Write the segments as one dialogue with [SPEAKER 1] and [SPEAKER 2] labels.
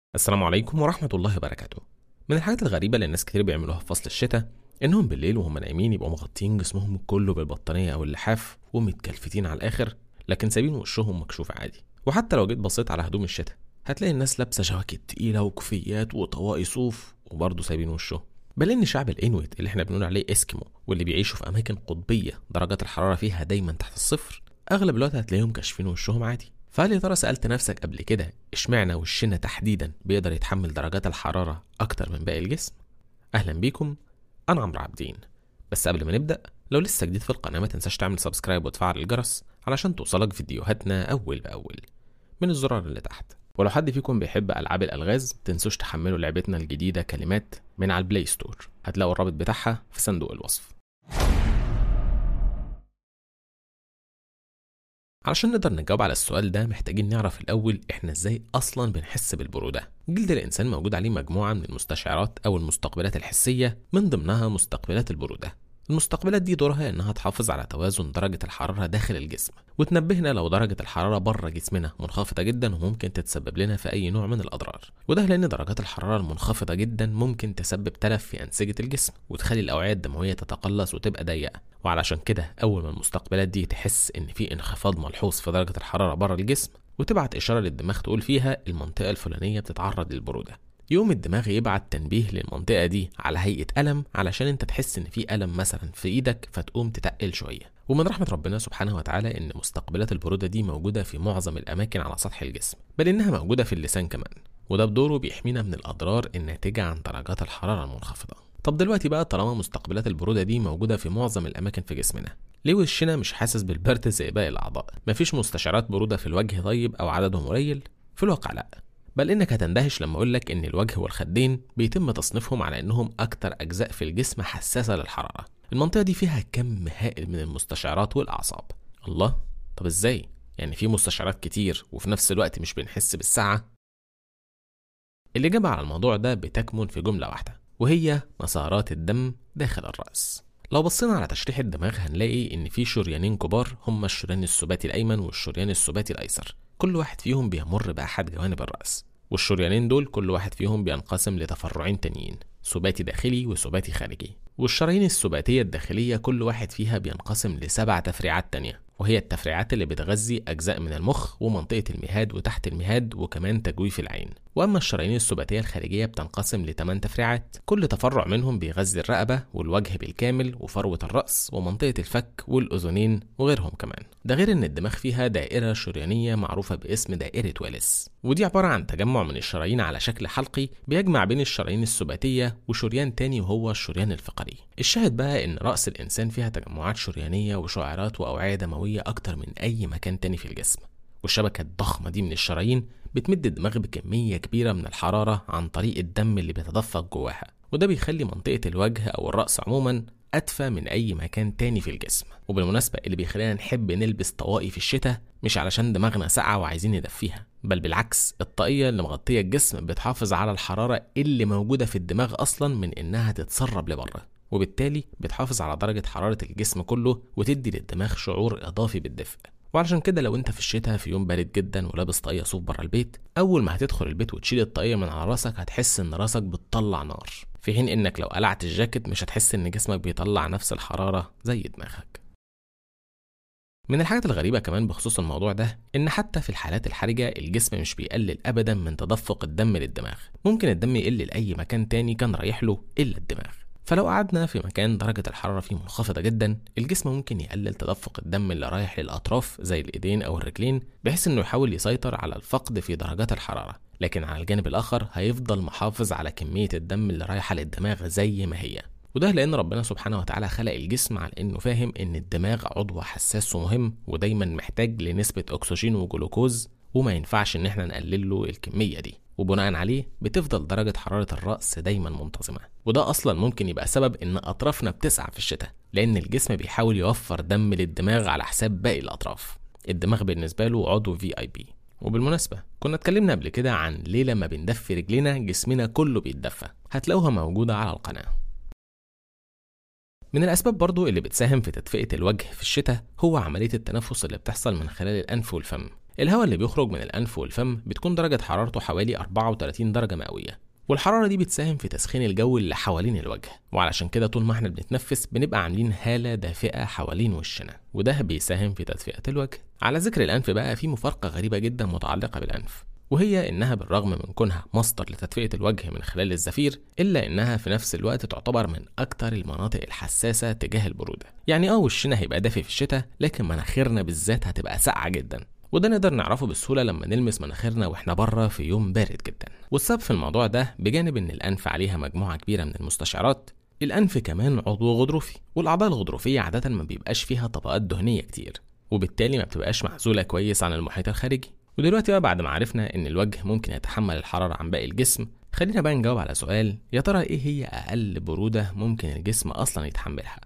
[SPEAKER 1] السلام عليكم ورحمة الله وبركاته من الحاجات الغريبة اللي الناس كتير بيعملوها في فصل الشتاء إنهم بالليل وهم نايمين يبقوا مغطين جسمهم كله بالبطانية أو اللحاف ومتكلفتين على الآخر لكن سايبين وشهم مكشوف عادي وحتى لو جيت بصيت على هدوم الشتاء هتلاقي الناس لابسة جواكت تقيلة وكوفيات وطواقي صوف وبرضه سايبين وشهم بل ان شعب الانويت اللي احنا بنقول عليه اسكيمو واللي بيعيشوا في اماكن قطبيه درجات الحراره فيها دايما تحت الصفر اغلب الوقت هتلاقيهم كاشفين وشهم عادي فهل يا ترى سالت نفسك قبل كده اشمعنى وشنا تحديدا بيقدر يتحمل درجات الحراره اكتر من باقي الجسم اهلا بيكم انا عمرو عابدين بس قبل ما نبدا لو لسه جديد في القناه ما تنساش تعمل سبسكرايب وتفعل الجرس علشان توصلك فيديوهاتنا اول باول من الزرار اللي تحت ولو حد فيكم بيحب العاب الالغاز تنسوش تحملوا لعبتنا الجديده كلمات من على البلاي ستور هتلاقوا الرابط بتاعها في صندوق الوصف علشان نقدر نجاوب على السؤال ده محتاجين نعرف الأول إحنا إزاي أصلا بنحس بالبرودة. جلد الإنسان موجود عليه مجموعة من المستشعرات أو المستقبلات الحسية من ضمنها مستقبلات البرودة. المستقبلات دي دورها إنها تحافظ على توازن درجة الحرارة داخل الجسم وتنبهنا لو درجة الحرارة بره جسمنا منخفضة جدا وممكن تتسبب لنا في أي نوع من الأضرار وده لأن درجات الحرارة المنخفضة جدا ممكن تسبب تلف في أنسجة الجسم وتخلي الأوعية الدموية تتقلص وتبقى ضيقة وعلشان كده أول ما المستقبلات دي تحس إن في انخفاض ملحوظ في درجة الحرارة بره الجسم وتبعت إشارة للدماغ تقول فيها المنطقة الفلانية بتتعرض للبرودة يقوم الدماغ يبعت تنبيه للمنطقة دي على هيئة ألم علشان انت تحس ان في ألم مثلا في ايدك فتقوم تتقل شوية ومن رحمة ربنا سبحانه وتعالى ان مستقبلات البرودة دي موجودة في معظم الأماكن على سطح الجسم بل انها موجودة في اللسان كمان وده بدوره بيحمينا من الأضرار الناتجة عن درجات الحرارة المنخفضة طب دلوقتي بقى طالما مستقبلات البرودة دي موجودة في معظم الأماكن في جسمنا ليه وشنا مش حاسس بالبرد زي باقي الأعضاء مفيش مستشعرات برودة في الوجه طيب أو عددهم قليل في الواقع لأ بل انك هتندهش لما اقولك ان الوجه والخدين بيتم تصنيفهم على انهم اكتر اجزاء في الجسم حساسه للحراره المنطقه دي فيها كم هائل من المستشعرات والاعصاب الله طب ازاي يعني في مستشعرات كتير وفي نفس الوقت مش بنحس بالساعه الإجابة على الموضوع ده بتكمن في جملة واحدة وهي مسارات الدم داخل الرأس لو بصينا على تشريح الدماغ هنلاقي إن في شريانين كبار هما الشريان السباتي الأيمن والشريان السباتي الأيسر كل واحد فيهم بيمر بأحد جوانب الرأس والشريانين دول كل واحد فيهم بينقسم لتفرعين تانيين سباتي داخلي وسباتي خارجي والشرايين السباتية الداخلية كل واحد فيها بينقسم لسبع تفريعات تانية وهي التفريعات اللي بتغذي أجزاء من المخ ومنطقة المهاد وتحت المهاد وكمان تجويف العين وأما الشرايين السباتية الخارجية بتنقسم لثمان تفريعات كل تفرع منهم بيغذي الرقبة والوجه بالكامل وفروة الرأس ومنطقة الفك والأذنين وغيرهم كمان ده غير إن الدماغ فيها دائرة شريانية معروفة باسم دائرة ويلس ودي عبارة عن تجمع من الشرايين على شكل حلقي بيجمع بين الشرايين السباتية وشريان تاني وهو الشريان الفقري الشاهد بقى إن رأس الإنسان فيها تجمعات شريانية وشعيرات وأوعية دموية أكتر من أي مكان تاني في الجسم والشبكة الضخمة دي من الشرايين بتمد الدماغ بكمية كبيرة من الحرارة عن طريق الدم اللي بيتدفق جواها وده بيخلي منطقة الوجه أو الرأس عموما أدفى من أي مكان تاني في الجسم وبالمناسبة اللي بيخلينا نحب نلبس طواقي في الشتاء مش علشان دماغنا ساقعة وعايزين ندفيها بل بالعكس الطاقية اللي مغطية الجسم بتحافظ على الحرارة اللي موجودة في الدماغ أصلا من إنها تتسرب لبره وبالتالي بتحافظ على درجة حرارة الجسم كله وتدي للدماغ شعور إضافي بالدفء وعلشان كده لو انت في الشتاء في يوم بارد جدا ولابس طاقية صوف بره البيت اول ما هتدخل البيت وتشيل الطاقية من على راسك هتحس ان راسك بتطلع نار في حين انك لو قلعت الجاكيت مش هتحس ان جسمك بيطلع نفس الحرارة زي دماغك من الحاجات الغريبة كمان بخصوص الموضوع ده إن حتى في الحالات الحرجة الجسم مش بيقلل أبدا من تدفق الدم للدماغ ممكن الدم يقل لأي مكان تاني كان رايح له إلا الدماغ فلو قعدنا في مكان درجة الحرارة فيه منخفضة جدا الجسم ممكن يقلل تدفق الدم اللي رايح للأطراف زي الإيدين أو الرجلين بحيث إنه يحاول يسيطر على الفقد في درجات الحرارة لكن على الجانب الآخر هيفضل محافظ على كمية الدم اللي رايحة للدماغ زي ما هي وده لأن ربنا سبحانه وتعالى خلق الجسم على إنه فاهم إن الدماغ عضو حساس ومهم ودايما محتاج لنسبة أكسجين وجلوكوز وما ينفعش إن احنا نقلل له الكمية دي وبناء عليه بتفضل درجة حرارة الرأس دايما منتظمة وده أصلا ممكن يبقى سبب إن أطرافنا بتسعى في الشتاء لأن الجسم بيحاول يوفر دم للدماغ على حساب باقي الأطراف الدماغ بالنسبة له عضو في اي بي وبالمناسبة كنا اتكلمنا قبل كده عن ليه لما بندفي رجلنا جسمنا كله بيتدفى هتلاقوها موجودة على القناة من الأسباب برضو اللي بتساهم في تدفئة الوجه في الشتاء هو عملية التنفس اللي بتحصل من خلال الأنف والفم الهواء اللي بيخرج من الأنف والفم بتكون درجة حرارته حوالي 34 درجة مئوية والحرارة دي بتساهم في تسخين الجو اللي حوالين الوجه وعلشان كده طول ما احنا بنتنفس بنبقى عاملين هالة دافئة حوالين وشنا وده بيساهم في تدفئة الوجه على ذكر الأنف بقى في مفارقة غريبة جدا متعلقة بالأنف وهي إنها بالرغم من كونها مصدر لتدفئة الوجه من خلال الزفير إلا إنها في نفس الوقت تعتبر من أكتر المناطق الحساسة تجاه البرودة يعني اه وشنا هيبقى دافي في الشتاء لكن مناخيرنا بالذات هتبقى ساقعة جدا وده نقدر نعرفه بسهولة لما نلمس مناخيرنا واحنا بره في يوم بارد جدا والسبب في الموضوع ده بجانب ان الانف عليها مجموعة كبيرة من المستشعرات الانف كمان عضو غضروفي والاعضاء الغضروفية عادة ما بيبقاش فيها طبقات دهنية كتير وبالتالي ما بتبقاش معزولة كويس عن المحيط الخارجي ودلوقتي بقى بعد ما عرفنا ان الوجه ممكن يتحمل الحرارة عن باقي الجسم خلينا بقى نجاوب على سؤال يا ترى ايه هي اقل برودة ممكن الجسم اصلا يتحملها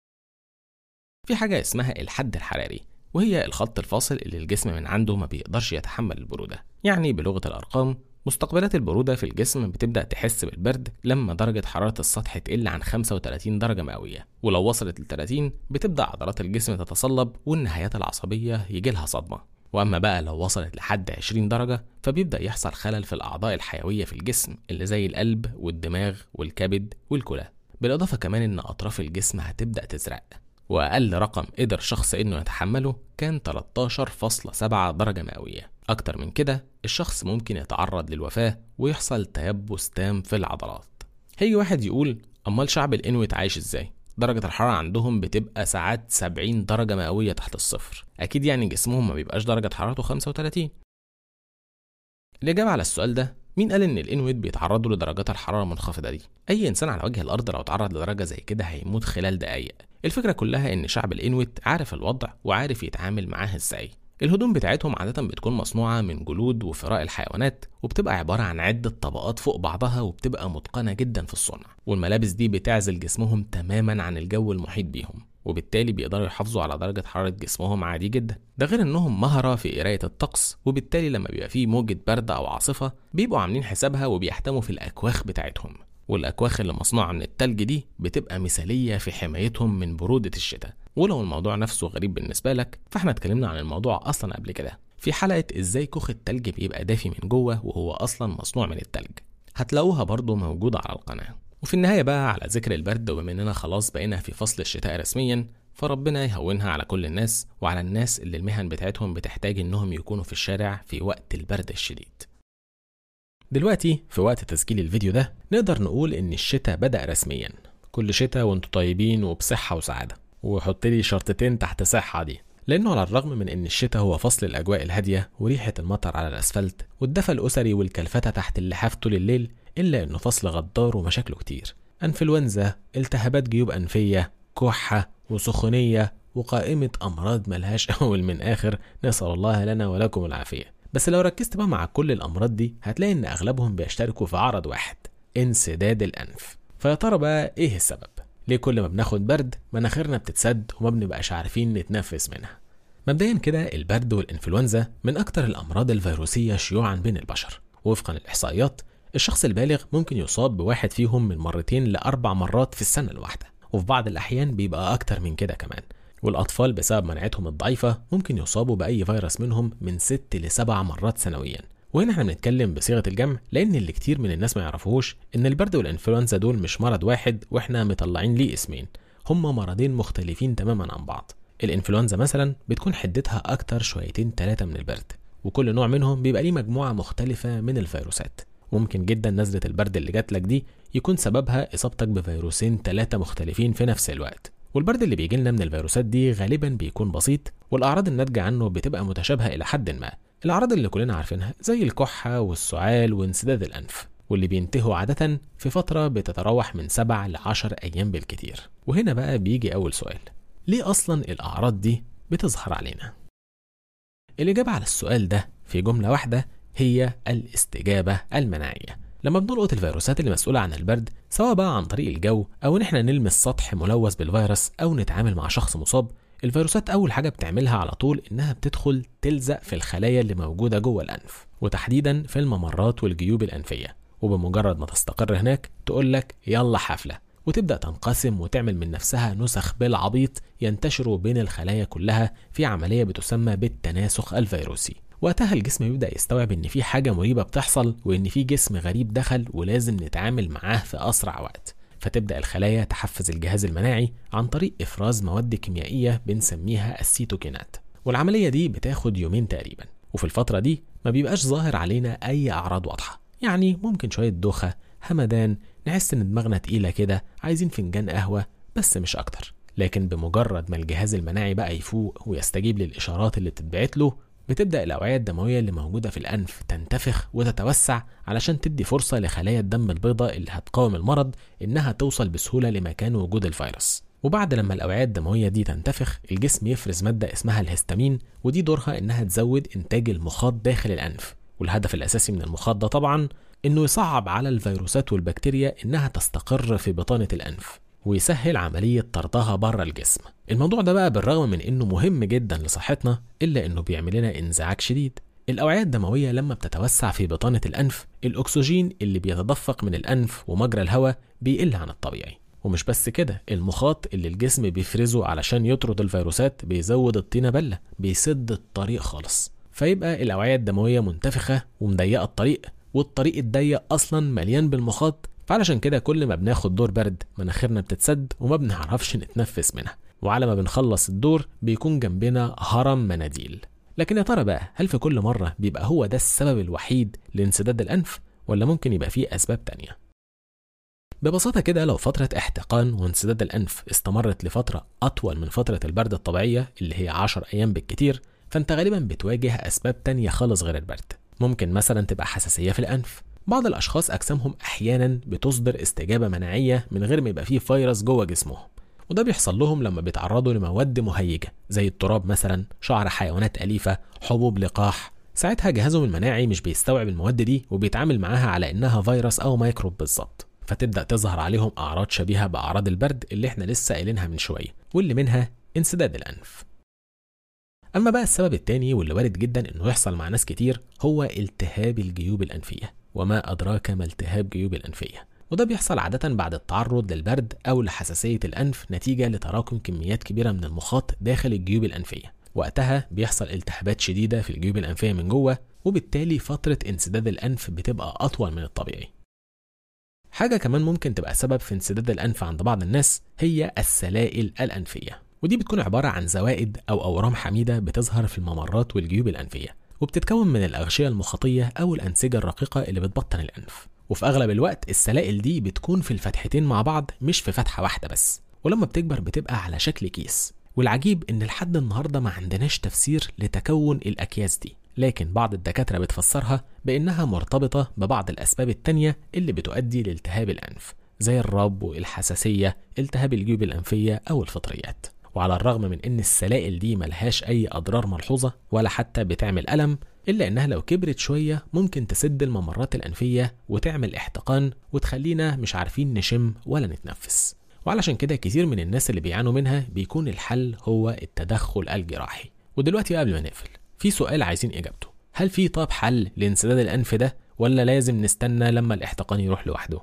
[SPEAKER 1] في حاجة اسمها الحد الحراري وهي الخط الفاصل اللي الجسم من عنده ما بيقدرش يتحمل البرودة يعني بلغة الأرقام مستقبلات البرودة في الجسم بتبدأ تحس بالبرد لما درجة حرارة السطح تقل عن 35 درجة مئوية ولو وصلت ل 30 بتبدأ عضلات الجسم تتصلب والنهايات العصبية يجيلها صدمة وأما بقى لو وصلت لحد 20 درجة فبيبدأ يحصل خلل في الأعضاء الحيوية في الجسم اللي زي القلب والدماغ والكبد والكلى بالإضافة كمان إن أطراف الجسم هتبدأ تزرق وأقل رقم قدر شخص إنه يتحمله كان 13.7 درجة مئوية أكتر من كده الشخص ممكن يتعرض للوفاة ويحصل تيبس تام في العضلات هيجي واحد يقول أمال شعب الإنويت عايش إزاي؟ درجة الحرارة عندهم بتبقى ساعات 70 درجة مئوية تحت الصفر أكيد يعني جسمهم ما بيبقاش درجة حرارته 35 الإجابة على السؤال ده مين قال إن الإنويت بيتعرضوا لدرجات الحرارة المنخفضة دي؟ أي إنسان على وجه الأرض لو تعرض لدرجة زي كده هيموت خلال دقايق الفكرة كلها إن شعب الإنويت عارف الوضع وعارف يتعامل معاه إزاي الهدوم بتاعتهم عادة بتكون مصنوعة من جلود وفراء الحيوانات وبتبقى عبارة عن عدة طبقات فوق بعضها وبتبقى متقنة جدا في الصنع والملابس دي بتعزل جسمهم تماما عن الجو المحيط بيهم وبالتالي بيقدروا يحافظوا على درجة حرارة جسمهم عادي جدا ده غير انهم مهرة في قراية الطقس وبالتالي لما بيبقى فيه موجة برد او عاصفة بيبقوا عاملين حسابها وبيحتموا في الاكواخ بتاعتهم والاكواخ اللي مصنوعة من التلج دي بتبقى مثالية في حمايتهم من برودة الشتاء ولو الموضوع نفسه غريب بالنسبة لك فاحنا اتكلمنا عن الموضوع اصلا قبل كده في حلقة ازاي كوخ التلج بيبقى دافي من جوه وهو اصلا مصنوع من التلج هتلاقوها برضو موجودة على القناة وفي النهاية بقى على ذكر البرد وبما اننا خلاص بقينا في فصل الشتاء رسميا فربنا يهونها على كل الناس وعلى الناس اللي المهن بتاعتهم بتحتاج انهم يكونوا في الشارع في وقت البرد الشديد دلوقتي في وقت تسجيل الفيديو ده نقدر نقول ان الشتاء بدأ رسميا كل شتاء وانتوا طيبين وبصحة وسعادة وحط لي شرطتين تحت صحة دي لأنه على الرغم من إن الشتاء هو فصل الأجواء الهادية وريحة المطر على الأسفلت والدفى الأسري والكلفتة تحت اللحاف طول الليل إلا إنه فصل غدار ومشاكله كتير أنفلونزا التهابات جيوب أنفية كحة وسخونية وقائمة أمراض ملهاش أول من آخر نسأل الله لنا ولكم العافية بس لو ركزت بقى مع كل الأمراض دي هتلاقي إن أغلبهم بيشتركوا في عرض واحد انسداد الأنف فيا ترى بقى إيه السبب؟ ليه كل ما بناخد برد مناخيرنا بتتسد وما بنبقاش عارفين نتنفس منها مبدئيا كده البرد والإنفلونزا من أكتر الأمراض الفيروسية شيوعا بين البشر وفقا للإحصائيات الشخص البالغ ممكن يصاب بواحد فيهم من مرتين لأربع مرات في السنة الواحدة وفي بعض الأحيان بيبقى أكتر من كده كمان والأطفال بسبب مناعتهم الضعيفة ممكن يصابوا بأي فيروس منهم من ست لسبع مرات سنويا وهنا احنا بنتكلم بصيغة الجمع لأن اللي كتير من الناس ما يعرفوهوش إن البرد والإنفلونزا دول مش مرض واحد وإحنا مطلعين ليه اسمين هما مرضين مختلفين تماما عن بعض الإنفلونزا مثلا بتكون حدتها أكتر شويتين تلاتة من البرد وكل نوع منهم بيبقى ليه مجموعة مختلفة من الفيروسات وممكن جدا نزلة البرد اللي جاتلك دي يكون سببها إصابتك بفيروسين ثلاثة مختلفين في نفس الوقت والبرد اللي بيجي لنا من الفيروسات دي غالبا بيكون بسيط والأعراض الناتجة عنه بتبقى متشابهة إلى حد ما الأعراض اللي كلنا عارفينها زي الكحة والسعال وانسداد الأنف واللي بينتهوا عادة في فترة بتتراوح من سبع لعشر أيام بالكتير وهنا بقى بيجي أول سؤال ليه أصلا الأعراض دي بتظهر علينا؟ الإجابة على السؤال ده في جملة واحدة هي الاستجابة المناعية لما بنلقط الفيروسات اللي مسؤولة عن البرد سواء بقى عن طريق الجو أو إن إحنا نلمس سطح ملوث بالفيروس أو نتعامل مع شخص مصاب الفيروسات أول حاجة بتعملها على طول إنها بتدخل تلزق في الخلايا اللي موجودة جوه الأنف وتحديدا في الممرات والجيوب الأنفية وبمجرد ما تستقر هناك تقول لك يلا حفلة وتبدأ تنقسم وتعمل من نفسها نسخ بالعبيط ينتشروا بين الخلايا كلها في عملية بتسمى بالتناسخ الفيروسي وقتها الجسم بيبدأ يستوعب إن في حاجة مريبة بتحصل وإن في جسم غريب دخل ولازم نتعامل معاه في أسرع وقت فتبدأ الخلايا تحفز الجهاز المناعي عن طريق إفراز مواد كيميائية بنسميها السيتوكينات والعملية دي بتاخد يومين تقريبا وفي الفترة دي ما بيبقاش ظاهر علينا أي أعراض واضحة يعني ممكن شوية دوخة همدان نحس إن دماغنا تقيلة كده عايزين فنجان قهوة بس مش أكتر لكن بمجرد ما الجهاز المناعي بقى يفوق ويستجيب للإشارات اللي بتتبعت له بتبدأ الأوعية الدموية اللي موجودة في الأنف تنتفخ وتتوسع علشان تدي فرصة لخلايا الدم البيضاء اللي هتقاوم المرض إنها توصل بسهولة لمكان وجود الفيروس وبعد لما الأوعية الدموية دي تنتفخ الجسم يفرز مادة اسمها الهستامين ودي دورها إنها تزود إنتاج المخاط داخل الأنف والهدف الأساسي من المخاط ده طبعا إنه يصعب على الفيروسات والبكتيريا إنها تستقر في بطانة الأنف ويسهل عملية طردها بره الجسم الموضوع ده بقى بالرغم من انه مهم جدا لصحتنا الا انه بيعمل لنا انزعاج شديد الأوعية الدموية لما بتتوسع في بطانة الأنف الأكسجين اللي بيتدفق من الأنف ومجرى الهواء بيقل عن الطبيعي ومش بس كده المخاط اللي الجسم بيفرزه علشان يطرد الفيروسات بيزود الطينة بلة بيسد الطريق خالص فيبقى الأوعية الدموية منتفخة ومضيقة الطريق والطريق الضيق أصلا مليان بالمخاط فعلشان كده كل ما بناخد دور برد مناخيرنا بتتسد وما بنعرفش نتنفس منها وعلى ما بنخلص الدور بيكون جنبنا هرم مناديل لكن يا ترى بقى هل في كل مرة بيبقى هو ده السبب الوحيد لانسداد الأنف ولا ممكن يبقى فيه أسباب تانية؟ ببساطة كده لو فترة احتقان وانسداد الأنف استمرت لفترة أطول من فترة البرد الطبيعية اللي هي 10 أيام بالكتير فأنت غالبا بتواجه أسباب تانية خالص غير البرد ممكن مثلا تبقى حساسية في الأنف بعض الأشخاص أجسامهم أحيانا بتصدر استجابة مناعية من غير ما يبقى فيه فيروس جوه جسمهم وده بيحصل لهم لما بيتعرضوا لمواد مهيجة زي التراب مثلا شعر حيوانات أليفة حبوب لقاح ساعتها جهازهم المناعي مش بيستوعب المواد دي وبيتعامل معاها على إنها فيروس أو ميكروب بالظبط فتبدأ تظهر عليهم أعراض شبيهة بأعراض البرد اللي احنا لسه قايلينها من شوية واللي منها انسداد الأنف أما بقى السبب التاني واللي وارد جدا إنه يحصل مع ناس كتير هو التهاب الجيوب الأنفية وما أدراك ما التهاب جيوب الأنفية وده بيحصل عادة بعد التعرض للبرد أو لحساسية الأنف نتيجة لتراكم كميات كبيرة من المخاط داخل الجيوب الأنفية وقتها بيحصل التهابات شديدة في الجيوب الأنفية من جوه وبالتالي فترة انسداد الأنف بتبقى أطول من الطبيعي حاجة كمان ممكن تبقى سبب في انسداد الأنف عند بعض الناس هي السلائل الأنفية ودي بتكون عبارة عن زوائد أو أورام حميدة بتظهر في الممرات والجيوب الأنفية وبتتكون من الأغشية المخاطية أو الأنسجة الرقيقة اللي بتبطن الأنف وفي أغلب الوقت السلائل دي بتكون في الفتحتين مع بعض مش في فتحة واحدة بس ولما بتكبر بتبقى على شكل كيس والعجيب إن لحد النهاردة ما عندناش تفسير لتكون الأكياس دي لكن بعض الدكاترة بتفسرها بإنها مرتبطة ببعض الأسباب التانية اللي بتؤدي لالتهاب الأنف زي الرب الحساسية التهاب الجيوب الأنفية أو الفطريات وعلى الرغم من ان السلائل دي ملهاش اي اضرار ملحوظه ولا حتى بتعمل الم الا انها لو كبرت شويه ممكن تسد الممرات الانفيه وتعمل احتقان وتخلينا مش عارفين نشم ولا نتنفس وعلشان كده كتير من الناس اللي بيعانوا منها بيكون الحل هو التدخل الجراحي ودلوقتي قبل ما نقفل في سؤال عايزين اجابته هل في طب حل لانسداد الانف ده ولا لازم نستنى لما الاحتقان يروح لوحده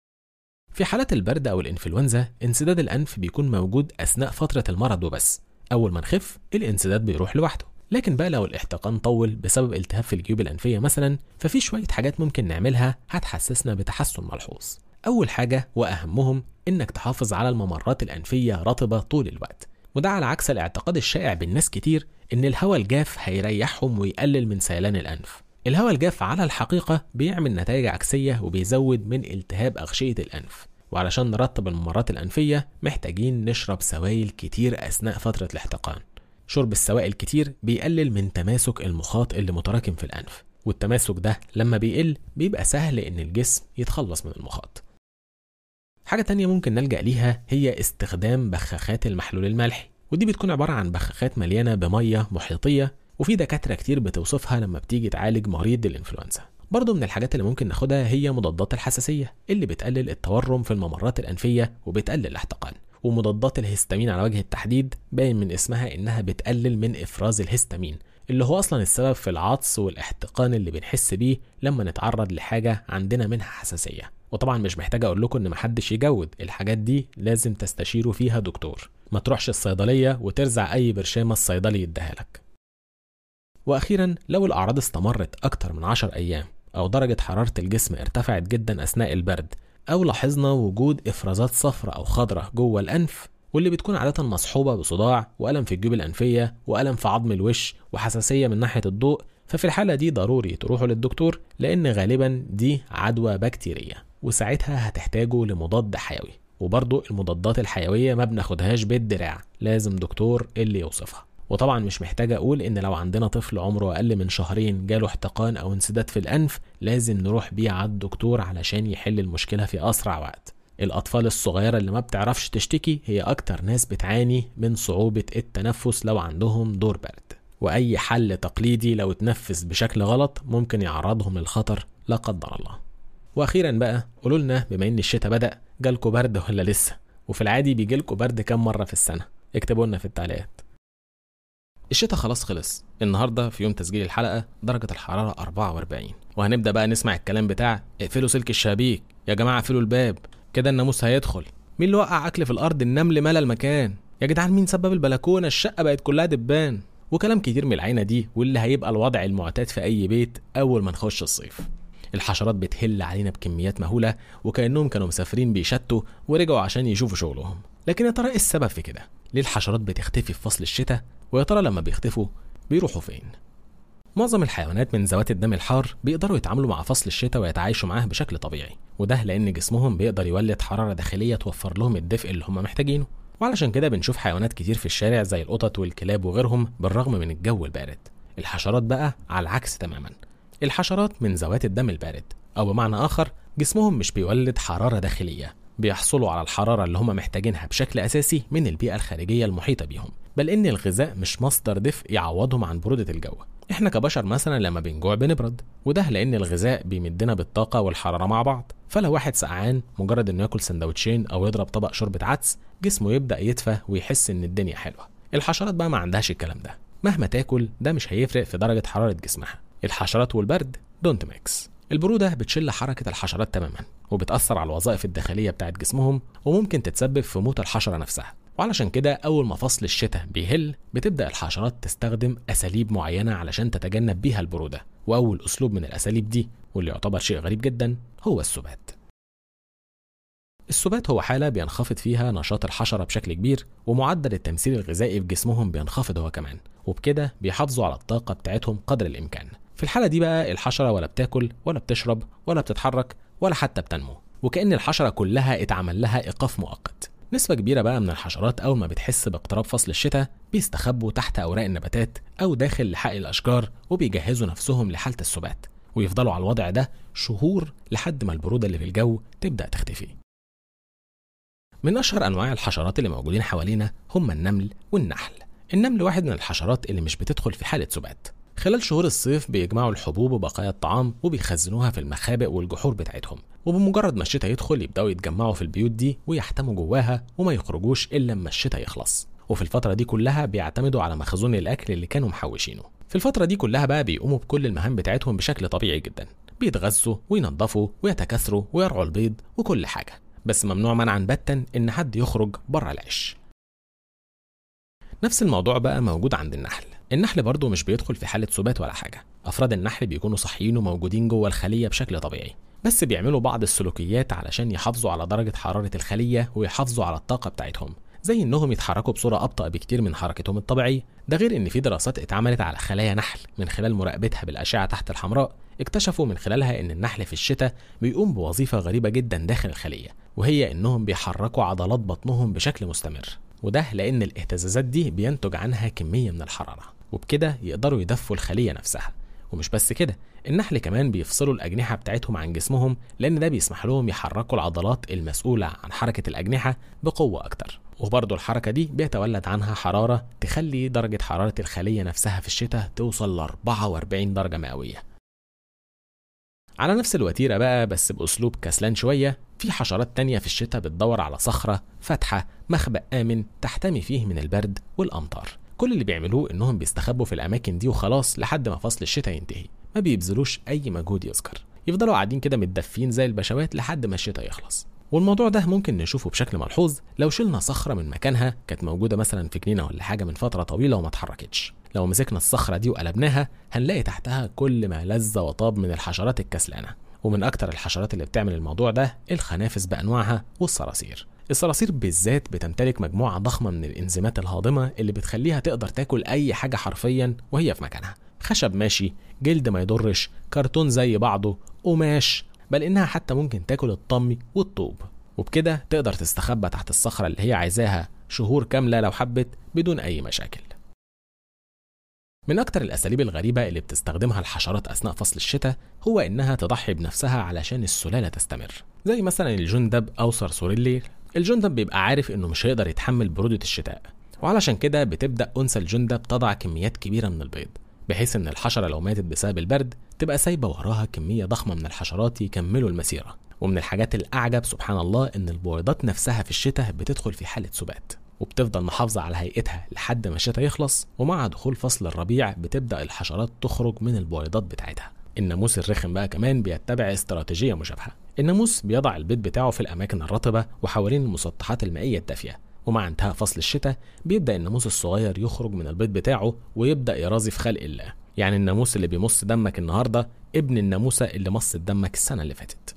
[SPEAKER 1] في حالات البرد أو الإنفلونزا انسداد الأنف بيكون موجود أثناء فترة المرض وبس أول ما نخف الانسداد بيروح لوحده لكن بقى لو الاحتقان طول بسبب التهاب في الجيوب الأنفية مثلا ففي شوية حاجات ممكن نعملها هتحسسنا بتحسن ملحوظ أول حاجة وأهمهم إنك تحافظ على الممرات الأنفية رطبة طول الوقت وده على عكس الاعتقاد الشائع بين ناس كتير إن الهواء الجاف هيريحهم ويقلل من سيلان الأنف الهواء الجاف على الحقيقة بيعمل نتائج عكسية وبيزود من التهاب أغشية الأنف وعلشان نرطب الممرات الأنفية محتاجين نشرب سوائل كتير أثناء فترة الاحتقان شرب السوائل كتير بيقلل من تماسك المخاط اللي متراكم في الأنف والتماسك ده لما بيقل بيبقى سهل إن الجسم يتخلص من المخاط حاجة تانية ممكن نلجأ ليها هي استخدام بخاخات المحلول الملحي ودي بتكون عبارة عن بخاخات مليانة بمية محيطية وفي دكاترة كتير بتوصفها لما بتيجي تعالج مريض الإنفلونزا برضه من الحاجات اللي ممكن ناخدها هي مضادات الحساسية اللي بتقلل التورم في الممرات الأنفية وبتقلل الاحتقان ومضادات الهستامين على وجه التحديد باين من اسمها إنها بتقلل من إفراز الهستامين اللي هو أصلا السبب في العطس والاحتقان اللي بنحس بيه لما نتعرض لحاجة عندنا منها حساسية وطبعا مش محتاج أقول لكم إن محدش يجود الحاجات دي لازم تستشيروا فيها دكتور ما تروحش الصيدلية وترزع أي برشامة الصيدلي يديها لك وأخيرا لو الأعراض استمرت أكتر من 10 أيام أو درجة حرارة الجسم ارتفعت جدا أثناء البرد أو لاحظنا وجود إفرازات صفراء أو خضراء جوه الأنف واللي بتكون عادة مصحوبة بصداع وألم في الجيوب الأنفية وألم في عظم الوش وحساسية من ناحية الضوء ففي الحالة دي ضروري تروحوا للدكتور لأن غالبا دي عدوى بكتيرية وساعتها هتحتاجوا لمضاد حيوي وبرضه المضادات الحيوية ما بناخدهاش بالدراع لازم دكتور اللي يوصفها وطبعا مش محتاج اقول ان لو عندنا طفل عمره اقل من شهرين جاله احتقان او انسداد في الانف لازم نروح بيه على الدكتور علشان يحل المشكله في اسرع وقت الاطفال الصغيره اللي ما بتعرفش تشتكي هي اكتر ناس بتعاني من صعوبه التنفس لو عندهم دور برد واي حل تقليدي لو اتنفذ بشكل غلط ممكن يعرضهم للخطر لا قدر الله واخيرا بقى قولوا لنا بما ان الشتاء بدا جالكوا برد ولا لسه وفي العادي بيجيلكوا برد كام مره في السنه اكتبوا لنا في التعليقات الشتاء خلاص خلص النهارده في يوم تسجيل الحلقه درجه الحراره 44 وهنبدا بقى نسمع الكلام بتاع اقفلوا سلك الشبابيك يا جماعه اقفلوا الباب كده الناموس هيدخل مين اللي وقع اكل في الارض النمل ملا المكان يا جدعان مين سبب البلكونه الشقه بقت كلها دبان وكلام كتير من العينه دي واللي هيبقى الوضع المعتاد في اي بيت اول ما نخش الصيف الحشرات بتهل علينا بكميات مهوله وكانهم كانوا مسافرين بيشتوا ورجعوا عشان يشوفوا شغلهم لكن يا ترى ايه السبب في كده ليه الحشرات بتختفي في فصل الشتاء ويا ترى لما بيختفوا بيروحوا فين معظم الحيوانات من ذوات الدم الحار بيقدروا يتعاملوا مع فصل الشتاء ويتعايشوا معاه بشكل طبيعي وده لان جسمهم بيقدر يولد حراره داخليه توفر لهم الدفء اللي هم محتاجينه وعلشان كده بنشوف حيوانات كتير في الشارع زي القطط والكلاب وغيرهم بالرغم من الجو البارد الحشرات بقى على العكس تماما الحشرات من ذوات الدم البارد او بمعنى اخر جسمهم مش بيولد حراره داخليه بيحصلوا على الحراره اللي هم محتاجينها بشكل اساسي من البيئه الخارجيه المحيطه بيهم بل ان الغذاء مش مصدر دفء يعوضهم عن بروده الجو احنا كبشر مثلا لما بنجوع بنبرد وده لان الغذاء بيمدنا بالطاقه والحراره مع بعض فلو واحد سقعان مجرد انه ياكل سندوتشين او يضرب طبق شوربه عدس جسمه يبدا يدفى ويحس ان الدنيا حلوه الحشرات بقى ما عندهاش الكلام ده مهما تاكل ده مش هيفرق في درجه حراره جسمها الحشرات والبرد دونت ميكس البرودة بتشل حركة الحشرات تماما وبتأثر على الوظائف الداخلية بتاعت جسمهم وممكن تتسبب في موت الحشرة نفسها وعلشان كده أول ما فصل الشتاء بيهل بتبدأ الحشرات تستخدم أساليب معينة علشان تتجنب بيها البرودة وأول أسلوب من الأساليب دي واللي يعتبر شيء غريب جدا هو السبات السبات هو حالة بينخفض فيها نشاط الحشرة بشكل كبير ومعدل التمثيل الغذائي في جسمهم بينخفض هو كمان وبكده بيحافظوا على الطاقة بتاعتهم قدر الإمكان في الحالة دي بقى الحشرة ولا بتاكل ولا بتشرب ولا بتتحرك ولا حتى بتنمو وكأن الحشرة كلها اتعمل لها إيقاف مؤقت نسبة كبيرة بقى من الحشرات أول ما بتحس باقتراب فصل الشتاء بيستخبوا تحت أوراق النباتات أو داخل لحق الأشجار وبيجهزوا نفسهم لحالة السبات ويفضلوا على الوضع ده شهور لحد ما البرودة اللي في الجو تبدأ تختفي من أشهر أنواع الحشرات اللي موجودين حوالينا هم النمل والنحل النمل واحد من الحشرات اللي مش بتدخل في حالة سبات خلال شهور الصيف بيجمعوا الحبوب وبقايا الطعام وبيخزنوها في المخابئ والجحور بتاعتهم وبمجرد ما الشتاء يدخل يبداوا يتجمعوا في البيوت دي ويحتموا جواها وما يخرجوش الا لما الشتاء يخلص وفي الفترة دي كلها بيعتمدوا على مخزون الأكل اللي كانوا محوشينه في الفترة دي كلها بقى بيقوموا بكل المهام بتاعتهم بشكل طبيعي جدا بيتغذوا وينظفوا ويتكاثروا ويرعوا البيض وكل حاجة بس ممنوع منعا باتا إن حد يخرج بره العش نفس الموضوع بقى موجود عند النحل النحل برضه مش بيدخل في حالة سبات ولا حاجة أفراد النحل بيكونوا صحيين وموجودين جوه الخلية بشكل طبيعي بس بيعملوا بعض السلوكيات علشان يحافظوا على درجة حرارة الخلية ويحافظوا على الطاقة بتاعتهم زي انهم يتحركوا بصورة أبطأ بكتير من حركتهم الطبيعية ده غير ان في دراسات اتعملت على خلايا نحل من خلال مراقبتها بالأشعة تحت الحمراء اكتشفوا من خلالها ان النحل في الشتاء بيقوم بوظيفة غريبة جدا داخل الخلية وهي انهم بيحركوا عضلات بطنهم بشكل مستمر وده لان الاهتزازات دي بينتج عنها كمية من الحرارة وبكده يقدروا يدفوا الخلية نفسها ومش بس كده النحل كمان بيفصلوا الأجنحة بتاعتهم عن جسمهم لأن ده بيسمح لهم يحركوا العضلات المسؤولة عن حركة الأجنحة بقوة أكتر وبرضه الحركة دي بيتولد عنها حرارة تخلي درجة حرارة الخلية نفسها في الشتاء توصل ل 44 درجة مئوية على نفس الوتيرة بقى بس بأسلوب كسلان شوية في حشرات تانية في الشتاء بتدور على صخرة فتحة مخبأ آمن تحتمي فيه من البرد والأمطار كل اللي بيعملوه انهم بيستخبوا في الاماكن دي وخلاص لحد ما فصل الشتاء ينتهي ما بيبذلوش اي مجهود يذكر يفضلوا قاعدين كده متدفين زي البشوات لحد ما الشتاء يخلص والموضوع ده ممكن نشوفه بشكل ملحوظ لو شلنا صخره من مكانها كانت موجوده مثلا في جنينه ولا حاجه من فتره طويله وما اتحركتش لو مسكنا الصخرة دي وقلبناها هنلاقي تحتها كل ما لذ وطاب من الحشرات الكسلانة ومن أكتر الحشرات اللي بتعمل الموضوع ده الخنافس بأنواعها والصراصير الصراصير بالذات بتمتلك مجموعة ضخمة من الإنزيمات الهاضمة اللي بتخليها تقدر تاكل أي حاجة حرفيا وهي في مكانها خشب ماشي جلد ما يضرش كرتون زي بعضه قماش بل إنها حتى ممكن تاكل الطمي والطوب وبكده تقدر تستخبى تحت الصخرة اللي هي عايزاها شهور كاملة لو حبت بدون أي مشاكل من أكتر الأساليب الغريبة اللي بتستخدمها الحشرات أثناء فصل الشتاء هو إنها تضحي بنفسها علشان السلالة تستمر زي مثلا الجندب أو صرصور الليل الجندب بيبقى عارف إنه مش هيقدر يتحمل برودة الشتاء وعلشان كده بتبدأ أنثى الجندب تضع كميات كبيرة من البيض بحيث إن الحشرة لو ماتت بسبب البرد تبقى سايبة وراها كمية ضخمة من الحشرات يكملوا المسيرة ومن الحاجات الأعجب سبحان الله إن البويضات نفسها في الشتاء بتدخل في حالة سبات وبتفضل محافظة على هيئتها لحد ما الشتاء يخلص ومع دخول فصل الربيع بتبدأ الحشرات تخرج من البويضات بتاعتها الناموس الرخم بقى كمان بيتبع استراتيجية مشابهة الناموس بيضع البيض بتاعه في الأماكن الرطبة وحوالين المسطحات المائية الدافية ومع انتهاء فصل الشتاء بيبدأ الناموس الصغير يخرج من البيض بتاعه ويبدأ يرازي في خلق الله يعني الناموس اللي بيمص دمك النهاردة ابن الناموسة اللي مصت دمك السنة اللي فاتت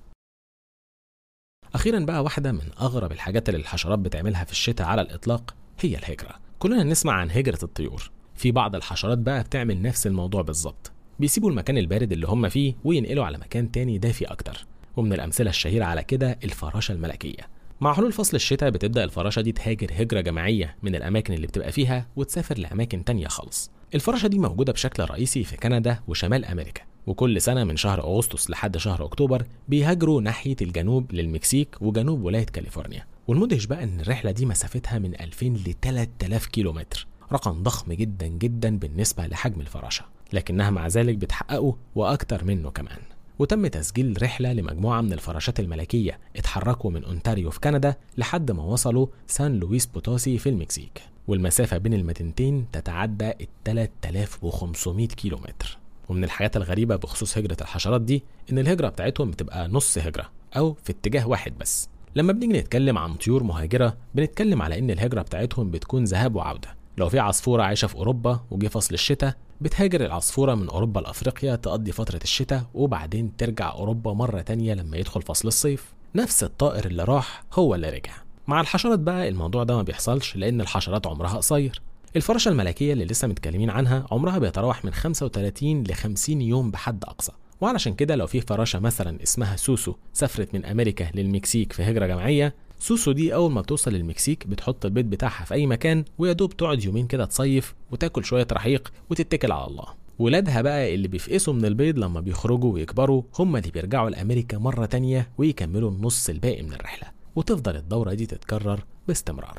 [SPEAKER 1] أخيرا بقى واحدة من أغرب الحاجات اللي الحشرات بتعملها في الشتاء على الإطلاق هي الهجرة كلنا نسمع عن هجرة الطيور في بعض الحشرات بقى بتعمل نفس الموضوع بالظبط بيسيبوا المكان البارد اللي هم فيه وينقلوا على مكان تاني دافي أكتر ومن الأمثلة الشهيرة على كده الفراشة الملكية مع حلول فصل الشتاء بتبدأ الفراشة دي تهاجر هجرة جماعية من الأماكن اللي بتبقى فيها وتسافر لأماكن تانية خالص الفراشة دي موجودة بشكل رئيسي في كندا وشمال أمريكا وكل سنة من شهر أغسطس لحد شهر أكتوبر بيهاجروا ناحية الجنوب للمكسيك وجنوب ولاية كاليفورنيا والمدهش بقى إن الرحلة دي مسافتها من 2000 ل 3000 كيلو متر رقم ضخم جدا جدا بالنسبة لحجم الفراشة لكنها مع ذلك بتحققه وأكتر منه كمان وتم تسجيل رحلة لمجموعة من الفراشات الملكية اتحركوا من أونتاريو في كندا لحد ما وصلوا سان لويس بوتوسي في المكسيك والمسافة بين المدينتين تتعدى ال 3500 كيلو متر ومن الحاجات الغريبة بخصوص هجرة الحشرات دي إن الهجرة بتاعتهم بتبقى نص هجرة أو في اتجاه واحد بس لما بنيجي نتكلم عن طيور مهاجرة بنتكلم على إن الهجرة بتاعتهم بتكون ذهاب وعودة لو في عصفورة عايشة في أوروبا وجه فصل الشتاء بتهاجر العصفورة من أوروبا لأفريقيا تقضي فترة الشتاء وبعدين ترجع أوروبا مرة تانية لما يدخل فصل الصيف نفس الطائر اللي راح هو اللي رجع مع الحشرات بقى الموضوع ده ما بيحصلش لأن الحشرات عمرها قصير الفراشة الملكية اللي لسه متكلمين عنها عمرها بيتراوح من 35 ل 50 يوم بحد أقصى وعلشان كده لو في فراشة مثلا اسمها سوسو سافرت من أمريكا للمكسيك في هجرة جماعية سوسو دي أول ما بتوصل للمكسيك بتحط البيض بتاعها في أي مكان ويا دوب تقعد يومين كده تصيف وتاكل شوية رحيق وتتكل على الله ولادها بقى اللي بيفقسوا من البيض لما بيخرجوا ويكبروا هم اللي بيرجعوا لأمريكا مرة تانية ويكملوا النص الباقي من الرحلة وتفضل الدورة دي تتكرر باستمرار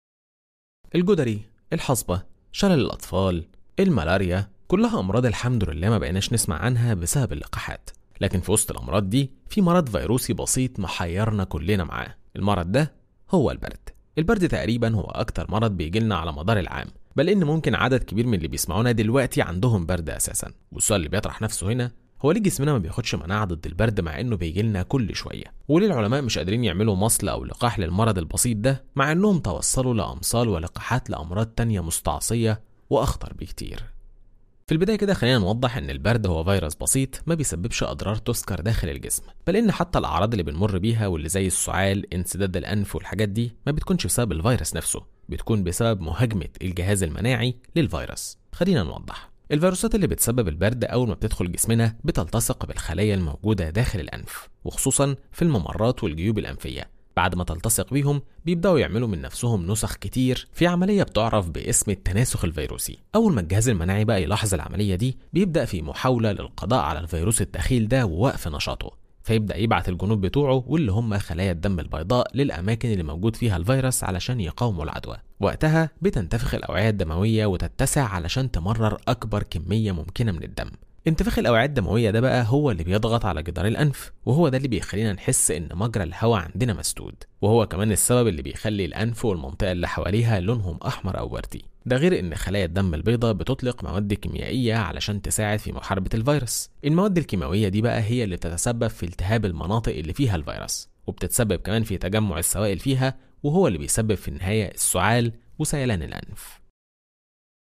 [SPEAKER 1] الجدري الحصبة شلل الأطفال الملاريا كلها أمراض الحمد لله ما بقيناش نسمع عنها بسبب اللقاحات لكن في وسط الأمراض دي في مرض فيروسي بسيط محيرنا كلنا معاه المرض ده هو البرد البرد تقريبا هو أكتر مرض بيجيلنا على مدار العام بل إن ممكن عدد كبير من اللي بيسمعونا دلوقتي عندهم برد أساسا والسؤال اللي بيطرح نفسه هنا هو ليه جسمنا ما بياخدش مناعة ضد البرد مع إنه بيجيلنا كل شوية وليه العلماء مش قادرين يعملوا مصل أو لقاح للمرض البسيط ده مع إنهم توصلوا لأمصال ولقاحات لأمراض تانية مستعصية وأخطر بكتير في البداية كده خلينا نوضح إن البرد هو فيروس بسيط ما بيسببش أضرار تذكر داخل الجسم، بل إن حتى الأعراض اللي بنمر بيها واللي زي السعال، انسداد الأنف والحاجات دي ما بتكونش بسبب الفيروس نفسه، بتكون بسبب مهاجمة الجهاز المناعي للفيروس. خلينا نوضح. الفيروسات اللي بتسبب البرد أول ما بتدخل جسمنا بتلتصق بالخلايا الموجودة داخل الأنف، وخصوصا في الممرات والجيوب الأنفية، بعد ما تلتصق بيهم بيبدأوا يعملوا من نفسهم نسخ كتير في عملية بتعرف باسم التناسخ الفيروسي أول ما الجهاز المناعي بقى يلاحظ العملية دي بيبدأ في محاولة للقضاء على الفيروس الدخيل ده ووقف نشاطه فيبدأ يبعت الجنود بتوعه واللي هم خلايا الدم البيضاء للأماكن اللي موجود فيها الفيروس علشان يقاوموا العدوى وقتها بتنتفخ الأوعية الدموية وتتسع علشان تمرر أكبر كمية ممكنة من الدم انتفاخ الأوعية الدموية ده بقى هو اللي بيضغط على جدار الأنف وهو ده اللي بيخلينا نحس إن مجرى الهواء عندنا مسدود وهو كمان السبب اللي بيخلي الأنف والمنطقة اللي حواليها لونهم أحمر أو وردي ده غير إن خلايا الدم البيضاء بتطلق مواد كيميائية علشان تساعد في محاربة الفيروس المواد الكيماوية دي بقى هي اللي بتتسبب في التهاب المناطق اللي فيها الفيروس وبتتسبب كمان في تجمع السوائل فيها وهو اللي بيسبب في النهاية السعال وسيلان الأنف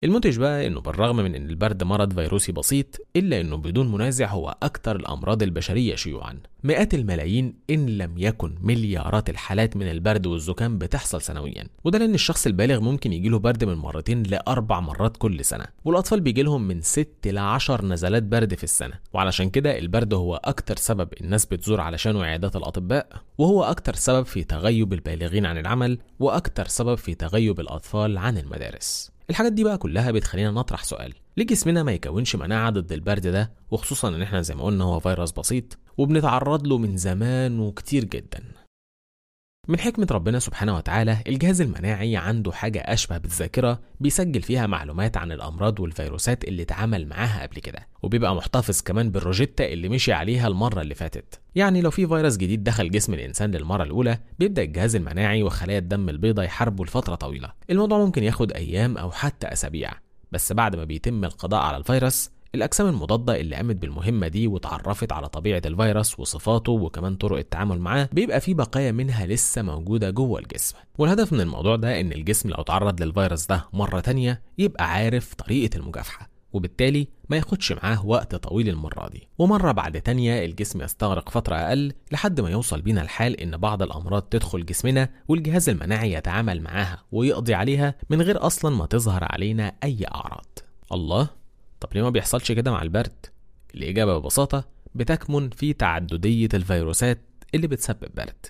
[SPEAKER 1] المنتج بقى انه بالرغم من ان البرد مرض فيروسي بسيط الا انه بدون منازع هو اكثر الامراض البشريه شيوعا مئات الملايين ان لم يكن مليارات الحالات من البرد والزكام بتحصل سنويا وده لان الشخص البالغ ممكن يجيله برد من مرتين لاربع مرات كل سنه والاطفال بيجي لهم من 6 ل 10 نزلات برد في السنه وعلشان كده البرد هو اكتر سبب الناس بتزور علشانه عيادات الاطباء وهو اكتر سبب في تغيب البالغين عن العمل واكتر سبب في تغيب الاطفال عن المدارس الحاجات دي بقى كلها بتخلينا نطرح سؤال ليه جسمنا ما يكونش مناعة ضد البرد ده وخصوصا ان احنا زي ما قلنا هو فيروس بسيط وبنتعرض له من زمان وكتير جدا من حكمة ربنا سبحانه وتعالى الجهاز المناعي عنده حاجة أشبه بالذاكرة بيسجل فيها معلومات عن الأمراض والفيروسات اللي اتعامل معاها قبل كده وبيبقى محتفظ كمان بالروجيتا اللي مشي عليها المرة اللي فاتت يعني لو في فيروس جديد دخل جسم الإنسان للمرة الأولى بيبدأ الجهاز المناعي وخلايا الدم البيضاء يحاربوا لفترة طويلة الموضوع ممكن ياخد أيام أو حتى أسابيع بس بعد ما بيتم القضاء على الفيروس الأجسام المضادة اللي قامت بالمهمة دي وتعرفت على طبيعة الفيروس وصفاته وكمان طرق التعامل معاه بيبقى في بقايا منها لسه موجودة جوه الجسم والهدف من الموضوع ده إن الجسم لو تعرض للفيروس ده مرة تانية يبقى عارف طريقة المجافحة وبالتالي ما ياخدش معاه وقت طويل المرة دي ومرة بعد تانية الجسم يستغرق فترة أقل لحد ما يوصل بينا الحال إن بعض الأمراض تدخل جسمنا والجهاز المناعي يتعامل معاها ويقضي عليها من غير أصلا ما تظهر علينا أي أعراض الله طب ليه ما بيحصلش كده مع البرد؟ الإجابة ببساطة بتكمن في تعددية الفيروسات اللي بتسبب برد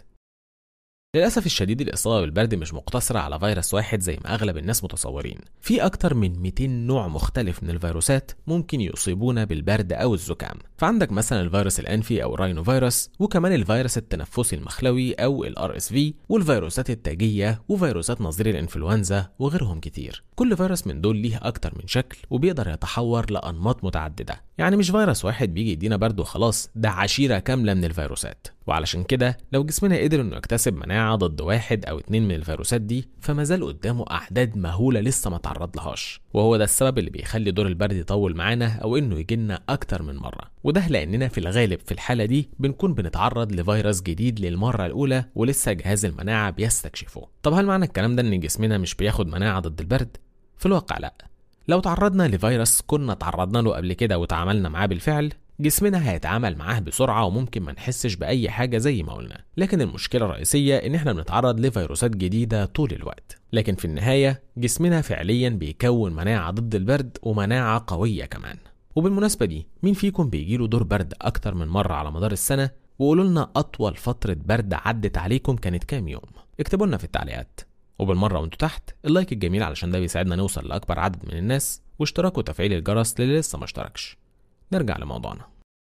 [SPEAKER 1] للأسف الشديد الإصابة بالبرد مش مقتصرة على فيروس واحد زي ما أغلب الناس متصورين في أكتر من 200 نوع مختلف من الفيروسات ممكن يصيبونا بالبرد أو الزكام فعندك مثلا الفيروس الأنفي أو الراينو فيروس وكمان الفيروس التنفسي المخلوي أو ال RSV والفيروسات التاجية وفيروسات نظير الإنفلونزا وغيرهم كتير كل فيروس من دول ليه أكتر من شكل وبيقدر يتحور لأنماط متعددة يعني مش فيروس واحد بيجي يدينا برد وخلاص ده عشيرة كاملة من الفيروسات وعلشان كده لو جسمنا قدر انه يكتسب مناعة ضد واحد او اتنين من الفيروسات دي فما زال قدامه اعداد مهولة لسه ما تعرض لهاش وهو ده السبب اللي بيخلي دور البرد يطول معانا او انه يجينا اكتر من مرة وده لاننا في الغالب في الحالة دي بنكون بنتعرض لفيروس جديد للمرة الاولى ولسه جهاز المناعة بيستكشفه طب هل معنى الكلام ده ان جسمنا مش بياخد مناعة ضد البرد في الواقع لا لو تعرضنا لفيروس كنا تعرضنا له قبل كده وتعاملنا معاه بالفعل جسمنا هيتعامل معاه بسرعة وممكن ما نحسش بأي حاجة زي ما قلنا لكن المشكلة الرئيسية إن إحنا بنتعرض لفيروسات جديدة طول الوقت لكن في النهاية جسمنا فعليا بيكون مناعة ضد البرد ومناعة قوية كمان وبالمناسبة دي مين فيكم بيجيله دور برد أكتر من مرة على مدار السنة وقولوا لنا أطول فترة برد عدت عليكم كانت كام يوم اكتبوا لنا في التعليقات وبالمرة وانتوا تحت اللايك الجميل علشان ده بيساعدنا نوصل لأكبر عدد من الناس واشتراك وتفعيل الجرس للي لسه ما اشتركش نرجع لموضوعنا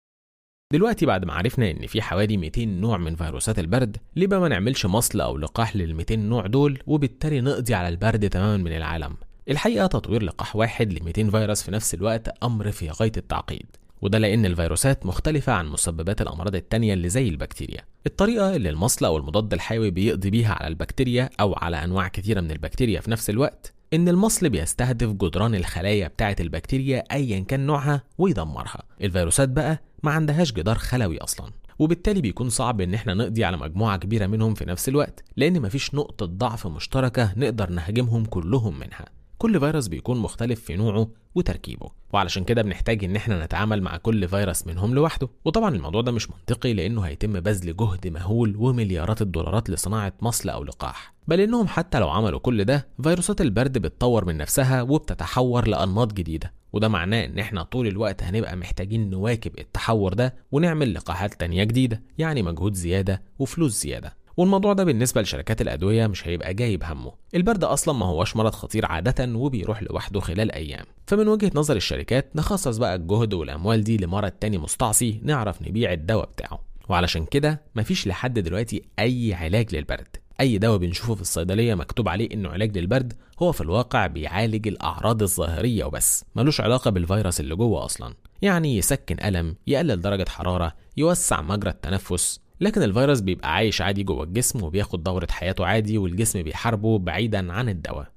[SPEAKER 1] دلوقتي بعد ما عرفنا ان في حوالي 200 نوع من فيروسات البرد ليه بقى ما نعملش مصل او لقاح لل 200 نوع دول وبالتالي نقضي على البرد تماما من العالم الحقيقه تطوير لقاح واحد ل 200 فيروس في نفس الوقت امر في غايه التعقيد وده لأن الفيروسات مختلفة عن مسببات الأمراض التانية اللي زي البكتيريا الطريقة اللي المصل أو المضاد الحيوي بيقضي بيها على البكتيريا أو على أنواع كثيرة من البكتيريا في نفس الوقت إن المصل بيستهدف جدران الخلايا بتاعة البكتيريا أيا كان نوعها ويدمرها الفيروسات بقى ما عندهاش جدار خلوي أصلا وبالتالي بيكون صعب ان احنا نقضي على مجموعة كبيرة منهم في نفس الوقت لان مفيش نقطة ضعف مشتركة نقدر نهاجمهم كلهم منها كل فيروس بيكون مختلف في نوعه وتركيبه وعلشان كده بنحتاج ان احنا نتعامل مع كل فيروس منهم لوحده وطبعا الموضوع ده مش منطقي لانه هيتم بذل جهد مهول ومليارات الدولارات لصناعه مصل او لقاح بل انهم حتى لو عملوا كل ده فيروسات البرد بتطور من نفسها وبتتحور لانماط جديده وده معناه ان احنا طول الوقت هنبقى محتاجين نواكب التحور ده ونعمل لقاحات تانية جديدة يعني مجهود زيادة وفلوس زيادة والموضوع ده بالنسبة لشركات الأدوية مش هيبقى جايب همه البرد أصلا ما هوش مرض خطير عادة وبيروح لوحده خلال أيام فمن وجهة نظر الشركات نخصص بقى الجهد والأموال دي لمرض تاني مستعصي نعرف نبيع الدواء بتاعه وعلشان كده مفيش لحد دلوقتي أي علاج للبرد أي دواء بنشوفه في الصيدلية مكتوب عليه إنه علاج للبرد هو في الواقع بيعالج الأعراض الظاهرية وبس ملوش علاقة بالفيروس اللي جوه أصلا يعني يسكن ألم يقلل درجة حرارة يوسع مجرى التنفس لكن الفيروس بيبقى عايش عادي جوه الجسم وبياخد دورة حياته عادي والجسم بيحاربه بعيدا عن الدواء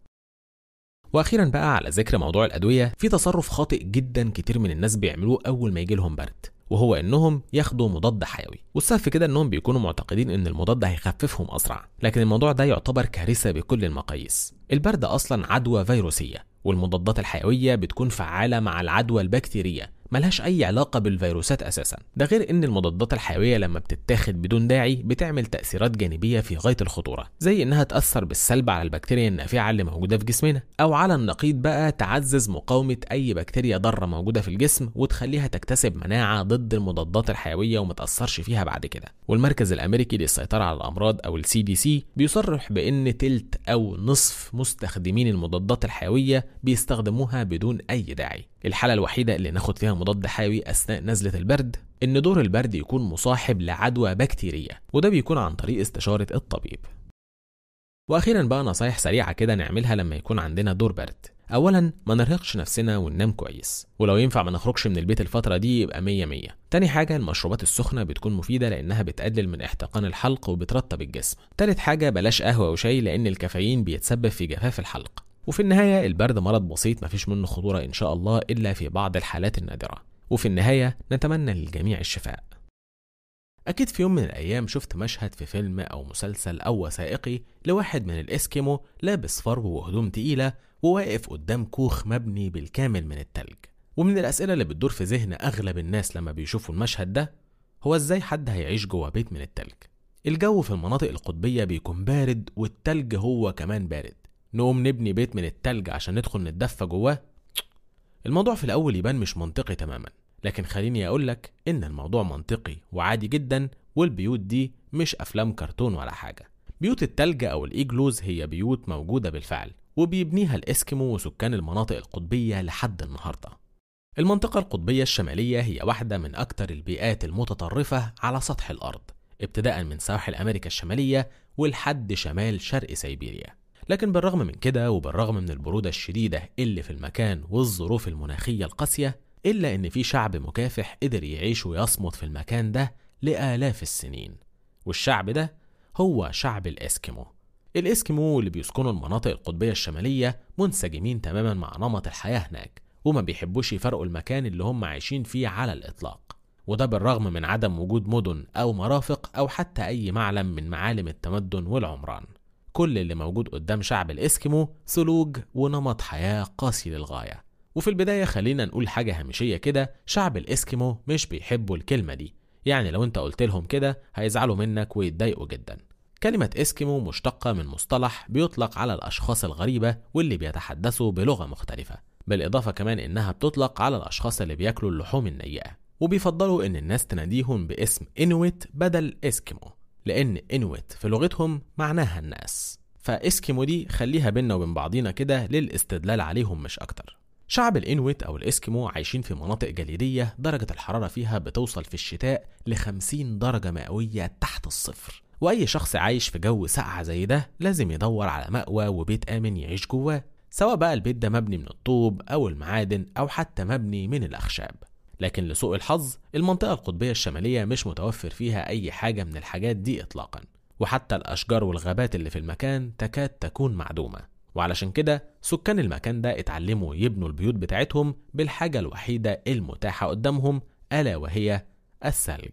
[SPEAKER 1] واخيرا بقى على ذكر موضوع الادويه في تصرف خاطئ جدا كتير من الناس بيعملوه اول ما يجي لهم برد وهو انهم ياخدوا مضاد حيوي والسبب في كده انهم بيكونوا معتقدين ان المضاد هيخففهم اسرع لكن الموضوع ده يعتبر كارثه بكل المقاييس البرد اصلا عدوى فيروسيه والمضادات الحيويه بتكون فعاله مع العدوى البكتيريه ملهاش أي علاقة بالفيروسات أساسا ده غير إن المضادات الحيوية لما بتتاخد بدون داعي بتعمل تأثيرات جانبية في غاية الخطورة زي إنها تأثر بالسلب على البكتيريا النافعة اللي موجودة في جسمنا أو على النقيض بقى تعزز مقاومة أي بكتيريا ضارة موجودة في الجسم وتخليها تكتسب مناعة ضد المضادات الحيوية وما تأثرش فيها بعد كده والمركز الأمريكي للسيطرة على الأمراض أو السي دي سي بيصرح بإن تلت أو نصف مستخدمين المضادات الحيوية بيستخدموها بدون أي داعي الحالة الوحيدة اللي ناخد فيها مضاد حيوي أثناء نزلة البرد إن دور البرد يكون مصاحب لعدوى بكتيرية وده بيكون عن طريق استشارة الطبيب وأخيرا بقى نصايح سريعة كده نعملها لما يكون عندنا دور برد أولا ما نرهقش نفسنا وننام كويس ولو ينفع ما نخرجش من البيت الفترة دي يبقى مية مية تاني حاجة المشروبات السخنة بتكون مفيدة لأنها بتقلل من احتقان الحلق وبترطب الجسم تالت حاجة بلاش قهوة وشاي لأن الكافيين بيتسبب في جفاف الحلق وفي النهاية البرد مرض بسيط مفيش منه خطورة إن شاء الله إلا في بعض الحالات النادرة وفي النهاية نتمنى للجميع الشفاء أكيد في يوم من الأيام شفت مشهد في فيلم أو مسلسل أو وثائقي لواحد من الإسكيمو لابس فرو وهدوم تقيلة وواقف قدام كوخ مبني بالكامل من التلج ومن الأسئلة اللي بتدور في ذهن أغلب الناس لما بيشوفوا المشهد ده هو إزاي حد هيعيش جوه بيت من التلج الجو في المناطق القطبية بيكون بارد والتلج هو كمان بارد نقوم نبني بيت من التلج عشان ندخل نتدفى جواه الموضوع في الأول يبان مش منطقي تماما لكن خليني أقولك إن الموضوع منطقي وعادي جدا والبيوت دي مش أفلام كرتون ولا حاجة بيوت التلج أو الإيجلوز هي بيوت موجودة بالفعل وبيبنيها الإسكيمو وسكان المناطق القطبية لحد النهاردة المنطقة القطبية الشمالية هي واحدة من أكثر البيئات المتطرفة على سطح الأرض ابتداء من سواحل أمريكا الشمالية ولحد شمال شرق سيبيريا لكن بالرغم من كده وبالرغم من البرودة الشديدة اللي في المكان والظروف المناخية القاسية إلا إن في شعب مكافح قدر يعيش ويصمد في المكان ده لآلاف السنين والشعب ده هو شعب الإسكيمو الإسكيمو اللي بيسكنوا المناطق القطبية الشمالية منسجمين تماما مع نمط الحياة هناك وما بيحبوش يفرقوا المكان اللي هم عايشين فيه على الإطلاق وده بالرغم من عدم وجود مدن أو مرافق أو حتى أي معلم من معالم التمدن والعمران كل اللي موجود قدام شعب الإسكيمو ثلوج ونمط حياة قاسي للغاية وفي البداية خلينا نقول حاجة هامشية كده شعب الإسكيمو مش بيحبوا الكلمة دي يعني لو انت قلت لهم كده هيزعلوا منك ويتضايقوا جدا كلمة إسكيمو مشتقة من مصطلح بيطلق على الأشخاص الغريبة واللي بيتحدثوا بلغة مختلفة بالإضافة كمان إنها بتطلق على الأشخاص اللي بياكلوا اللحوم النيئة وبيفضلوا إن الناس تناديهم باسم إنويت بدل إسكيمو لأن إنويت في لغتهم معناها الناس فإسكيمو دي خليها بينا وبين بعضينا كده للاستدلال عليهم مش أكتر شعب الإنويت أو الإسكيمو عايشين في مناطق جليدية درجة الحرارة فيها بتوصل في الشتاء ل 50 درجة مئوية تحت الصفر وأي شخص عايش في جو ساقعة زي ده لازم يدور على مأوى وبيت آمن يعيش جواه سواء بقى البيت ده مبني من الطوب أو المعادن أو حتى مبني من الأخشاب لكن لسوء الحظ المنطقة القطبية الشمالية مش متوفر فيها أي حاجة من الحاجات دي إطلاقا وحتى الأشجار والغابات اللي في المكان تكاد تكون معدومة وعلشان كده سكان المكان ده اتعلموا يبنوا البيوت بتاعتهم بالحاجة الوحيدة المتاحة قدامهم ألا وهي الثلج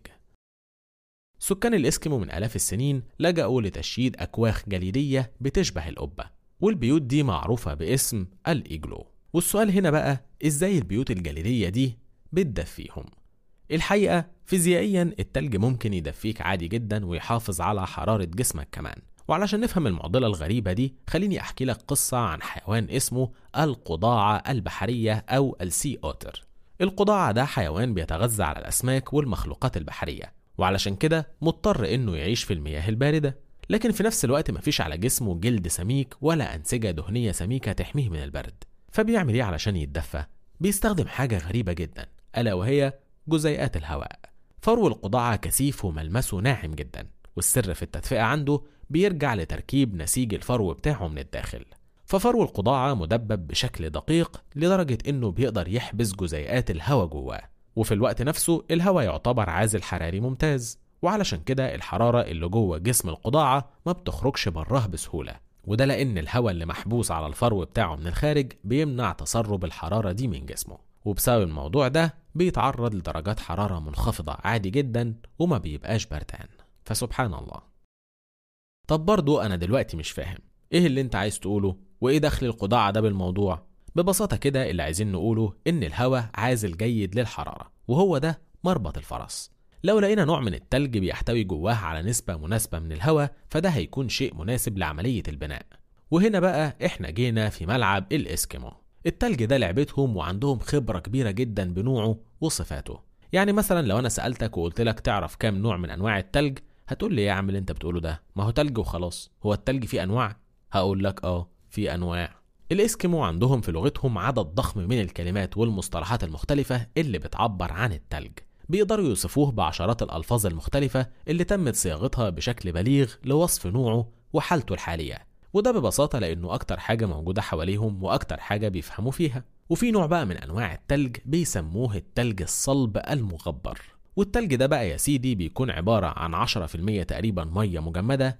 [SPEAKER 1] سكان الإسكيمو من آلاف السنين لجأوا لتشييد أكواخ جليدية بتشبه القبة والبيوت دي معروفة باسم الإيجلو والسؤال هنا بقى إزاي البيوت الجليدية دي بتدفيهم الحقيقة فيزيائيا التلج ممكن يدفيك عادي جدا ويحافظ على حرارة جسمك كمان وعلشان نفهم المعضلة الغريبة دي خليني أحكي لك قصة عن حيوان اسمه القضاعة البحرية أو السي أوتر القضاعة ده حيوان بيتغذى على الأسماك والمخلوقات البحرية وعلشان كده مضطر إنه يعيش في المياه الباردة لكن في نفس الوقت مفيش على جسمه جلد سميك ولا أنسجة دهنية سميكة تحميه من البرد فبيعمل إيه علشان يتدفى؟ بيستخدم حاجة غريبة جدا ألا وهي جزيئات الهواء فرو القضاعة كثيف وملمسه ناعم جدا والسر في التدفئة عنده بيرجع لتركيب نسيج الفرو بتاعه من الداخل ففرو القضاعة مدبب بشكل دقيق لدرجة إنه بيقدر يحبس جزيئات الهواء جواه وفي الوقت نفسه الهواء يعتبر عازل حراري ممتاز وعلشان كده الحرارة اللي جوه جسم القضاعة ما بتخرجش براه بسهولة وده لأن الهواء اللي محبوس على الفرو بتاعه من الخارج بيمنع تسرب الحرارة دي من جسمه وبسبب الموضوع ده بيتعرض لدرجات حرارة منخفضة عادي جدا وما بيبقاش بردان فسبحان الله طب برضو أنا دلوقتي مش فاهم إيه اللي أنت عايز تقوله وإيه دخل القضاعة ده بالموضوع ببساطة كده اللي عايزين نقوله إن الهواء عازل جيد للحرارة وهو ده مربط الفرس لو لقينا نوع من التلج بيحتوي جواه على نسبة مناسبة من الهواء فده هيكون شيء مناسب لعملية البناء وهنا بقى احنا جينا في ملعب الاسكيمو التلج ده لعبتهم وعندهم خبرة كبيرة جدا بنوعه وصفاته يعني مثلا لو انا سألتك وقلت لك تعرف كام نوع من انواع التلج هتقول لي ايه يا عم اللي انت بتقوله ده ما هو تلج وخلاص هو التلج فيه انواع هقول لك اه في انواع الاسكيمو عندهم في لغتهم عدد ضخم من الكلمات والمصطلحات المختلفة اللي بتعبر عن التلج بيقدروا يوصفوه بعشرات الألفاظ المختلفة اللي تمت صياغتها بشكل بليغ لوصف نوعه وحالته الحالية وده ببساطة لأنه أكتر حاجة موجودة حواليهم وأكتر حاجة بيفهموا فيها وفي نوع بقى من أنواع التلج بيسموه التلج الصلب المغبر والتلج ده بقى يا سيدي بيكون عبارة عن 10% تقريبا مية مجمدة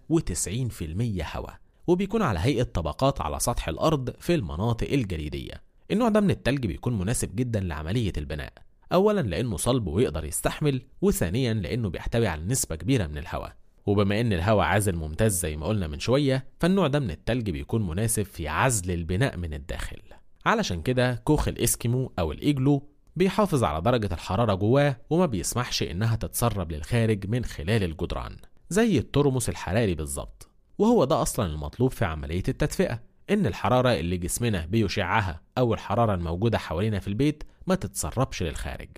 [SPEAKER 1] و90% هواء وبيكون على هيئة طبقات على سطح الأرض في المناطق الجليدية النوع ده من التلج بيكون مناسب جدا لعملية البناء أولا لأنه صلب ويقدر يستحمل وثانيا لأنه بيحتوي على نسبة كبيرة من الهواء وبما ان الهواء عازل ممتاز زي ما قلنا من شوية فالنوع ده من التلج بيكون مناسب في عزل البناء من الداخل علشان كده كوخ الاسكيمو او الايجلو بيحافظ على درجة الحرارة جواه وما بيسمحش انها تتسرب للخارج من خلال الجدران زي الترمس الحراري بالظبط وهو ده اصلا المطلوب في عملية التدفئة ان الحرارة اللي جسمنا بيشعها او الحرارة الموجودة حوالينا في البيت ما تتسربش للخارج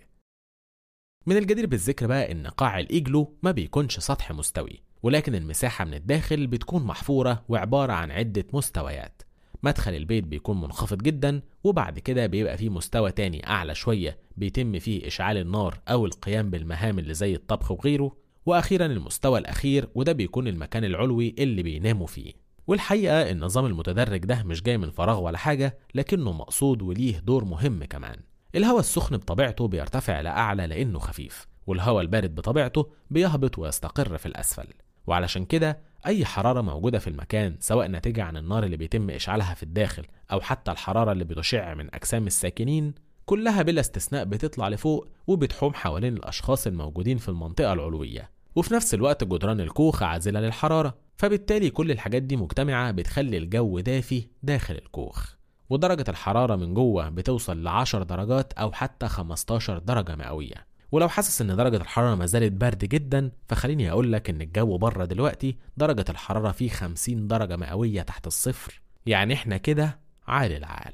[SPEAKER 1] من الجدير بالذكر بقى ان قاع الايجلو ما بيكونش سطح مستوي ولكن المساحة من الداخل بتكون محفورة وعبارة عن عدة مستويات مدخل البيت بيكون منخفض جدا وبعد كده بيبقى فيه مستوى تاني أعلى شوية بيتم فيه إشعال النار أو القيام بالمهام اللي زي الطبخ وغيره وأخيرا المستوى الأخير وده بيكون المكان العلوي اللي بيناموا فيه والحقيقة النظام المتدرج ده مش جاي من فراغ ولا حاجة لكنه مقصود وليه دور مهم كمان الهواء السخن بطبيعته بيرتفع لأعلى لأنه خفيف والهواء البارد بطبيعته بيهبط ويستقر في الأسفل وعلشان كده أي حرارة موجودة في المكان سواء ناتجة عن النار اللي بيتم إشعالها في الداخل أو حتى الحرارة اللي بتشع من أجسام الساكنين كلها بلا استثناء بتطلع لفوق وبتحوم حوالين الأشخاص الموجودين في المنطقة العلوية وفي نفس الوقت جدران الكوخ عازلة للحرارة فبالتالي كل الحاجات دي مجتمعة بتخلي الجو دافي داخل الكوخ ودرجة الحرارة من جوه بتوصل ل 10 درجات أو حتى 15 درجة مئوية ولو حاسس ان درجة الحرارة ما زالت برد جدا فخليني اقول لك ان الجو بره دلوقتي درجة الحرارة فيه 50 درجة مئوية تحت الصفر يعني احنا كده عال العال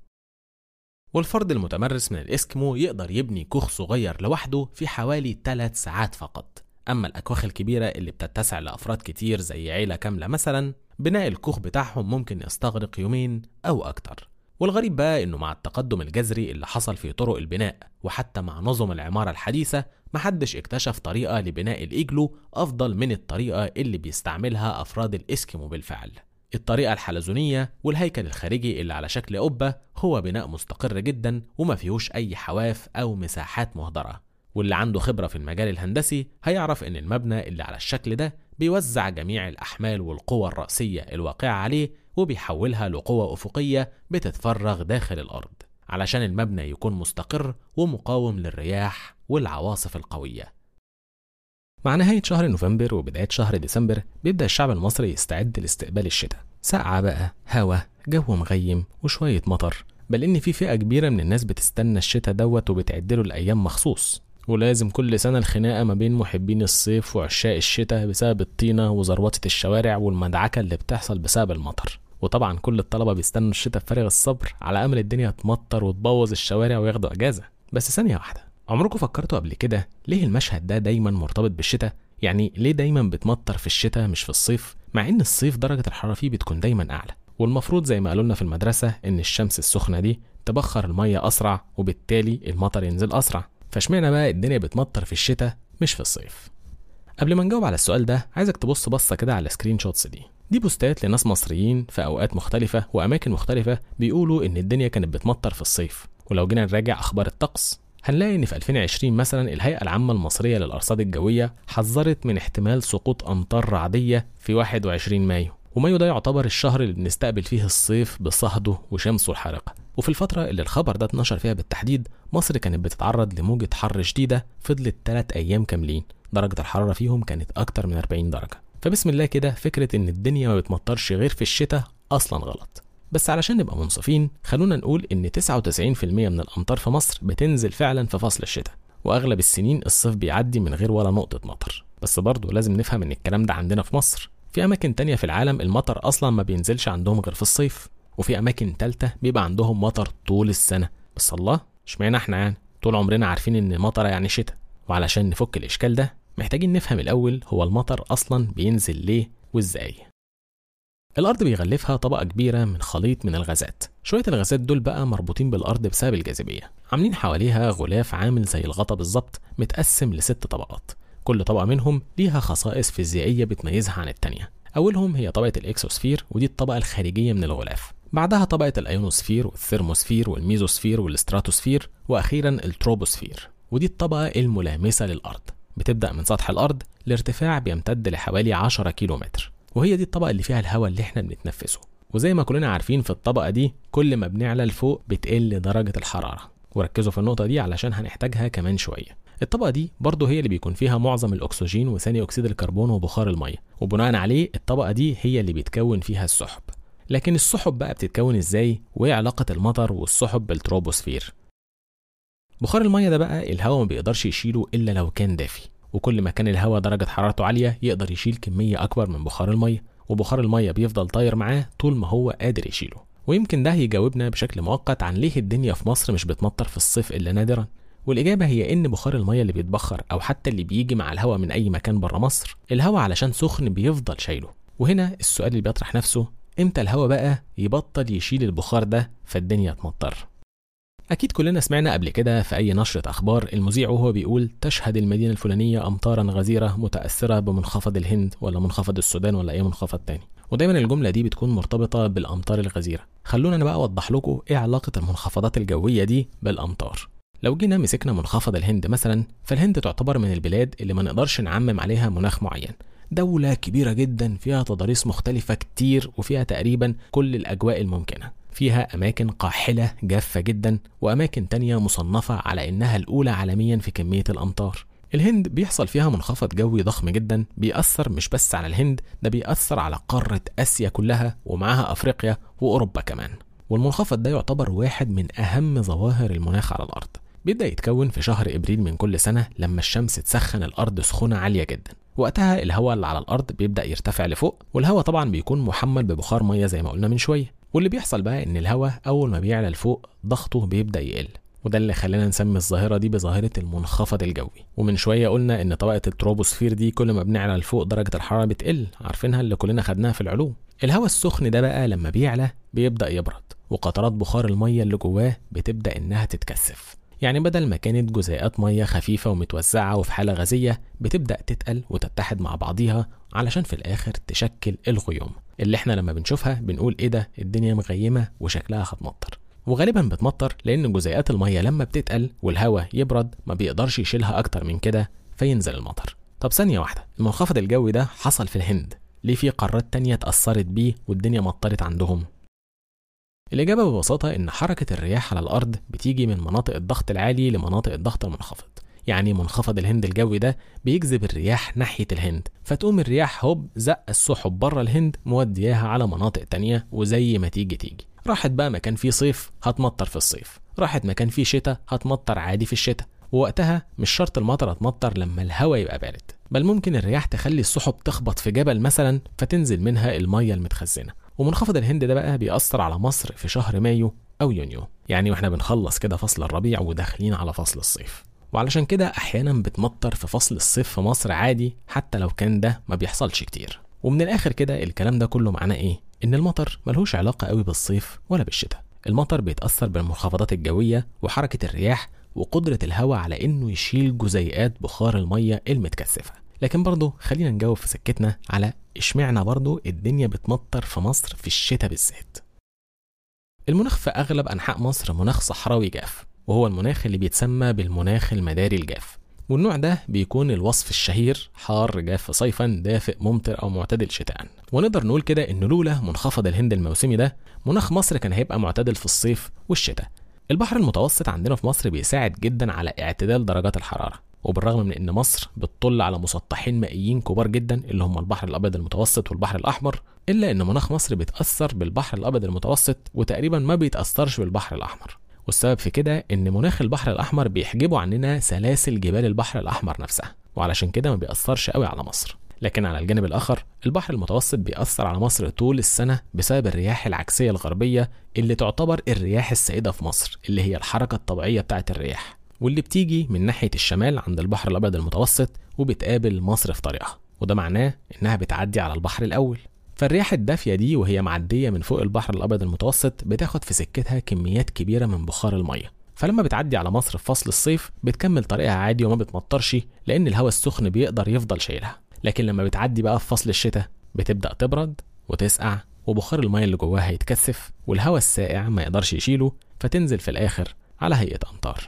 [SPEAKER 1] والفرد المتمرس من الاسكمو يقدر يبني كوخ صغير لوحده في حوالي 3 ساعات فقط اما الاكواخ الكبيرة اللي بتتسع لافراد كتير زي عيلة كاملة مثلا بناء الكوخ بتاعهم ممكن يستغرق يومين او اكتر والغريب بقى انه مع التقدم الجذري اللي حصل في طرق البناء وحتى مع نظم العمارة الحديثة محدش اكتشف طريقة لبناء الإيجلو أفضل من الطريقة اللي بيستعملها أفراد الإسكيمو بالفعل الطريقة الحلزونية والهيكل الخارجي اللي على شكل قبة هو بناء مستقر جدا وما فيهوش أي حواف أو مساحات مهدرة واللي عنده خبرة في المجال الهندسي هيعرف إن المبنى اللي على الشكل ده بيوزع جميع الأحمال والقوى الرأسية الواقعة عليه وبيحولها لقوة أفقية بتتفرغ داخل الأرض علشان المبنى يكون مستقر ومقاوم للرياح والعواصف القوية مع نهاية شهر نوفمبر وبداية شهر ديسمبر بيبدأ الشعب المصري يستعد لاستقبال الشتاء سقعة بقى هوا جو مغيم وشوية مطر بل إن في فئة كبيرة من الناس بتستنى الشتاء دوت وبتعدله الأيام مخصوص ولازم كل سنة الخناقة ما بين محبين الصيف وعشاق الشتاء بسبب الطينة وزروطة الشوارع والمدعكة اللي بتحصل بسبب المطر وطبعا كل الطلبة بيستنوا الشتاء بفارغ الصبر على أمل الدنيا تمطر وتبوظ الشوارع وياخدوا أجازة بس ثانية واحدة عمركم فكرتوا قبل كده ليه المشهد ده دايما مرتبط بالشتاء يعني ليه دايما بتمطر في الشتاء مش في الصيف مع ان الصيف درجة الحرارة فيه بتكون دايما أعلى والمفروض زي ما قالوا لنا في المدرسة ان الشمس السخنة دي تبخر المية أسرع وبالتالي المطر ينزل أسرع فاشمعنى بقى الدنيا بتمطر في الشتاء مش في الصيف قبل ما نجاوب على السؤال ده عايزك تبص بصة كده على السكرين شوتس دي دي بوستات لناس مصريين في أوقات مختلفة وأماكن مختلفة بيقولوا إن الدنيا كانت بتمطر في الصيف ولو جينا نراجع أخبار الطقس هنلاقي إن في 2020 مثلا الهيئة العامة المصرية للأرصاد الجوية حذرت من احتمال سقوط أمطار رعدية في 21 مايو ومايو ده يعتبر الشهر اللي بنستقبل فيه الصيف بصهده وشمسه الحارقة وفي الفترة اللي الخبر ده اتنشر فيها بالتحديد مصر كانت بتتعرض لموجة حر شديدة فضلت 3 أيام كاملين درجة الحرارة فيهم كانت أكتر من 40 درجة فبسم الله كده فكرة إن الدنيا ما بتمطرش غير في الشتاء أصلا غلط بس علشان نبقى منصفين خلونا نقول إن 99% من الأمطار في مصر بتنزل فعلا في فصل الشتاء وأغلب السنين الصيف بيعدي من غير ولا نقطة مطر بس برضه لازم نفهم إن الكلام ده عندنا في مصر في أماكن تانية في العالم المطر أصلا ما بينزلش عندهم غير في الصيف وفي أماكن تالتة بيبقى عندهم مطر طول السنة بس الله اشمعنى احنا يعني طول عمرنا عارفين إن مطرة يعني شتاء وعلشان نفك الإشكال ده محتاجين نفهم الأول هو المطر أصلا بينزل ليه وإزاي الأرض بيغلفها طبقة كبيرة من خليط من الغازات شوية الغازات دول بقى مربوطين بالأرض بسبب الجاذبية عاملين حواليها غلاف عامل زي الغطا بالظبط متقسم لست طبقات كل طبقة منهم ليها خصائص فيزيائية بتميزها عن التانية أولهم هي طبقة الإكسوسفير ودي الطبقة الخارجية من الغلاف بعدها طبقة الأيونوسفير والثيرموسفير والميزوسفير والستراتوسفير وأخيرا التروبوسفير ودي الطبقة الملامسة للأرض بتبدأ من سطح الأرض لارتفاع بيمتد لحوالي 10 كيلو متر وهي دي الطبقة اللي فيها الهواء اللي احنا بنتنفسه وزي ما كلنا عارفين في الطبقة دي كل ما بنعلى لفوق بتقل درجة الحرارة وركزوا في النقطة دي علشان هنحتاجها كمان شوية الطبقة دي برضه هي اللي بيكون فيها معظم الأكسجين وثاني أكسيد الكربون وبخار المية وبناء عليه الطبقة دي هي اللي بيتكون فيها السحب لكن السحب بقى بتتكون ازاي وايه علاقة المطر والسحب بالتروبوسفير بخار المية ده بقى الهواء ما بيقدرش يشيله إلا لو كان دافي وكل ما كان الهواء درجة حرارته عالية يقدر يشيل كمية أكبر من بخار المية وبخار المية بيفضل طاير معاه طول ما هو قادر يشيله ويمكن ده يجاوبنا بشكل مؤقت عن ليه الدنيا في مصر مش بتمطر في الصيف إلا نادرا والإجابة هي إن بخار المية اللي بيتبخر أو حتى اللي بيجي مع الهواء من أي مكان بره مصر الهواء علشان سخن بيفضل شايله وهنا السؤال اللي بيطرح نفسه إمتى الهواء بقى يبطل يشيل البخار ده فالدنيا تمطر أكيد كلنا سمعنا قبل كده في أي نشرة أخبار المذيع وهو بيقول تشهد المدينة الفلانية أمطارا غزيرة متأثرة بمنخفض الهند ولا منخفض السودان ولا أي منخفض تاني ودايما الجملة دي بتكون مرتبطة بالأمطار الغزيرة خلونا أنا بقى أوضح لكم إيه علاقة المنخفضات الجوية دي بالأمطار لو جينا مسكنا منخفض الهند مثلا فالهند تعتبر من البلاد اللي ما نقدرش نعمم عليها مناخ معين دولة كبيرة جدا فيها تضاريس مختلفة كتير وفيها تقريبا كل الأجواء الممكنة فيها أماكن قاحلة جافة جدا وأماكن تانية مصنفة على إنها الأولى عالميا في كمية الأمطار الهند بيحصل فيها منخفض جوي ضخم جدا بيأثر مش بس على الهند ده بيأثر على قارة آسيا كلها ومعاها أفريقيا وأوروبا كمان والمنخفض ده يعتبر واحد من أهم ظواهر المناخ على الأرض بيبدأ يتكون في شهر إبريل من كل سنة لما الشمس تسخن الأرض سخونة عالية جدا وقتها الهواء اللي على الأرض بيبدأ يرتفع لفوق والهواء طبعا بيكون محمل ببخار مية زي ما قلنا من شوية واللي بيحصل بقى إن الهواء أول ما بيعلى لفوق ضغطه بيبدأ يقل وده اللي خلانا نسمي الظاهرة دي بظاهرة المنخفض الجوي ومن شوية قلنا إن طبقة التروبوسفير دي كل ما بنعلى لفوق درجة الحرارة بتقل عارفينها اللي كلنا خدناها في العلوم الهواء السخن ده بقى لما بيعلى بيبدأ يبرد وقطرات بخار المية اللي جواه بتبدأ إنها تتكثف يعني بدل ما كانت جزيئات مية خفيفة ومتوزعة وفي حالة غازية بتبدأ تتقل وتتحد مع بعضيها علشان في الآخر تشكل الغيوم اللي احنا لما بنشوفها بنقول ايه ده الدنيا مغيمة وشكلها هتمطر وغالبا بتمطر لأن جزيئات المية لما بتتقل والهواء يبرد ما بيقدرش يشيلها أكتر من كده فينزل المطر طب ثانية واحدة المنخفض الجوي ده حصل في الهند ليه في قارات تانية اتأثرت بيه والدنيا مطرت عندهم الإجابة ببساطة إن حركة الرياح على الأرض بتيجي من مناطق الضغط العالي لمناطق الضغط المنخفض يعني منخفض الهند الجوي ده بيجذب الرياح ناحية الهند فتقوم الرياح هوب زق السحب بره الهند مودياها على مناطق تانية وزي ما تيجي تيجي راحت بقى مكان فيه صيف هتمطر في الصيف راحت مكان فيه شتاء هتمطر عادي في الشتاء ووقتها مش شرط المطر تمطر لما الهواء يبقى بارد بل ممكن الرياح تخلي السحب تخبط في جبل مثلا فتنزل منها المية المتخزنة ومنخفض الهند ده بقى بيأثر على مصر في شهر مايو أو يونيو يعني واحنا بنخلص كده فصل الربيع وداخلين على فصل الصيف وعلشان كده أحيانا بتمطر في فصل الصيف في مصر عادي حتى لو كان ده ما بيحصلش كتير ومن الآخر كده الكلام ده كله معناه إيه؟ إن المطر ملهوش علاقة قوي بالصيف ولا بالشتاء المطر بيتأثر بالمنخفضات الجوية وحركة الرياح وقدرة الهواء على إنه يشيل جزيئات بخار المية المتكثفة لكن برضه خلينا نجاوب في سكتنا على اشمعنى برضه الدنيا بتمطر في مصر في الشتاء بالذات المناخ في أغلب أنحاء مصر مناخ صحراوي جاف وهو المناخ اللي بيتسمى بالمناخ المداري الجاف والنوع ده بيكون الوصف الشهير حار جاف صيفا دافئ ممطر او معتدل شتاء ونقدر نقول كده ان لولا منخفض الهند الموسمي ده مناخ مصر كان هيبقى معتدل في الصيف والشتاء البحر المتوسط عندنا في مصر بيساعد جدا على اعتدال درجات الحراره وبالرغم من ان مصر بتطل على مسطحين مائيين كبار جدا اللي هم البحر الابيض المتوسط والبحر الاحمر الا ان مناخ مصر بيتاثر بالبحر الابيض المتوسط وتقريبا ما بيتاثرش بالبحر الاحمر والسبب في كده ان مناخ البحر الاحمر بيحجبه عننا سلاسل جبال البحر الاحمر نفسها وعلشان كده ما بيأثرش قوي على مصر لكن على الجانب الآخر البحر المتوسط بيأثر على مصر طول السنة بسبب الرياح العكسية الغربية اللي تعتبر الرياح السائدة في مصر اللي هي الحركة الطبيعية بتاعة الرياح واللي بتيجي من ناحية الشمال عند البحر الأبيض المتوسط وبتقابل مصر في طريقها وده معناه إنها بتعدي على البحر الأول فالرياح الدافية دي وهي معدية من فوق البحر الأبيض المتوسط بتاخد في سكتها كميات كبيرة من بخار المية فلما بتعدي على مصر في فصل الصيف بتكمل طريقها عادي وما بتمطرش لأن الهواء السخن بيقدر يفضل شايلها لكن لما بتعدي بقى في فصل الشتاء بتبدأ تبرد وتسقع وبخار المية اللي جواها يتكثف والهواء الساقع ما يقدرش يشيله فتنزل في الآخر على هيئة أمطار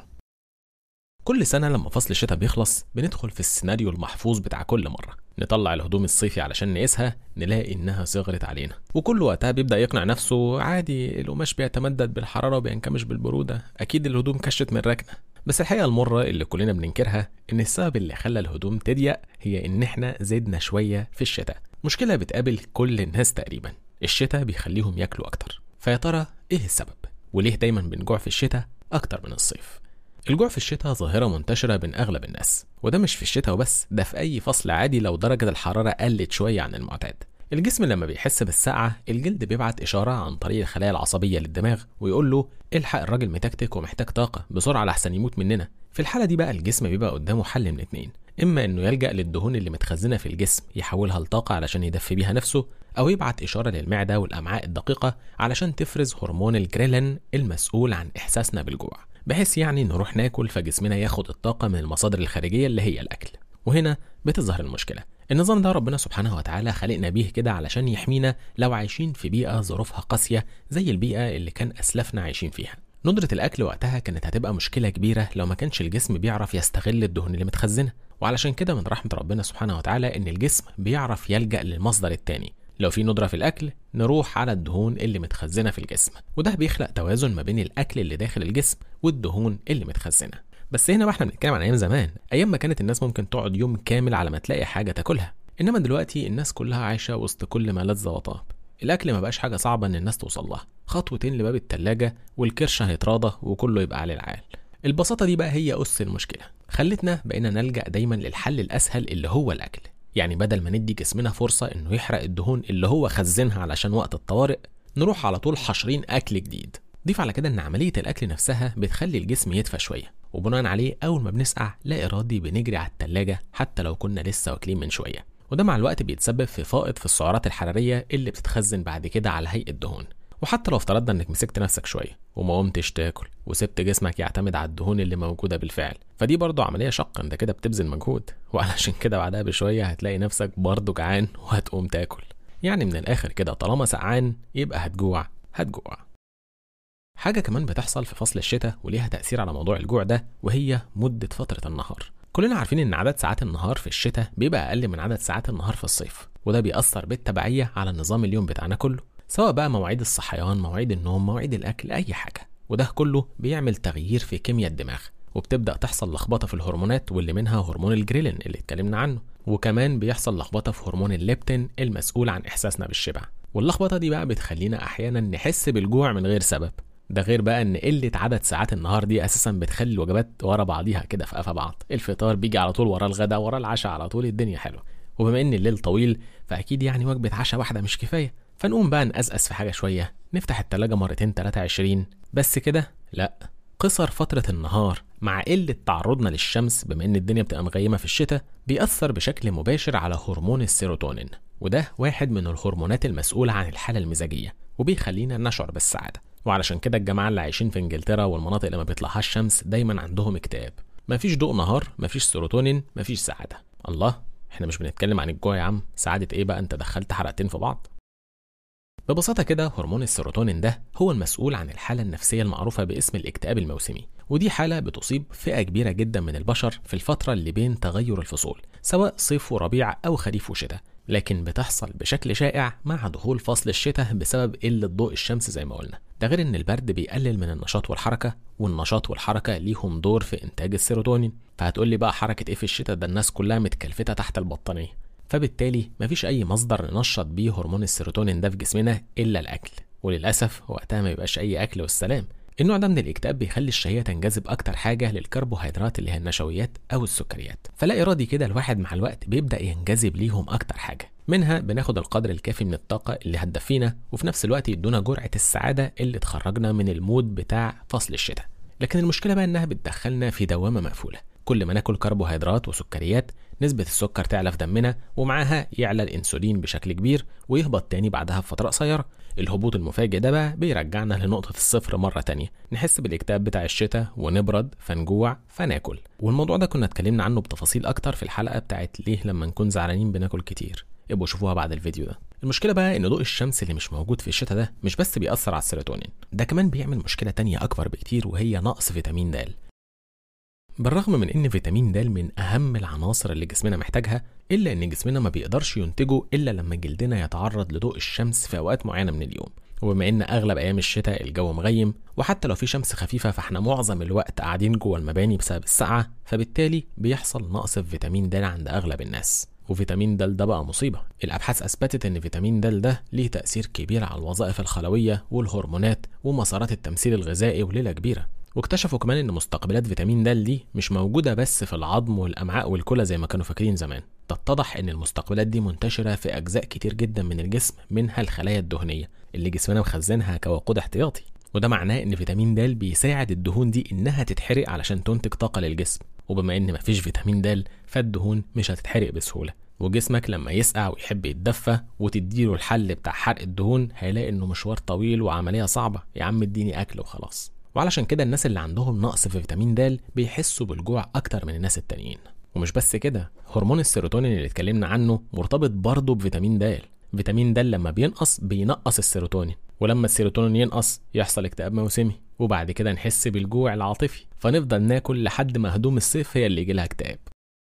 [SPEAKER 1] كل سنة لما فصل الشتاء بيخلص بندخل في السيناريو المحفوظ بتاع كل مرة نطلع الهدوم الصيفي علشان نقيسها نلاقي إنها صغرت علينا وكل وقتها بيبدأ يقنع نفسه عادي القماش بيتمدد بالحرارة وبينكمش بالبرودة أكيد الهدوم كشت من ركنة بس الحقيقة المرة اللي كلنا بننكرها إن السبب اللي خلى الهدوم تضيق هي إن إحنا زدنا شوية في الشتاء مشكلة بتقابل كل الناس تقريبا الشتاء بيخليهم ياكلوا أكتر فيا ترى إيه السبب؟ وليه دايما بنجوع في الشتاء أكتر من الصيف؟ الجوع في الشتاء ظاهرة منتشرة بين أغلب الناس وده مش في الشتاء وبس ده في أي فصل عادي لو درجة الحرارة قلت شوية عن المعتاد الجسم لما بيحس بالسقعة الجلد بيبعت إشارة عن طريق الخلايا العصبية للدماغ ويقول له الحق الراجل متكتك ومحتاج طاقة بسرعة لحسن يموت مننا في الحالة دي بقى الجسم بيبقى قدامه حل من اتنين إما إنه يلجأ للدهون اللي متخزنة في الجسم يحولها لطاقة علشان يدفي بيها نفسه أو يبعت إشارة للمعدة والأمعاء الدقيقة علشان تفرز هرمون الجريلين المسؤول عن إحساسنا بالجوع بحيث يعني نروح ناكل فجسمنا ياخد الطاقة من المصادر الخارجية اللي هي الأكل وهنا بتظهر المشكلة النظام ده ربنا سبحانه وتعالى خلقنا بيه كده علشان يحمينا لو عايشين في بيئة ظروفها قاسية زي البيئة اللي كان أسلافنا عايشين فيها ندرة الأكل وقتها كانت هتبقى مشكلة كبيرة لو ما كانش الجسم بيعرف يستغل الدهون اللي متخزنة وعلشان كده من رحمة ربنا سبحانه وتعالى إن الجسم بيعرف يلجأ للمصدر التاني لو في ندرة في الأكل نروح على الدهون اللي متخزنة في الجسم وده بيخلق توازن ما بين الأكل اللي داخل الجسم والدهون اللي متخزنة بس هنا بقى احنا بنتكلم عن أيام زمان أيام ما كانت الناس ممكن تقعد يوم كامل على ما تلاقي حاجة تاكلها إنما دلوقتي الناس كلها عايشة وسط كل ما لذ وطاب الأكل ما بقاش حاجة صعبة إن الناس توصل لها خطوتين لباب التلاجة والكرش هيتراضى وكله يبقى على العال البساطة دي بقى هي أس المشكلة خلتنا بقينا نلجأ دايما للحل الأسهل اللي هو الأكل يعني بدل ما ندي جسمنا فرصة إنه يحرق الدهون اللي هو خزنها علشان وقت الطوارئ نروح على طول حاشرين أكل جديد ضيف على كده إن عملية الأكل نفسها بتخلي الجسم يدفى شوية وبناء عليه أول ما بنسقع لا إرادي بنجري على التلاجة حتى لو كنا لسه واكلين من شوية وده مع الوقت بيتسبب في فائض في السعرات الحرارية اللي بتتخزن بعد كده على هيئة دهون وحتى لو افترضنا انك مسكت نفسك شويه وما قمتش تاكل وسبت جسمك يعتمد على الدهون اللي موجوده بالفعل فدي برضه عمليه شاقه انت كده بتبذل مجهود وعلشان كده بعدها بشويه هتلاقي نفسك برضه جعان وهتقوم تاكل يعني من الاخر كده طالما سقعان يبقى هتجوع هتجوع حاجه كمان بتحصل في فصل الشتاء وليها تاثير على موضوع الجوع ده وهي مده فتره النهار كلنا عارفين ان عدد ساعات النهار في الشتاء بيبقى اقل من عدد ساعات النهار في الصيف وده بيأثر بالتبعيه على نظام اليوم بتاعنا كله سواء بقى مواعيد الصحيان مواعيد النوم مواعيد الاكل اي حاجه وده كله بيعمل تغيير في كيمياء الدماغ وبتبدا تحصل لخبطه في الهرمونات واللي منها هرمون الجريلين اللي اتكلمنا عنه وكمان بيحصل لخبطه في هرمون الليبتين المسؤول عن احساسنا بالشبع واللخبطه دي بقى بتخلينا احيانا نحس بالجوع من غير سبب ده غير بقى ان قله عدد ساعات النهار دي اساسا بتخلي الوجبات ورا بعضيها كده في قفا بعض الفطار بيجي على طول ورا الغداء ورا العشاء على طول الدنيا حلوه وبما ان الليل طويل فاكيد يعني وجبه عشاء واحده مش كفايه فنقوم بقى نقزقز في حاجة شوية نفتح التلاجة مرتين تلاتة عشرين بس كده لأ قصر فترة النهار مع قلة تعرضنا للشمس بما إن الدنيا بتبقى مغيمة في الشتاء بيأثر بشكل مباشر على هرمون السيروتونين وده واحد من الهرمونات المسؤولة عن الحالة المزاجية وبيخلينا نشعر بالسعادة وعلشان كده الجماعة اللي عايشين في انجلترا والمناطق اللي ما بيطلعهاش شمس دايما عندهم اكتئاب مفيش ضوء نهار مفيش سيروتونين مفيش سعادة الله احنا مش بنتكلم عن الجوع يا عم سعادة ايه بقى انت دخلت حلقتين في بعض ببساطة كده هرمون السيروتونين ده هو المسؤول عن الحالة النفسية المعروفة باسم الاكتئاب الموسمي ودي حالة بتصيب فئة كبيرة جدا من البشر في الفترة اللي بين تغير الفصول سواء صيف وربيع أو خريف وشتاء لكن بتحصل بشكل شائع مع دخول فصل الشتاء بسبب قلة ضوء الشمس زي ما قلنا ده غير ان البرد بيقلل من النشاط والحركة والنشاط والحركة ليهم دور في انتاج السيروتونين فهتقول لي بقى حركة ايه في الشتاء ده الناس كلها متكلفتة تحت البطانية فبالتالي مفيش اي مصدر ننشط بيه هرمون السيروتونين ده في جسمنا الا الاكل وللاسف وقتها ما يبقاش اي اكل والسلام النوع ده من الاكتئاب بيخلي الشهيه تنجذب اكتر حاجه للكربوهيدرات اللي هي النشويات او السكريات فلا ارادي كده الواحد مع الوقت بيبدا ينجذب ليهم اكتر حاجه منها بناخد القدر الكافي من الطاقه اللي هتدفينا وفي نفس الوقت يدونا جرعه السعاده اللي تخرجنا من المود بتاع فصل الشتاء لكن المشكله بقى انها بتدخلنا في دوامه مقفوله كل ما ناكل كربوهيدرات وسكريات نسبة السكر تعلى في دمنا ومعاها يعلى الأنسولين بشكل كبير ويهبط تاني بعدها بفترة قصيرة الهبوط المفاجئ ده بقى بيرجعنا لنقطة الصفر مرة تانية نحس بالاكتئاب بتاع الشتاء ونبرد فنجوع فناكل والموضوع ده كنا اتكلمنا عنه بتفاصيل أكتر في الحلقة بتاعت ليه لما نكون زعلانين بناكل كتير ابقوا شوفوها بعد الفيديو ده المشكلة بقى إن ضوء الشمس اللي مش موجود في الشتاء ده مش بس بيأثر على السيروتونين ده كمان بيعمل مشكلة تانية أكبر بكتير وهي نقص فيتامين د بالرغم من ان فيتامين د من اهم العناصر اللي جسمنا محتاجها الا ان جسمنا ما بيقدرش ينتجه الا لما جلدنا يتعرض لضوء الشمس في اوقات معينه من اليوم وبما ان اغلب ايام الشتاء الجو مغيم وحتى لو في شمس خفيفه فاحنا معظم الوقت قاعدين جوه المباني بسبب السقعه فبالتالي بيحصل نقص في فيتامين د عند اغلب الناس وفيتامين د ده بقى مصيبه الابحاث اثبتت ان فيتامين د ده ليه تاثير كبير على الوظائف الخلويه والهرمونات ومسارات التمثيل الغذائي وليله كبيره واكتشفوا كمان ان مستقبلات فيتامين د دي مش موجوده بس في العظم والامعاء والكلى زي ما كانوا فاكرين زمان ده اتضح ان المستقبلات دي منتشره في اجزاء كتير جدا من الجسم منها الخلايا الدهنيه اللي جسمنا مخزنها كوقود احتياطي وده معناه ان فيتامين د بيساعد الدهون دي انها تتحرق علشان تنتج طاقه للجسم وبما ان مفيش فيتامين د فالدهون مش هتتحرق بسهوله وجسمك لما يسقع ويحب يتدفى وتديله الحل بتاع حرق الدهون هيلاقي انه مشوار طويل وعمليه صعبه يا عم اديني اكل وخلاص وعلشان كده الناس اللي عندهم نقص في فيتامين د بيحسوا بالجوع اكتر من الناس التانيين ومش بس كده هرمون السيروتونين اللي اتكلمنا عنه مرتبط برضه بفيتامين د فيتامين د لما بينقص بينقص السيروتونين ولما السيروتونين ينقص يحصل اكتئاب موسمي وبعد كده نحس بالجوع العاطفي فنفضل ناكل لحد ما هدوم الصيف هي اللي يجي لها اكتئاب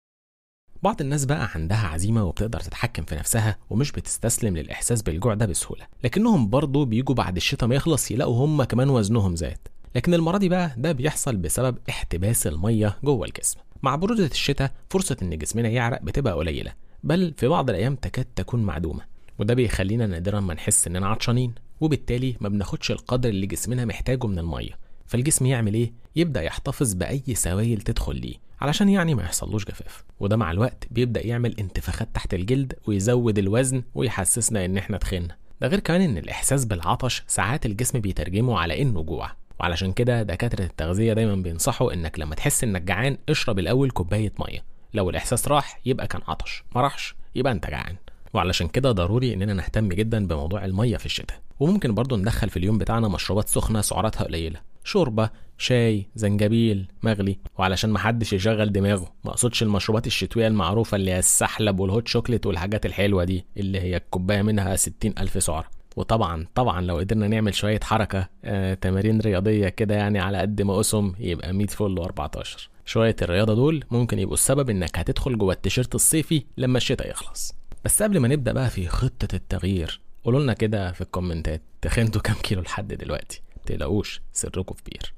[SPEAKER 1] بعض الناس بقى عندها عزيمة وبتقدر تتحكم في نفسها ومش بتستسلم للإحساس بالجوع ده بسهولة لكنهم برضه بيجوا بعد الشتاء ما يخلص يلاقوا هم كمان وزنهم زاد لكن المرة دي بقى ده بيحصل بسبب احتباس المية جوه الجسم مع برودة الشتاء فرصة إن جسمنا يعرق بتبقى قليلة بل في بعض الأيام تكاد تكون معدومة وده بيخلينا نادرا ما نحس إننا عطشانين وبالتالي ما بناخدش القدر اللي جسمنا محتاجه من المية فالجسم يعمل إيه؟ يبدأ يحتفظ بأي سوائل تدخل ليه علشان يعني ما يحصلوش جفاف وده مع الوقت بيبدأ يعمل انتفاخات تحت الجلد ويزود الوزن ويحسسنا إن إحنا تخنا ده غير كمان إن الإحساس بالعطش ساعات الجسم بيترجمه على إنه جوع وعلشان كده دكاترة التغذية دايما بينصحوا إنك لما تحس إنك جعان اشرب الأول كوباية مية لو الإحساس راح يبقى كان عطش ما راحش يبقى أنت جعان وعلشان كده ضروري إننا نهتم جدا بموضوع المية في الشتاء وممكن برضو ندخل في اليوم بتاعنا مشروبات سخنة سعراتها قليلة شوربة شاي زنجبيل مغلي وعلشان محدش يشغل دماغه ما اقصدش المشروبات الشتوية المعروفة اللي هي السحلب والهوت شوكليت والحاجات الحلوة دي اللي هي الكوباية منها ستين ألف سعرة وطبعا طبعا لو قدرنا نعمل شوية حركة آه تمارين رياضية كده يعني على قد ما أسم يبقى 100 فل و14 شوية الرياضة دول ممكن يبقوا السبب إنك هتدخل جوه التيشيرت الصيفي لما الشتاء يخلص بس قبل ما نبدأ بقى في خطة التغيير قولوا لنا كده في الكومنتات تخنتوا كام كيلو لحد دلوقتي متقلقوش سركم في بير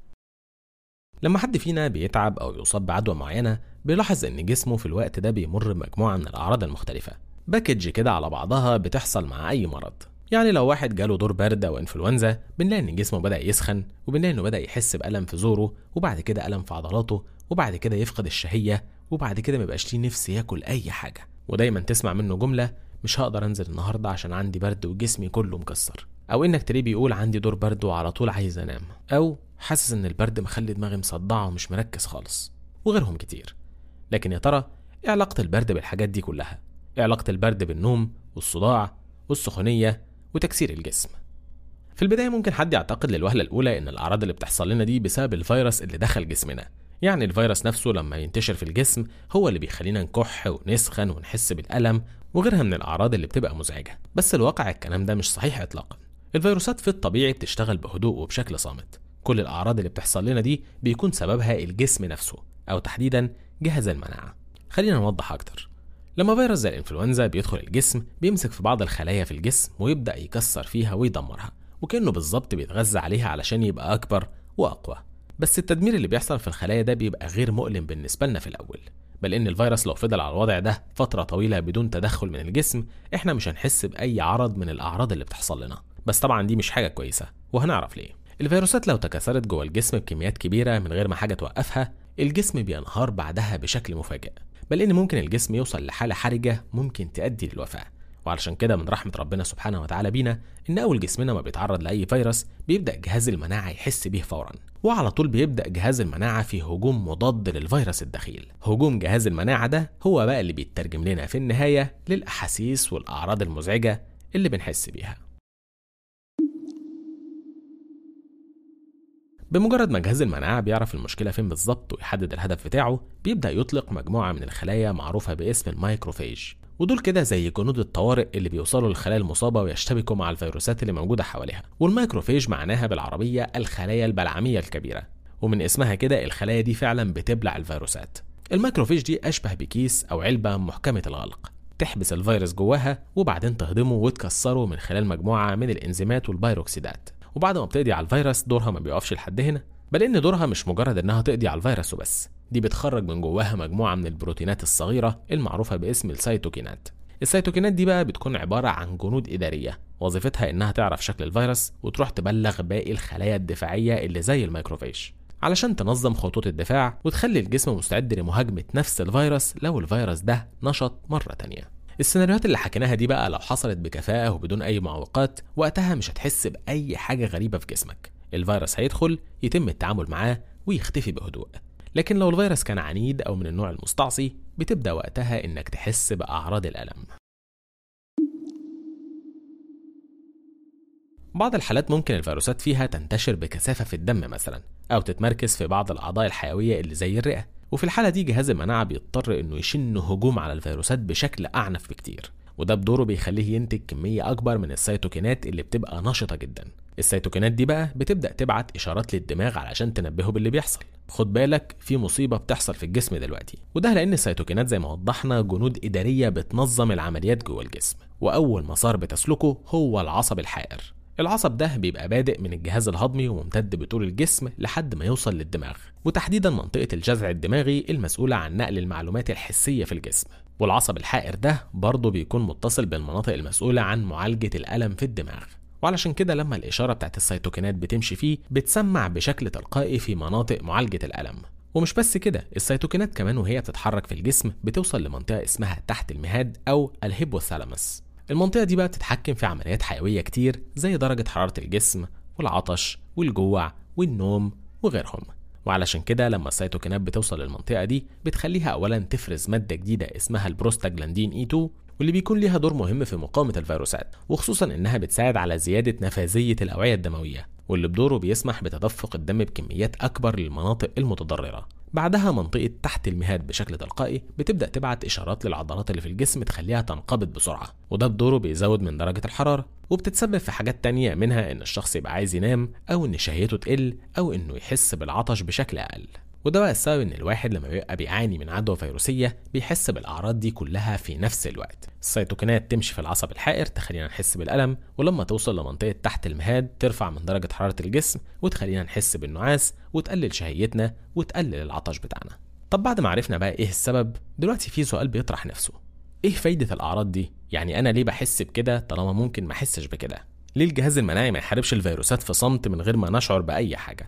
[SPEAKER 1] لما حد فينا بيتعب أو يصاب بعدوى معينة بيلاحظ إن جسمه في الوقت ده بيمر بمجموعة من الأعراض المختلفة باكج كده على بعضها بتحصل مع أي مرض يعني لو واحد جاله دور برد او انفلونزا بنلاقي ان جسمه بدا يسخن وبنلاقي انه بدا يحس بالم في زوره وبعد كده الم في عضلاته وبعد كده يفقد الشهيه وبعد كده ميبقاش ليه نفس ياكل اي حاجه ودايما تسمع منه جمله مش هقدر انزل النهارده عشان عندي برد وجسمي كله مكسر او انك تلاقيه بيقول عندي دور برد وعلى طول عايز انام او حاسس ان البرد مخلي دماغي مصدعه ومش مركز خالص وغيرهم كتير لكن يا ترى ايه علاقه البرد بالحاجات دي كلها ايه علاقه البرد بالنوم والصداع والسخونيه وتكسير الجسم في البداية ممكن حد يعتقد للوهلة الأولى إن الأعراض اللي بتحصل لنا دي بسبب الفيروس اللي دخل جسمنا يعني الفيروس نفسه لما ينتشر في الجسم هو اللي بيخلينا نكح ونسخن ونحس بالألم وغيرها من الأعراض اللي بتبقى مزعجة بس الواقع الكلام ده مش صحيح إطلاقا الفيروسات في الطبيعي بتشتغل بهدوء وبشكل صامت كل الأعراض اللي بتحصل لنا دي بيكون سببها الجسم نفسه أو تحديدا جهاز المناعة خلينا نوضح أكتر لما فيروس زي الإنفلونزا بيدخل الجسم بيمسك في بعض الخلايا في الجسم ويبدأ يكسر فيها ويدمرها وكأنه بالظبط بيتغذى عليها علشان يبقى أكبر وأقوى بس التدمير اللي بيحصل في الخلايا ده بيبقى غير مؤلم بالنسبة لنا في الأول بل إن الفيروس لو فضل على الوضع ده فترة طويلة بدون تدخل من الجسم إحنا مش هنحس بأي عرض من الأعراض اللي بتحصل لنا بس طبعا دي مش حاجة كويسة وهنعرف ليه الفيروسات لو تكاثرت جوه الجسم بكميات كبيرة من غير ما حاجة توقفها الجسم بينهار بعدها بشكل مفاجئ بل إن ممكن الجسم يوصل لحالة حرجة ممكن تؤدي للوفاة وعلشان كده من رحمة ربنا سبحانه وتعالى بينا إن أول جسمنا ما بيتعرض لأي فيروس بيبدأ جهاز المناعة يحس بيه فورا وعلى طول بيبدأ جهاز المناعة في هجوم مضاد للفيروس الدخيل هجوم جهاز المناعة ده هو بقى اللي بيترجم لنا في النهاية للأحاسيس والأعراض المزعجة اللي بنحس بيها بمجرد ما جهاز المناعة بيعرف المشكلة فين بالظبط ويحدد الهدف بتاعه بيبدأ يطلق مجموعة من الخلايا معروفة باسم المايكروفيج ودول كده زي جنود الطوارئ اللي بيوصلوا للخلايا المصابة ويشتبكوا مع الفيروسات اللي موجودة حواليها والمايكروفيج معناها بالعربية الخلايا البلعمية الكبيرة ومن اسمها كده الخلايا دي فعلا بتبلع الفيروسات المايكروفيج دي أشبه بكيس أو علبة محكمة الغلق تحبس الفيروس جواها وبعدين تهضمه وتكسره من خلال مجموعة من الإنزيمات والبيروكسيدات وبعد ما بتقضي على الفيروس دورها ما بيقفش لحد هنا بل ان دورها مش مجرد انها تقضي على الفيروس وبس دي بتخرج من جواها مجموعه من البروتينات الصغيره المعروفه باسم السيتوكينات السيتوكينات دي بقى بتكون عباره عن جنود اداريه وظيفتها انها تعرف شكل الفيروس وتروح تبلغ باقي الخلايا الدفاعيه اللي زي الميكروفيج علشان تنظم خطوط الدفاع وتخلي الجسم مستعد لمهاجمه نفس الفيروس لو الفيروس ده نشط مره تانيه السيناريوهات اللي حكيناها دي بقى لو حصلت بكفاءة وبدون أي معوقات وقتها مش هتحس بأي حاجة غريبة في جسمك الفيروس هيدخل يتم التعامل معاه ويختفي بهدوء لكن لو الفيروس كان عنيد أو من النوع المستعصي بتبدأ وقتها إنك تحس بأعراض الألم بعض الحالات ممكن الفيروسات فيها تنتشر بكثافة في الدم مثلا أو تتمركز في بعض الأعضاء الحيوية اللي زي الرئة وفي الحالة دي جهاز المناعة بيضطر إنه يشن هجوم على الفيروسات بشكل أعنف بكتير وده بدوره بيخليه ينتج كمية أكبر من السيتوكينات اللي بتبقى نشطة جدا السيتوكينات دي بقى بتبدأ تبعت إشارات للدماغ علشان تنبهه باللي بيحصل خد بالك في مصيبة بتحصل في الجسم دلوقتي وده لأن السيتوكينات زي ما وضحنا جنود إدارية بتنظم العمليات جوه الجسم وأول مسار بتسلكه هو العصب الحائر العصب ده بيبقى بادئ من الجهاز الهضمي وممتد بطول الجسم لحد ما يوصل للدماغ وتحديدا منطقة الجذع الدماغي المسؤولة عن نقل المعلومات الحسية في الجسم والعصب الحائر ده برضه بيكون متصل بالمناطق المسؤولة عن معالجة الألم في الدماغ وعلشان كده لما الإشارة بتاعت السيتوكينات بتمشي فيه بتسمع بشكل تلقائي في مناطق معالجة الألم ومش بس كده السيتوكينات كمان وهي بتتحرك في الجسم بتوصل لمنطقة اسمها تحت المهاد أو الهيبوثالاموس المنطقة دي بقى بتتحكم في عمليات حيوية كتير زي درجة حرارة الجسم والعطش والجوع والنوم وغيرهم وعلشان كده لما السيتوكينات بتوصل للمنطقة دي بتخليها أولا تفرز مادة جديدة اسمها البروستاجلاندين اي 2 واللي بيكون ليها دور مهم في مقاومة الفيروسات وخصوصا إنها بتساعد على زيادة نفاذية الأوعية الدموية واللي بدوره بيسمح بتدفق الدم بكميات أكبر للمناطق المتضررة بعدها منطقة تحت المهاد بشكل تلقائي بتبدأ تبعت إشارات للعضلات اللي في الجسم تخليها تنقبض بسرعة وده بدوره بيزود من درجة الحرارة وبتتسبب في حاجات تانية منها إن الشخص يبقى عايز ينام أو إن شهيته تقل أو إنه يحس بالعطش بشكل أقل وده بقى السبب ان الواحد لما بيبقى بيعاني من عدوى فيروسيه بيحس بالاعراض دي كلها في نفس الوقت السيتوكينات تمشي في العصب الحائر تخلينا نحس بالالم ولما توصل لمنطقه تحت المهاد ترفع من درجه حراره الجسم وتخلينا نحس بالنعاس وتقلل شهيتنا وتقلل العطش بتاعنا طب بعد ما عرفنا بقى ايه السبب دلوقتي في سؤال بيطرح نفسه ايه فايده الاعراض دي يعني انا ليه بحس بكده طالما ممكن ما احسش بكده ليه الجهاز المناعي ما يحاربش الفيروسات في صمت من غير ما نشعر باي حاجه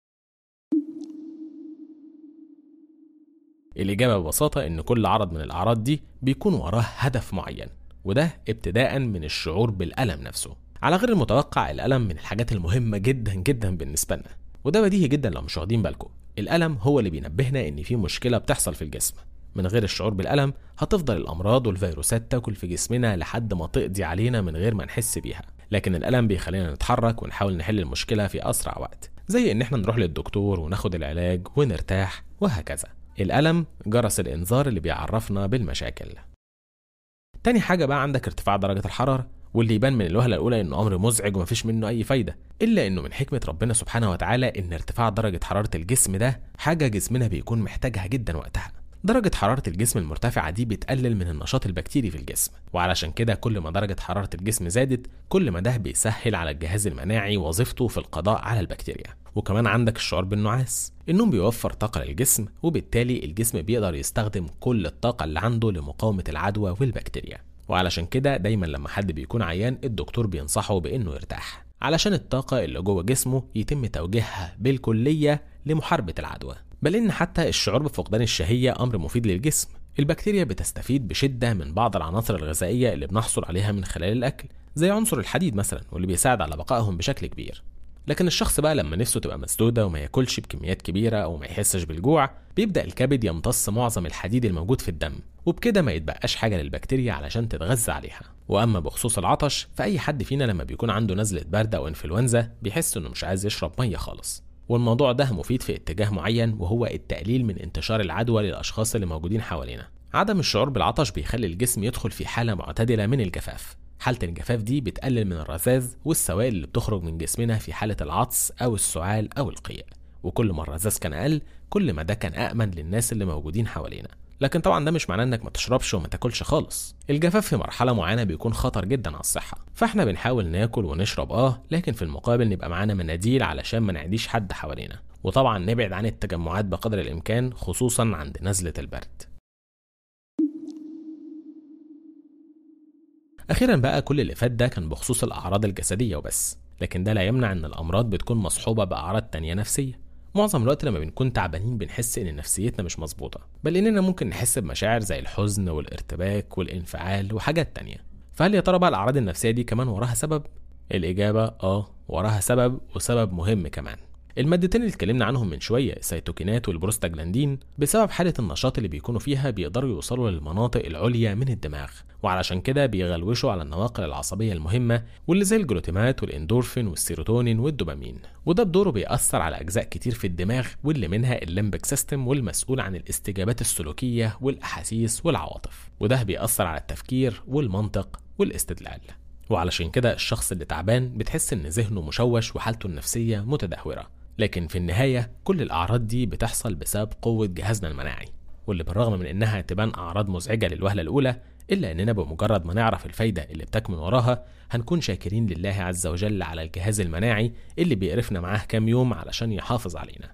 [SPEAKER 1] الإجابة ببساطة إن كل عرض من الأعراض دي بيكون وراه هدف معين وده ابتداء من الشعور بالألم نفسه على غير المتوقع الألم من الحاجات المهمة جدا جدا بالنسبة لنا وده بديهي جدا لو مش واخدين بالكم الألم هو اللي بينبهنا إن في مشكلة بتحصل في الجسم من غير الشعور بالألم هتفضل الأمراض والفيروسات تاكل في جسمنا لحد ما تقضي علينا من غير ما نحس بيها لكن الألم بيخلينا نتحرك ونحاول نحل المشكلة في أسرع وقت زي إن احنا نروح للدكتور وناخد العلاج ونرتاح وهكذا الألم جرس الإنذار اللي بيعرفنا بالمشاكل تاني حاجة بقى عندك ارتفاع درجة الحرارة واللي يبان من الوهله الاولى انه امر مزعج ومفيش منه اي فايده الا انه من حكمه ربنا سبحانه وتعالى ان ارتفاع درجه حراره الجسم ده حاجه جسمنا بيكون محتاجها جدا وقتها درجة حرارة الجسم المرتفعة دي بتقلل من النشاط البكتيري في الجسم وعلشان كده كل ما درجة حرارة الجسم زادت كل ما ده بيسهل على الجهاز المناعي وظيفته في القضاء على البكتيريا وكمان عندك الشعور بالنعاس النوم بيوفر طاقة للجسم وبالتالي الجسم بيقدر يستخدم كل الطاقة اللي عنده لمقاومة العدوى والبكتيريا وعلشان كده دايما لما حد بيكون عيان الدكتور بينصحه بانه يرتاح علشان الطاقة اللي جوه جسمه يتم توجيهها بالكلية لمحاربة العدوى بل ان حتى الشعور بفقدان الشهية امر مفيد للجسم البكتيريا بتستفيد بشدة من بعض العناصر الغذائية اللي بنحصل عليها من خلال الأكل زي عنصر الحديد مثلا واللي بيساعد على بقائهم بشكل كبير لكن الشخص بقى لما نفسه تبقى مسدودة وما ياكلش بكميات كبيرة أو ما يحسش بالجوع بيبدأ الكبد يمتص معظم الحديد الموجود في الدم وبكده ما يتبقاش حاجة للبكتيريا علشان تتغذى عليها وأما بخصوص العطش فأي حد فينا لما بيكون عنده نزلة برد أو إنفلونزا بيحس إنه مش عايز يشرب مية خالص والموضوع ده مفيد في اتجاه معين وهو التقليل من انتشار العدوى للأشخاص اللي موجودين حوالينا عدم الشعور بالعطش بيخلي الجسم يدخل في حالة معتدلة من الجفاف حالة الجفاف دي بتقلل من الرذاذ والسوائل اللي بتخرج من جسمنا في حالة العطس أو السعال أو القيء وكل ما الرذاذ كان أقل كل ما ده كان أأمن للناس اللي موجودين حوالينا لكن طبعا ده مش معناه انك ما تشربش وما تاكلش خالص الجفاف في مرحله معينه بيكون خطر جدا على الصحه فاحنا بنحاول ناكل ونشرب اه لكن في المقابل نبقى معانا مناديل علشان ما نعديش حد حوالينا وطبعا نبعد عن التجمعات بقدر الامكان خصوصا عند نزله البرد اخيرا بقى كل اللي فات ده كان بخصوص الاعراض الجسديه وبس لكن ده لا يمنع ان الامراض بتكون مصحوبه باعراض تانية نفسيه معظم الوقت لما بنكون تعبانين بنحس ان نفسيتنا مش مظبوطه بل اننا ممكن نحس بمشاعر زي الحزن والارتباك والانفعال وحاجات تانية فهل يا ترى بقى الاعراض النفسيه دي كمان وراها سبب الاجابه اه وراها سبب وسبب مهم كمان المادتين اللي اتكلمنا عنهم من شويه السيتوكينات والبروستاجلاندين بسبب حاله النشاط اللي بيكونوا فيها بيقدروا يوصلوا للمناطق العليا من الدماغ وعلشان كده بيغلوشوا على النواقل العصبيه المهمه واللي زي الجلوتيمات والاندورفين والسيروتونين والدوبامين وده بدوره بيأثر على اجزاء كتير في الدماغ واللي منها الليمبك سيستم والمسؤول عن الاستجابات السلوكيه والاحاسيس والعواطف وده بيأثر على التفكير والمنطق والاستدلال وعلشان كده الشخص اللي تعبان بتحس ان ذهنه مشوش وحالته النفسيه متدهوره لكن في النهاية كل الأعراض دي بتحصل بسبب قوة جهازنا المناعي واللي بالرغم من إنها تبان أعراض مزعجة للوهلة الأولى إلا إننا بمجرد ما نعرف الفايدة اللي بتكمن وراها هنكون شاكرين لله عز وجل على الجهاز المناعي اللي بيقرفنا معاه كام يوم علشان يحافظ علينا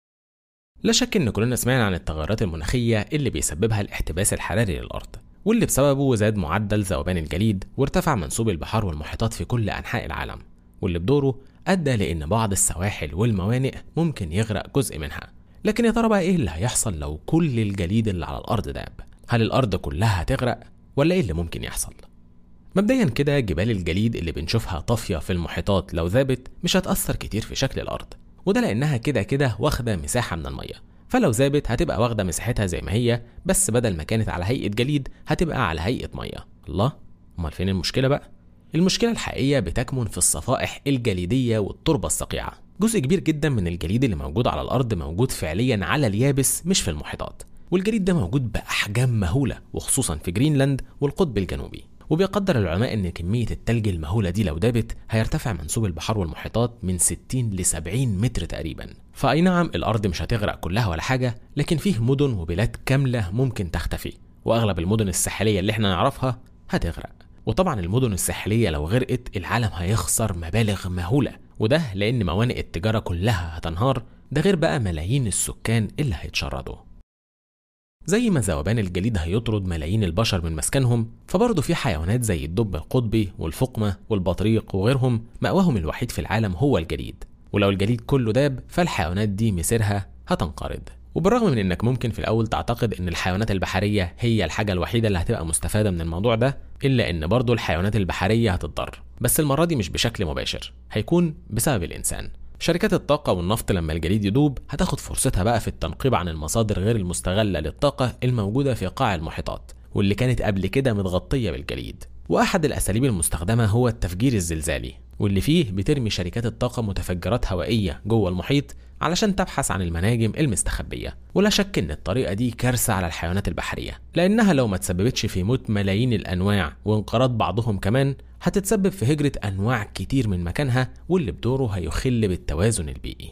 [SPEAKER 1] لا شك إن كلنا سمعنا عن التغيرات المناخية اللي بيسببها الاحتباس الحراري للأرض واللي بسببه زاد معدل ذوبان الجليد وارتفع منسوب البحار والمحيطات في كل أنحاء العالم واللي بدوره أدى لأن بعض السواحل والموانئ ممكن يغرق جزء منها لكن يا ترى بقى إيه اللي هيحصل لو كل الجليد اللي على الأرض داب هل الأرض كلها هتغرق ولا إيه اللي ممكن يحصل مبدئيا كده جبال الجليد اللي بنشوفها طافية في المحيطات لو ذابت مش هتأثر كتير في شكل الأرض وده لأنها كده كده واخدة مساحة من المية فلو ذابت هتبقى واخدة مساحتها زي ما هي بس بدل ما كانت على هيئة جليد هتبقى على هيئة مية الله أمال فين المشكلة بقى؟ المشكلة الحقيقية بتكمن في الصفائح الجليدية والتربة الصقيعة جزء كبير جدا من الجليد اللي موجود على الأرض موجود فعليا على اليابس مش في المحيطات والجليد ده موجود بأحجام مهولة وخصوصا في جرينلاند والقطب الجنوبي وبيقدر العلماء ان كمية التلج المهولة دي لو دابت هيرتفع منسوب البحار والمحيطات من 60 ل 70 متر تقريبا فأي نعم الأرض مش هتغرق كلها ولا حاجة لكن فيه مدن وبلاد كاملة ممكن تختفي وأغلب المدن الساحلية اللي احنا نعرفها هتغرق وطبعا المدن الساحلية لو غرقت العالم هيخسر مبالغ مهولة وده لأن موانئ التجارة كلها هتنهار ده غير بقى ملايين السكان اللي هيتشردوا زي ما ذوبان الجليد هيطرد ملايين البشر من مسكنهم فبرضه في حيوانات زي الدب القطبي والفقمة والبطريق وغيرهم مأواهم الوحيد في العالم هو الجليد ولو الجليد كله داب فالحيوانات دي مسيرها هتنقرض وبالرغم من انك ممكن في الاول تعتقد ان الحيوانات البحريه هي الحاجه الوحيده اللي هتبقى مستفاده من الموضوع ده الا ان برضه الحيوانات البحريه هتتضر بس المره دي مش بشكل مباشر هيكون بسبب الانسان شركات الطاقة والنفط لما الجليد يدوب هتاخد فرصتها بقى في التنقيب عن المصادر غير المستغلة للطاقة الموجودة في قاع المحيطات واللي كانت قبل كده متغطية بالجليد وأحد الأساليب المستخدمة هو التفجير الزلزالي واللي فيه بترمي شركات الطاقة متفجرات هوائية جوه المحيط علشان تبحث عن المناجم المستخبية ولا شك ان الطريقة دي كارثة على الحيوانات البحرية لانها لو ما تسببتش في موت ملايين الانواع وانقراض بعضهم كمان هتتسبب في هجرة انواع كتير من مكانها واللي بدوره هيخل بالتوازن البيئي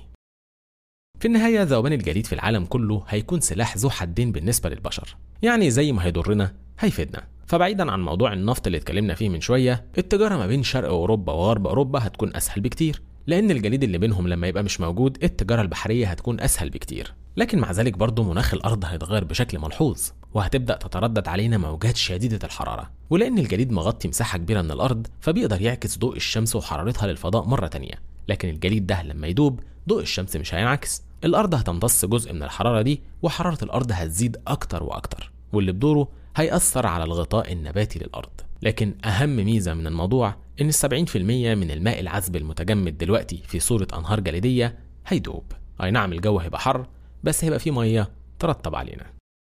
[SPEAKER 1] في النهاية ذوبان الجليد في العالم كله هيكون سلاح ذو حدين بالنسبة للبشر يعني زي ما هيضرنا هيفيدنا فبعيدا عن موضوع النفط اللي اتكلمنا فيه من شوية التجارة ما بين شرق أوروبا وغرب أوروبا هتكون أسهل بكتير لأن الجليد اللي بينهم لما يبقى مش موجود التجارة البحرية هتكون أسهل بكتير لكن مع ذلك برضه مناخ الأرض هيتغير بشكل ملحوظ وهتبدأ تتردد علينا موجات شديدة الحرارة ولأن الجليد مغطي مساحة كبيرة من الأرض فبيقدر يعكس ضوء الشمس وحرارتها للفضاء مرة تانية لكن الجليد ده لما يدوب ضوء الشمس مش هينعكس الأرض هتمتص جزء من الحرارة دي وحرارة الأرض هتزيد أكتر وأكتر واللي بدوره هيأثر على الغطاء النباتي للأرض لكن أهم ميزة من الموضوع إن السبعين في المية من الماء العذب المتجمد دلوقتي في صورة أنهار جليدية هيدوب أي نعم الجو هيبقى حر بس هيبقى فيه مية ترطب علينا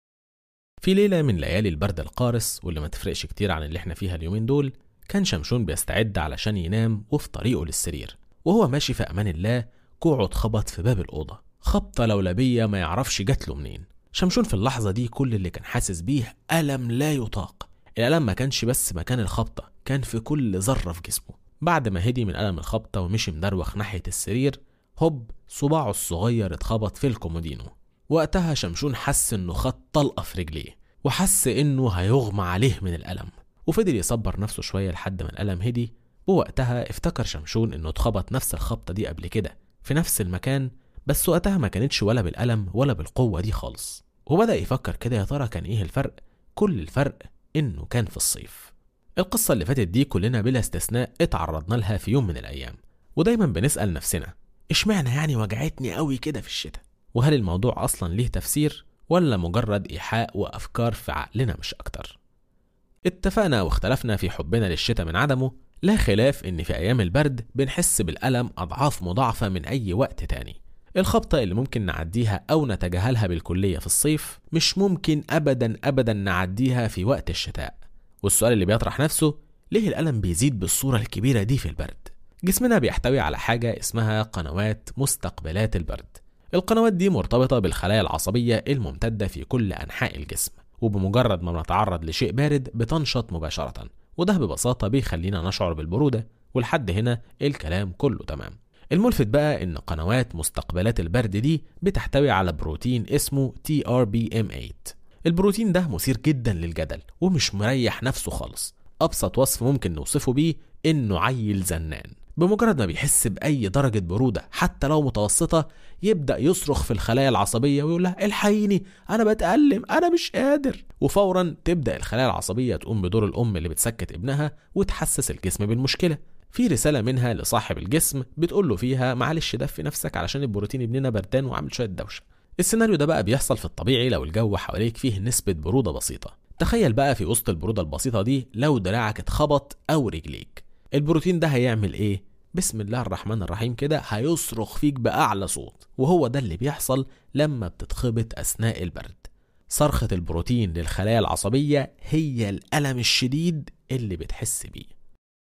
[SPEAKER 1] في ليلة من ليالي البرد القارس واللي ما تفرقش كتير عن اللي احنا فيها اليومين دول كان شمشون بيستعد علشان ينام وفي طريقه للسرير وهو ماشي في أمان الله كوعه اتخبط في باب الأوضة خبطة لولبية ما يعرفش جات له منين شمشون في اللحظة دي كل اللي كان حاسس بيه ألم لا يطاق الألم ما كانش بس مكان الخبطة كان في كل ذرة في جسمه بعد ما هدي من ألم الخبطة ومشي مدروخ ناحية السرير هوب صباعه الصغير اتخبط في الكومودينو وقتها شمشون حس انه خد طلقة في رجليه وحس انه هيغمى عليه من الألم وفضل يصبر نفسه شوية لحد ما الألم هدي ووقتها افتكر شمشون انه اتخبط نفس الخبطة دي قبل كده في نفس المكان بس وقتها ما كانتش ولا بالألم ولا بالقوة دي خالص وبدأ يفكر كده يا ترى كان ايه الفرق كل الفرق انه كان في الصيف القصة اللي فاتت دي كلنا بلا استثناء اتعرضنا لها في يوم من الأيام ودايما بنسأل نفسنا اشمعنى يعني وجعتني قوي كده في الشتاء وهل الموضوع أصلا ليه تفسير ولا مجرد إيحاء وأفكار في عقلنا مش أكتر اتفقنا واختلفنا في حبنا للشتاء من عدمه لا خلاف إن في أيام البرد بنحس بالألم أضعاف مضاعفة من أي وقت تاني الخبطة اللي ممكن نعديها أو نتجاهلها بالكلية في الصيف مش ممكن أبدا أبدا نعديها في وقت الشتاء والسؤال اللي بيطرح نفسه ليه الألم بيزيد بالصورة الكبيرة دي في البرد؟ جسمنا بيحتوي على حاجة اسمها قنوات مستقبلات البرد القنوات دي مرتبطة بالخلايا العصبية الممتدة في كل أنحاء الجسم وبمجرد ما نتعرض لشيء بارد بتنشط مباشرة وده ببساطة بيخلينا نشعر بالبرودة ولحد هنا الكلام كله تمام الملفت بقى ان قنوات مستقبلات البرد دي بتحتوي على بروتين اسمه TRBM8 البروتين ده مثير جدا للجدل ومش مريح نفسه خالص ابسط وصف ممكن نوصفه بيه انه عيل زنان بمجرد ما بيحس باي درجه بروده حتى لو متوسطه يبدا يصرخ في الخلايا العصبيه ويقول لها الحقيني انا بتالم انا مش قادر وفورا تبدا الخلايا العصبيه تقوم بدور الام اللي بتسكت ابنها وتحسس الجسم بالمشكله في رسالة منها لصاحب الجسم بتقول له فيها معلش دفي نفسك علشان البروتين ابننا بردان وعامل شوية دوشة. السيناريو ده بقى بيحصل في الطبيعي لو الجو حواليك فيه نسبة برودة بسيطة. تخيل بقى في وسط البرودة البسيطة دي لو دراعك اتخبط أو رجليك. البروتين ده هيعمل إيه؟ بسم الله الرحمن الرحيم كده هيصرخ فيك بأعلى صوت وهو ده اللي بيحصل لما بتتخبط أثناء البرد. صرخة البروتين للخلايا العصبية هي الألم الشديد اللي بتحس بيه.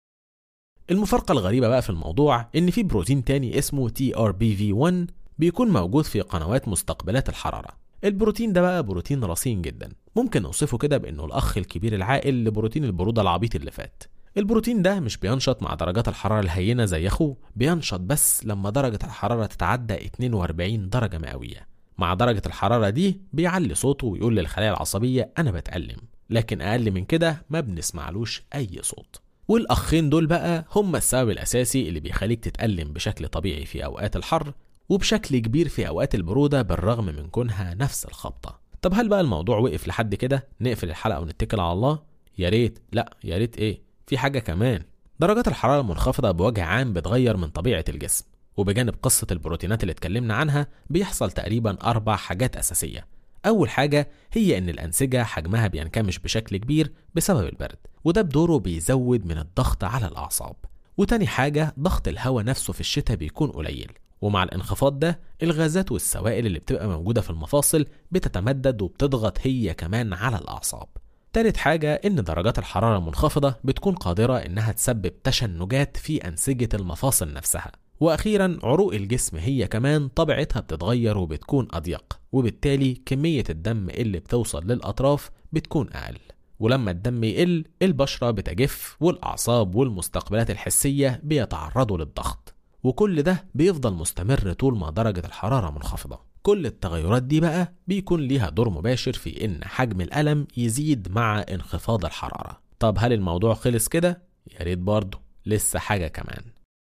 [SPEAKER 1] المفارقة الغريبة بقى في الموضوع إن في بروتين تاني اسمه TRBV1 بيكون موجود في قنوات مستقبلات الحرارة البروتين ده بقى بروتين رصين جدا ممكن نوصفه كده بانه الاخ الكبير العاقل لبروتين البرودة العبيط اللي فات البروتين ده مش بينشط مع درجات الحرارة الهينة زي اخوه بينشط بس لما درجة الحرارة تتعدى 42 درجة مئوية مع درجة الحرارة دي بيعلي صوته ويقول للخلايا العصبية أنا بتألم لكن أقل من كده ما بنسمعلوش أي صوت والأخين دول بقى هم السبب الأساسي اللي بيخليك تتألم بشكل طبيعي في أوقات الحر وبشكل كبير في أوقات البرودة بالرغم من كونها نفس الخبطة طب هل بقى الموضوع وقف لحد كده نقفل الحلقة ونتكل على الله يا ريت لا يا ريت ايه في حاجة كمان درجات الحرارة المنخفضة بوجه عام بتغير من طبيعة الجسم وبجانب قصة البروتينات اللي اتكلمنا عنها بيحصل تقريبا أربع حاجات أساسية أول حاجة هي إن الأنسجة حجمها بينكمش بشكل كبير بسبب البرد وده بدوره بيزود من الضغط على الأعصاب وتاني حاجة ضغط الهواء نفسه في الشتاء بيكون قليل ومع الانخفاض ده الغازات والسوائل اللي بتبقى موجودة في المفاصل بتتمدد وبتضغط هي كمان على الأعصاب تالت حاجة إن درجات الحرارة المنخفضة بتكون قادرة إنها تسبب تشنجات في أنسجة المفاصل نفسها وأخيرا عروق الجسم هي كمان طبيعتها بتتغير وبتكون أضيق وبالتالي كمية الدم اللي بتوصل للأطراف بتكون أقل ولما الدم يقل البشرة بتجف والأعصاب والمستقبلات الحسية بيتعرضوا للضغط وكل ده بيفضل مستمر طول ما درجة الحرارة منخفضة كل التغيرات دي بقى بيكون ليها دور مباشر في إن حجم الألم يزيد مع انخفاض الحرارة طب هل الموضوع خلص كده؟ يا ريت برضه لسه حاجة كمان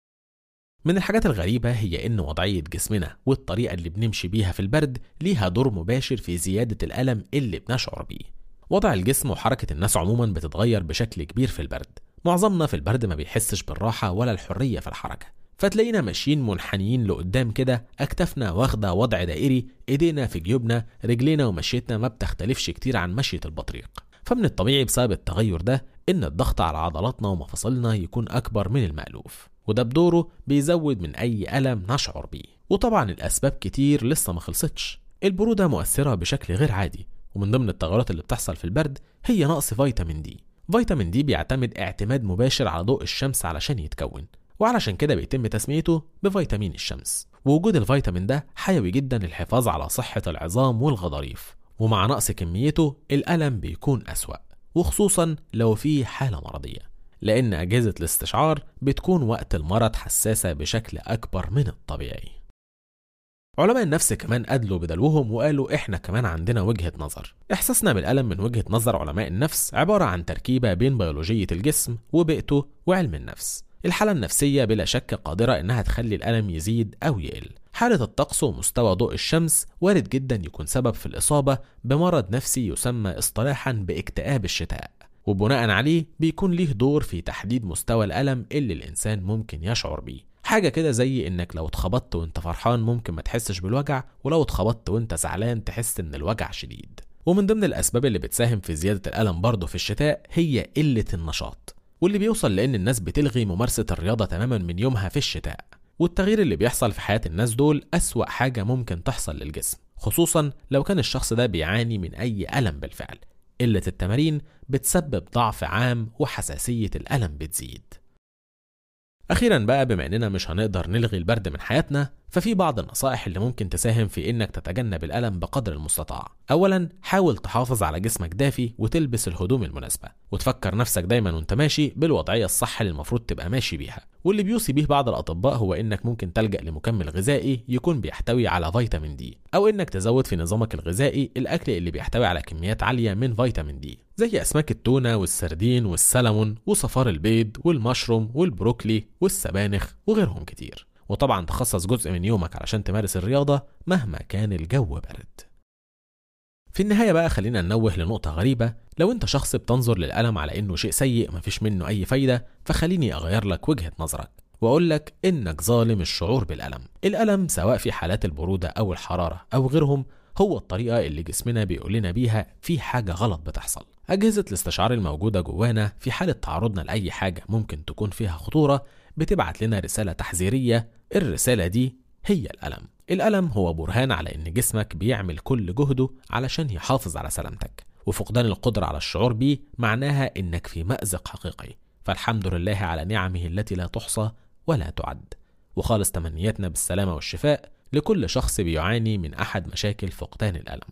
[SPEAKER 1] من الحاجات الغريبة هي إن وضعية جسمنا والطريقة اللي بنمشي بيها في البرد ليها دور مباشر في زيادة الألم اللي بنشعر بيه وضع الجسم وحركة الناس عموما بتتغير بشكل كبير في البرد معظمنا في البرد ما بيحسش بالراحة ولا الحرية في الحركة فتلاقينا ماشيين منحنيين لقدام كده أكتافنا واخدة وضع دائري إيدينا في جيوبنا رجلينا ومشيتنا ما بتختلفش كتير عن مشية البطريق فمن الطبيعي بسبب التغير ده إن الضغط على عضلاتنا ومفاصلنا يكون أكبر من المألوف وده بدوره بيزود من أي ألم نشعر بيه وطبعا الأسباب كتير لسه ما خلصتش البرودة مؤثرة بشكل غير عادي ومن ضمن التغيرات اللي بتحصل في البرد هي نقص فيتامين دي فيتامين دي بيعتمد اعتماد مباشر على ضوء الشمس علشان يتكون وعلشان كده بيتم تسميته بفيتامين الشمس ووجود الفيتامين ده حيوي جدا للحفاظ على صحة العظام والغضاريف ومع نقص كميته الألم بيكون أسوأ وخصوصا لو في حالة مرضية لأن أجهزة الاستشعار بتكون وقت المرض حساسة بشكل أكبر من الطبيعي علماء النفس كمان أدلوا بدلوهم وقالوا إحنا كمان عندنا وجهة نظر إحساسنا بالألم من وجهة نظر علماء النفس عبارة عن تركيبة بين بيولوجية الجسم وبيئته وعلم النفس الحالة النفسية بلا شك قادرة إنها تخلي الألم يزيد أو يقل حالة الطقس ومستوى ضوء الشمس وارد جدا يكون سبب في الإصابة بمرض نفسي يسمى اصطلاحا باكتئاب الشتاء وبناء عليه بيكون ليه دور في تحديد مستوى الألم اللي الإنسان ممكن يشعر بيه حاجة كده زي انك لو اتخبطت وانت فرحان ممكن ما تحسش بالوجع ولو اتخبطت وانت زعلان تحس ان الوجع شديد ومن ضمن الاسباب اللي بتساهم في زيادة الالم برضه في الشتاء هي قلة النشاط واللي بيوصل لان الناس بتلغي ممارسة الرياضة تماما من يومها في الشتاء والتغيير اللي بيحصل في حياة الناس دول أسوأ حاجة ممكن تحصل للجسم خصوصا لو كان الشخص ده بيعاني من أي ألم بالفعل قلة التمارين بتسبب ضعف عام وحساسية الألم بتزيد أخيرا بقى بما إننا مش هنقدر نلغي البرد من حياتنا ففي بعض النصائح اللي ممكن تساهم في إنك تتجنب الألم بقدر المستطاع. أولا حاول تحافظ على جسمك دافي وتلبس الهدوم المناسبة وتفكر نفسك دايما وانت ماشي بالوضعية الصح اللي المفروض تبقى ماشي بيها واللي بيوصي بيه بعض الأطباء هو إنك ممكن تلجأ لمكمل غذائي يكون بيحتوي على فيتامين دي أو إنك تزود في نظامك الغذائي الأكل اللي بيحتوي على كميات عالية من فيتامين دي زي أسماك التونة والسردين والسلمون وصفار البيض والمشروم والبروكلي والسبانخ وغيرهم كتير وطبعا تخصص جزء من يومك علشان تمارس الرياضة مهما كان الجو برد في النهاية بقى خلينا ننوه لنقطة غريبة لو انت شخص بتنظر للألم على انه شيء سيء مفيش منه أي فايدة فخليني أغير لك وجهة نظرك وأقول لك إنك ظالم الشعور بالألم الألم سواء في حالات البرودة أو الحرارة أو غيرهم هو الطريقة اللي جسمنا بيقول لنا بيها في حاجة غلط بتحصل أجهزة الاستشعار الموجودة جوانا في حالة تعرضنا لأي حاجة ممكن تكون فيها خطورة بتبعت لنا رسالة تحذيرية الرسالة دي هي الألم الألم هو برهان على إن جسمك بيعمل كل جهده علشان يحافظ على سلامتك وفقدان القدرة على الشعور بيه معناها إنك في مأزق حقيقي فالحمد لله على نعمه التي لا تحصى ولا تعد وخالص تمنياتنا بالسلامة والشفاء لكل شخص بيعاني من أحد مشاكل فقدان الألم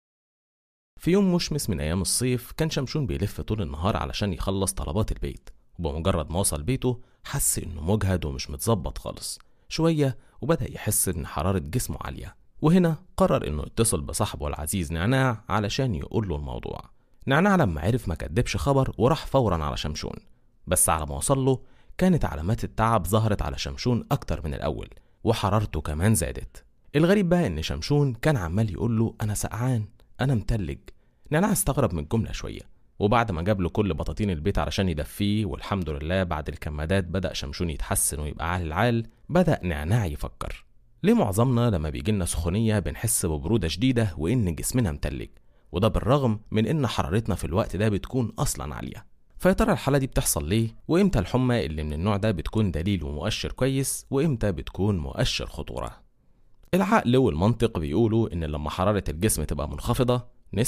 [SPEAKER 1] في يوم مشمس من أيام الصيف كان شمشون بيلف طول النهار علشان يخلص طلبات البيت وبمجرد ما وصل بيته حس إنه مجهد ومش متظبط خالص شوية وبدأ يحس إن حرارة جسمه عالية وهنا قرر إنه يتصل بصاحبه العزيز نعناع علشان يقول له الموضوع نعناع لما عرف ما كدبش خبر وراح فورا على شمشون بس على ما وصل له كانت علامات التعب ظهرت على شمشون أكتر من الأول وحرارته كمان زادت الغريب بقى إن شمشون كان عمال يقول له أنا سقعان أنا متلج نعناع استغرب من الجملة شوية وبعد ما جاب له كل بطاطين البيت علشان يدفيه والحمد لله بعد الكمادات بدأ شمشون يتحسن ويبقى عال العال بدأ نعناع يفكر ليه معظمنا لما بيجي لنا سخونية بنحس ببرودة شديدة وإن جسمنا متلج وده بالرغم من إن حرارتنا في الوقت ده بتكون أصلا عالية فيا ترى الحالة دي بتحصل ليه؟ وإمتى الحمى اللي من النوع ده بتكون دليل ومؤشر كويس وإمتى بتكون مؤشر خطورة؟ العقل والمنطق بيقولوا إن لما حرارة الجسم تبقى منخفضة نسقع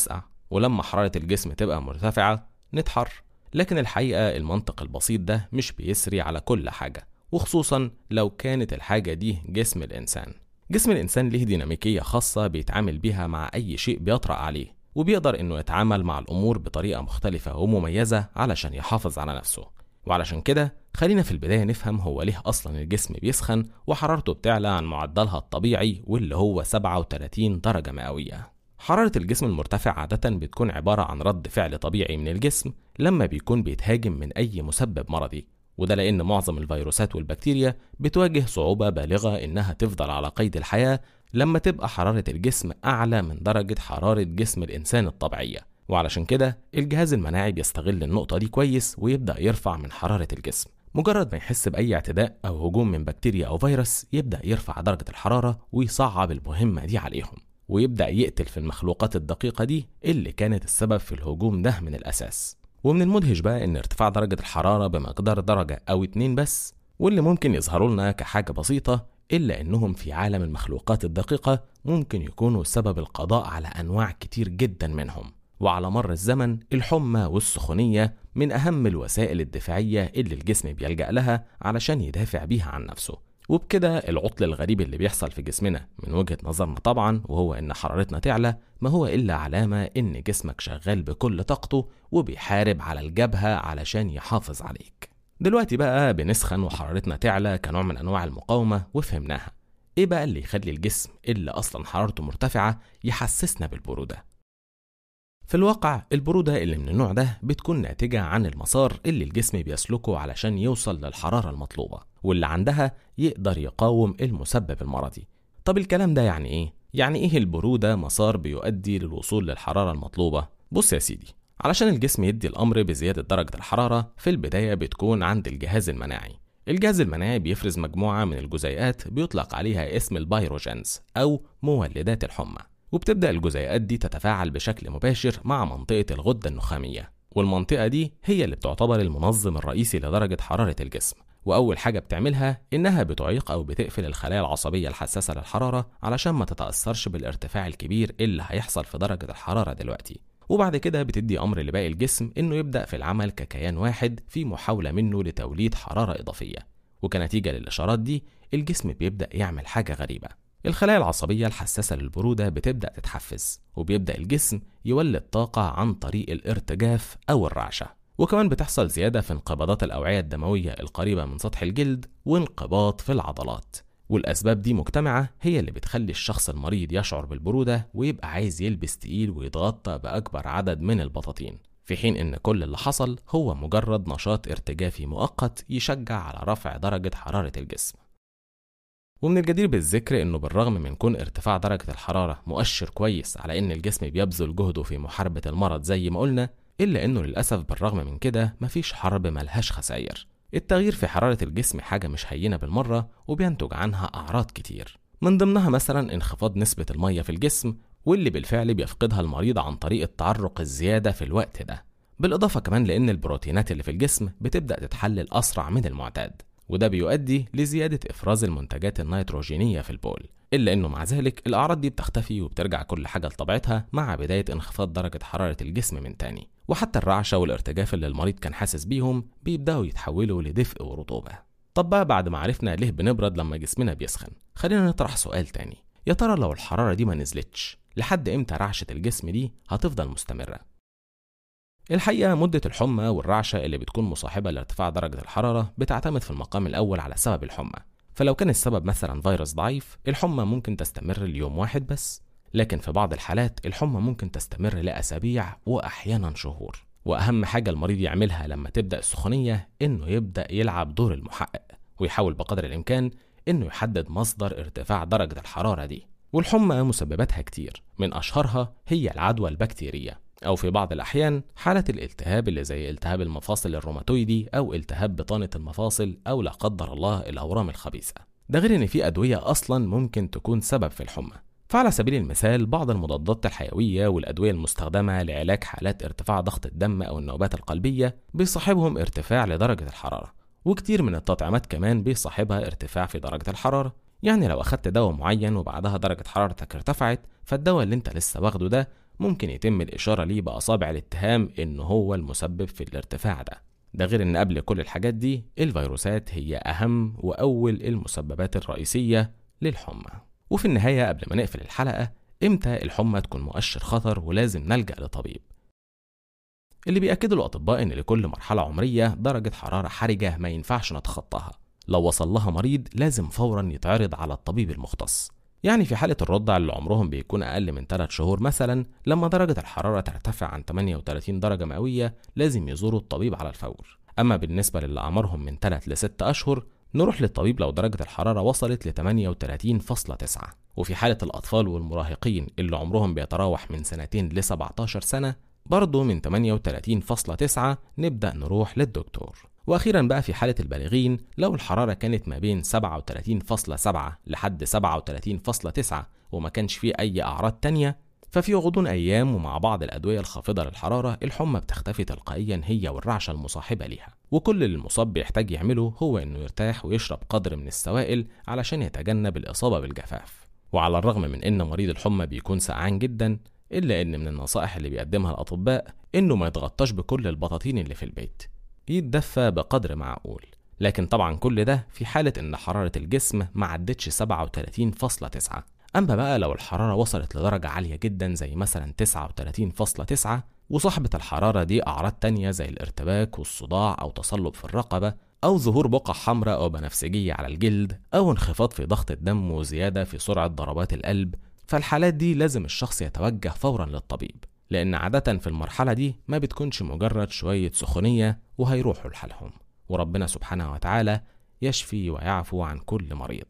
[SPEAKER 1] ولما حرارة الجسم تبقى مرتفعة نتحر لكن الحقيقة المنطق البسيط ده مش بيسري على كل حاجة وخصوصا لو كانت الحاجة دي جسم الإنسان جسم الإنسان ليه ديناميكية خاصة بيتعامل بيها مع أي شيء بيطرأ عليه وبيقدر إنه يتعامل مع الأمور بطريقة مختلفة ومميزة علشان يحافظ على نفسه وعلشان كده خلينا في البداية نفهم هو ليه أصلا الجسم بيسخن وحرارته بتعلى عن معدلها الطبيعي واللي هو 37 درجة مئوية حرارة الجسم المرتفع عادة بتكون عبارة عن رد فعل طبيعي من الجسم لما بيكون بيتهاجم من أي مسبب مرضي وده لأن معظم الفيروسات والبكتيريا بتواجه صعوبة بالغة إنها تفضل على قيد الحياة لما تبقى حرارة الجسم أعلى من درجة حرارة جسم الإنسان الطبيعية وعلشان كده الجهاز المناعي بيستغل النقطة دي كويس ويبدأ يرفع من حرارة الجسم مجرد ما يحس بأي اعتداء أو هجوم من بكتيريا أو فيروس يبدأ يرفع درجة الحرارة ويصعب المهمة دي عليهم ويبدأ يقتل في المخلوقات الدقيقة دي اللي كانت السبب في الهجوم ده من الأساس ومن المدهش بقى إن ارتفاع درجة الحرارة بمقدار درجة أو اتنين بس واللي ممكن يظهروا لنا كحاجة بسيطة إلا إنهم في عالم المخلوقات الدقيقة ممكن يكونوا سبب القضاء على أنواع كتير جدا منهم وعلى مر الزمن الحمى والسخونية من أهم الوسائل الدفاعية اللي الجسم بيلجأ لها علشان يدافع بيها عن نفسه وبكده العطل الغريب اللي بيحصل في جسمنا من وجهة نظرنا طبعا وهو إن حرارتنا تعلى ما هو إلا علامة إن جسمك شغال بكل طاقته وبيحارب على الجبهة علشان يحافظ عليك دلوقتي بقى بنسخن وحرارتنا تعلى كنوع من أنواع المقاومة وفهمناها إيه بقى اللي يخلي الجسم اللي أصلا حرارته مرتفعة يحسسنا بالبرودة في الواقع البرودة اللي من النوع ده بتكون ناتجة عن المسار اللي الجسم بيسلكه علشان يوصل للحرارة المطلوبة واللي عندها يقدر يقاوم المسبب المرضي طب الكلام ده يعني ايه؟ يعني ايه البرودة مسار بيؤدي للوصول للحرارة المطلوبة؟ بص يا سيدي علشان الجسم يدي الأمر بزيادة درجة الحرارة في البداية بتكون عند الجهاز المناعي الجهاز المناعي بيفرز مجموعة من الجزيئات بيطلق عليها اسم البايروجينز أو مولدات الحمى وبتبدأ الجزيئات دي تتفاعل بشكل مباشر مع منطقة الغدة النخامية والمنطقة دي هي اللي بتعتبر المنظم الرئيسي لدرجة حرارة الجسم وأول حاجة بتعملها إنها بتعيق أو بتقفل الخلايا العصبية الحساسة للحرارة علشان ما تتأثرش بالارتفاع الكبير اللي هيحصل في درجة الحرارة دلوقتي وبعد كده بتدي أمر لباقي الجسم إنه يبدأ في العمل ككيان واحد في محاولة منه لتوليد حرارة إضافية وكنتيجة للإشارات دي الجسم بيبدأ يعمل حاجة غريبة الخلايا العصبية الحساسة للبرودة بتبدأ تتحفز وبيبدأ الجسم يولد طاقة عن طريق الارتجاف أو الرعشة وكمان بتحصل زيادة في انقباضات الأوعية الدموية القريبة من سطح الجلد وانقباض في العضلات والأسباب دي مجتمعة هي اللي بتخلي الشخص المريض يشعر بالبرودة ويبقى عايز يلبس تقيل ويتغطى بأكبر عدد من البطاطين في حين إن كل اللي حصل هو مجرد نشاط ارتجافي مؤقت يشجع على رفع درجة حرارة الجسم ومن الجدير بالذكر انه بالرغم من كون ارتفاع درجة الحرارة مؤشر كويس على ان الجسم بيبذل جهده في محاربة المرض زي ما قلنا الا انه للاسف بالرغم من كده مفيش حرب ملهاش خسائر التغيير في حرارة الجسم حاجة مش هينة بالمرة وبينتج عنها أعراض كتير من ضمنها مثلا انخفاض نسبة المية في الجسم واللي بالفعل بيفقدها المريض عن طريق التعرق الزيادة في الوقت ده بالإضافة كمان لأن البروتينات اللي في الجسم بتبدأ تتحلل أسرع من المعتاد وده بيؤدي لزيادة إفراز المنتجات النيتروجينية في البول إلا إنه مع ذلك الأعراض دي بتختفي وبترجع كل حاجة لطبيعتها مع بداية انخفاض درجة حرارة الجسم من تاني وحتى الرعشة والارتجاف اللي المريض كان حاسس بيهم بيبدأوا يتحولوا لدفء ورطوبة طب بقى بعد ما عرفنا ليه بنبرد لما جسمنا بيسخن خلينا نطرح سؤال تاني يا ترى لو الحرارة دي ما نزلتش لحد امتى رعشة الجسم دي هتفضل مستمرة الحقيقة مدة الحمى والرعشة اللي بتكون مصاحبة لارتفاع درجة الحرارة بتعتمد في المقام الأول على سبب الحمى فلو كان السبب مثلا فيروس ضعيف الحمى ممكن تستمر ليوم واحد بس لكن في بعض الحالات الحمى ممكن تستمر لأسابيع وأحيانا شهور وأهم حاجة المريض يعملها لما تبدأ السخونية إنه يبدأ يلعب دور المحقق ويحاول بقدر الإمكان إنه يحدد مصدر ارتفاع درجة الحرارة دي والحمى مسبباتها كتير من أشهرها هي العدوى البكتيرية أو في بعض الأحيان حالة الالتهاب اللي زي التهاب المفاصل الروماتويدي أو التهاب بطانة المفاصل أو لا قدر الله الأورام الخبيثة ده غير إن في أدوية أصلا ممكن تكون سبب في الحمى فعلى سبيل المثال بعض المضادات الحيوية والأدوية المستخدمة لعلاج حالات ارتفاع ضغط الدم أو النوبات القلبية بيصاحبهم ارتفاع لدرجة الحرارة وكتير من التطعيمات كمان بيصاحبها ارتفاع في درجة الحرارة يعني لو أخدت دواء معين وبعدها درجة حرارتك ارتفعت فالدواء اللي انت لسه واخده ده ممكن يتم الإشارة ليه بأصابع الاتهام إنه هو المسبب في الارتفاع ده ده غير إن قبل كل الحاجات دي الفيروسات هي أهم وأول المسببات الرئيسية للحمى وفي النهاية قبل ما نقفل الحلقة إمتى الحمى تكون مؤشر خطر ولازم نلجأ لطبيب اللي بيأكدوا الأطباء إن لكل مرحلة عمرية درجة حرارة حرجة ما ينفعش نتخطاها لو وصل لها مريض لازم فورا يتعرض على الطبيب المختص يعني في حالة الرضع اللي عمرهم بيكون أقل من 3 شهور مثلا لما درجة الحرارة ترتفع عن 38 درجة مئوية لازم يزوروا الطبيب على الفور أما بالنسبة للي أعمارهم من 3 ل 6 أشهر نروح للطبيب لو درجة الحرارة وصلت ل 38.9 وفي حالة الأطفال والمراهقين اللي عمرهم بيتراوح من سنتين ل 17 سنة برضه من 38.9 نبدأ نروح للدكتور واخيرا بقى في حاله البالغين لو الحراره كانت ما بين 37.7 لحد 37.9 وما كانش فيه اي اعراض تانية ففي غضون ايام ومع بعض الادويه الخافضه للحراره الحمى بتختفي تلقائيا هي والرعشه المصاحبه ليها وكل اللي المصاب بيحتاج يعمله هو انه يرتاح ويشرب قدر من السوائل علشان يتجنب الاصابه بالجفاف وعلى الرغم من ان مريض الحمى بيكون سقعان جدا الا ان من النصائح اللي بيقدمها الاطباء انه ما يتغطاش بكل البطاطين اللي في البيت يتدفى بقدر معقول لكن طبعا كل ده في حالة إن حرارة الجسم ما عدتش 37.9 أما بقى لو الحرارة وصلت لدرجة عالية جدا زي مثلا 39.9 وصاحبة الحرارة دي أعراض تانية زي الارتباك والصداع أو تصلب في الرقبة أو ظهور بقع حمراء أو بنفسجية على الجلد أو انخفاض في ضغط الدم وزيادة في سرعة ضربات القلب فالحالات دي لازم الشخص يتوجه فورا للطبيب لأن عادة في المرحلة دي ما بتكونش مجرد شوية سخونية وهيروحوا لحالهم وربنا سبحانه وتعالى يشفي ويعفو عن كل مريض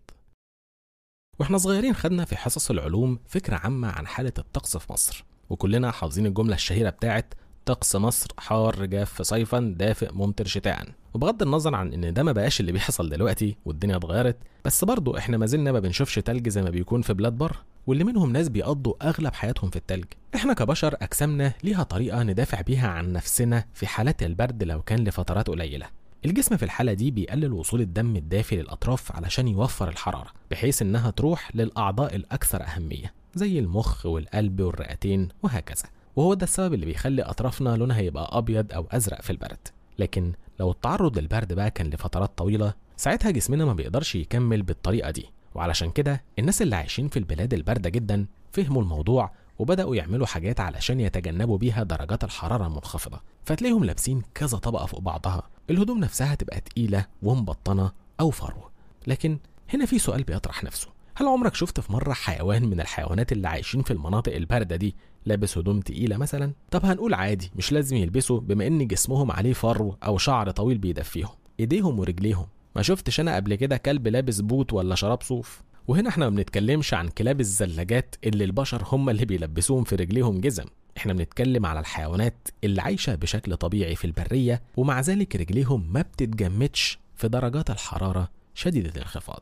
[SPEAKER 1] واحنا صغيرين خدنا في حصص العلوم فكرة عامة عن حالة الطقس في مصر وكلنا حافظين الجملة الشهيرة بتاعت طقس مصر حار جاف صيفا دافئ ممطر شتاء وبغض النظر عن ان ده ما بقاش اللي بيحصل دلوقتي والدنيا اتغيرت بس برضه احنا ما زلنا ما بنشوفش تلج زي ما بيكون في بلاد بره واللي منهم ناس بيقضوا اغلب حياتهم في التلج احنا كبشر اجسامنا ليها طريقه ندافع بيها عن نفسنا في حالات البرد لو كان لفترات قليله الجسم في الحالة دي بيقلل وصول الدم الدافي للأطراف علشان يوفر الحرارة بحيث إنها تروح للأعضاء الأكثر أهمية زي المخ والقلب والرئتين وهكذا وهو ده السبب اللي بيخلي أطرافنا لونها يبقى أبيض أو أزرق في البرد لكن لو التعرض للبرد بقى كان لفترات طويلة ساعتها جسمنا ما بيقدرش يكمل بالطريقة دي وعلشان كده الناس اللي عايشين في البلاد الباردة جدا فهموا الموضوع وبدأوا يعملوا حاجات علشان يتجنبوا بيها درجات الحرارة المنخفضة فتلاقيهم لابسين كذا طبقة فوق بعضها الهدوم نفسها تبقى تقيلة ومبطنة أو فرو لكن هنا في سؤال بيطرح نفسه هل عمرك شفت في مرة حيوان من الحيوانات اللي عايشين في المناطق الباردة دي لابس هدوم تقيلة مثلا؟ طب هنقول عادي مش لازم يلبسوا بما إن جسمهم عليه فرو أو شعر طويل بيدفيهم إيديهم ورجليهم ما شفتش أنا قبل كده كلب لابس بوت ولا شراب صوف وهنا احنا ما بنتكلمش عن كلاب الزلاجات اللي البشر هم اللي بيلبسوهم في رجليهم جزم احنا بنتكلم على الحيوانات اللي عايشة بشكل طبيعي في البرية ومع ذلك رجليهم ما بتتجمدش في درجات الحرارة شديدة الانخفاض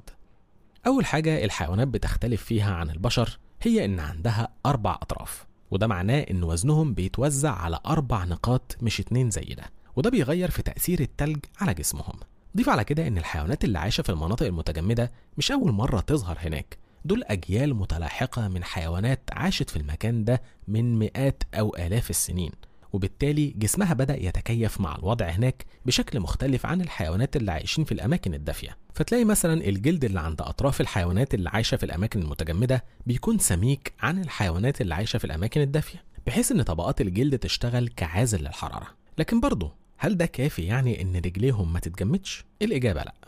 [SPEAKER 1] أول حاجة الحيوانات بتختلف فيها عن البشر هي إن عندها أربع أطراف وده معناه إن وزنهم بيتوزع على أربع نقاط مش اتنين زي ده وده بيغير في تأثير التلج على جسمهم ضيف على كده إن الحيوانات اللي عايشة في المناطق المتجمدة مش أول مرة تظهر هناك دول أجيال متلاحقة من حيوانات عاشت في المكان ده من مئات أو آلاف السنين وبالتالي جسمها بدأ يتكيف مع الوضع هناك بشكل مختلف عن الحيوانات اللي عايشين في الأماكن الدافية فتلاقي مثلا الجلد اللي عند أطراف الحيوانات اللي عايشة في الأماكن المتجمدة بيكون سميك عن الحيوانات اللي عايشة في الأماكن الدافية بحيث إن طبقات الجلد تشتغل كعازل للحرارة لكن برضه هل ده كافي يعني إن رجليهم ما تتجمدش؟ الإجابة لأ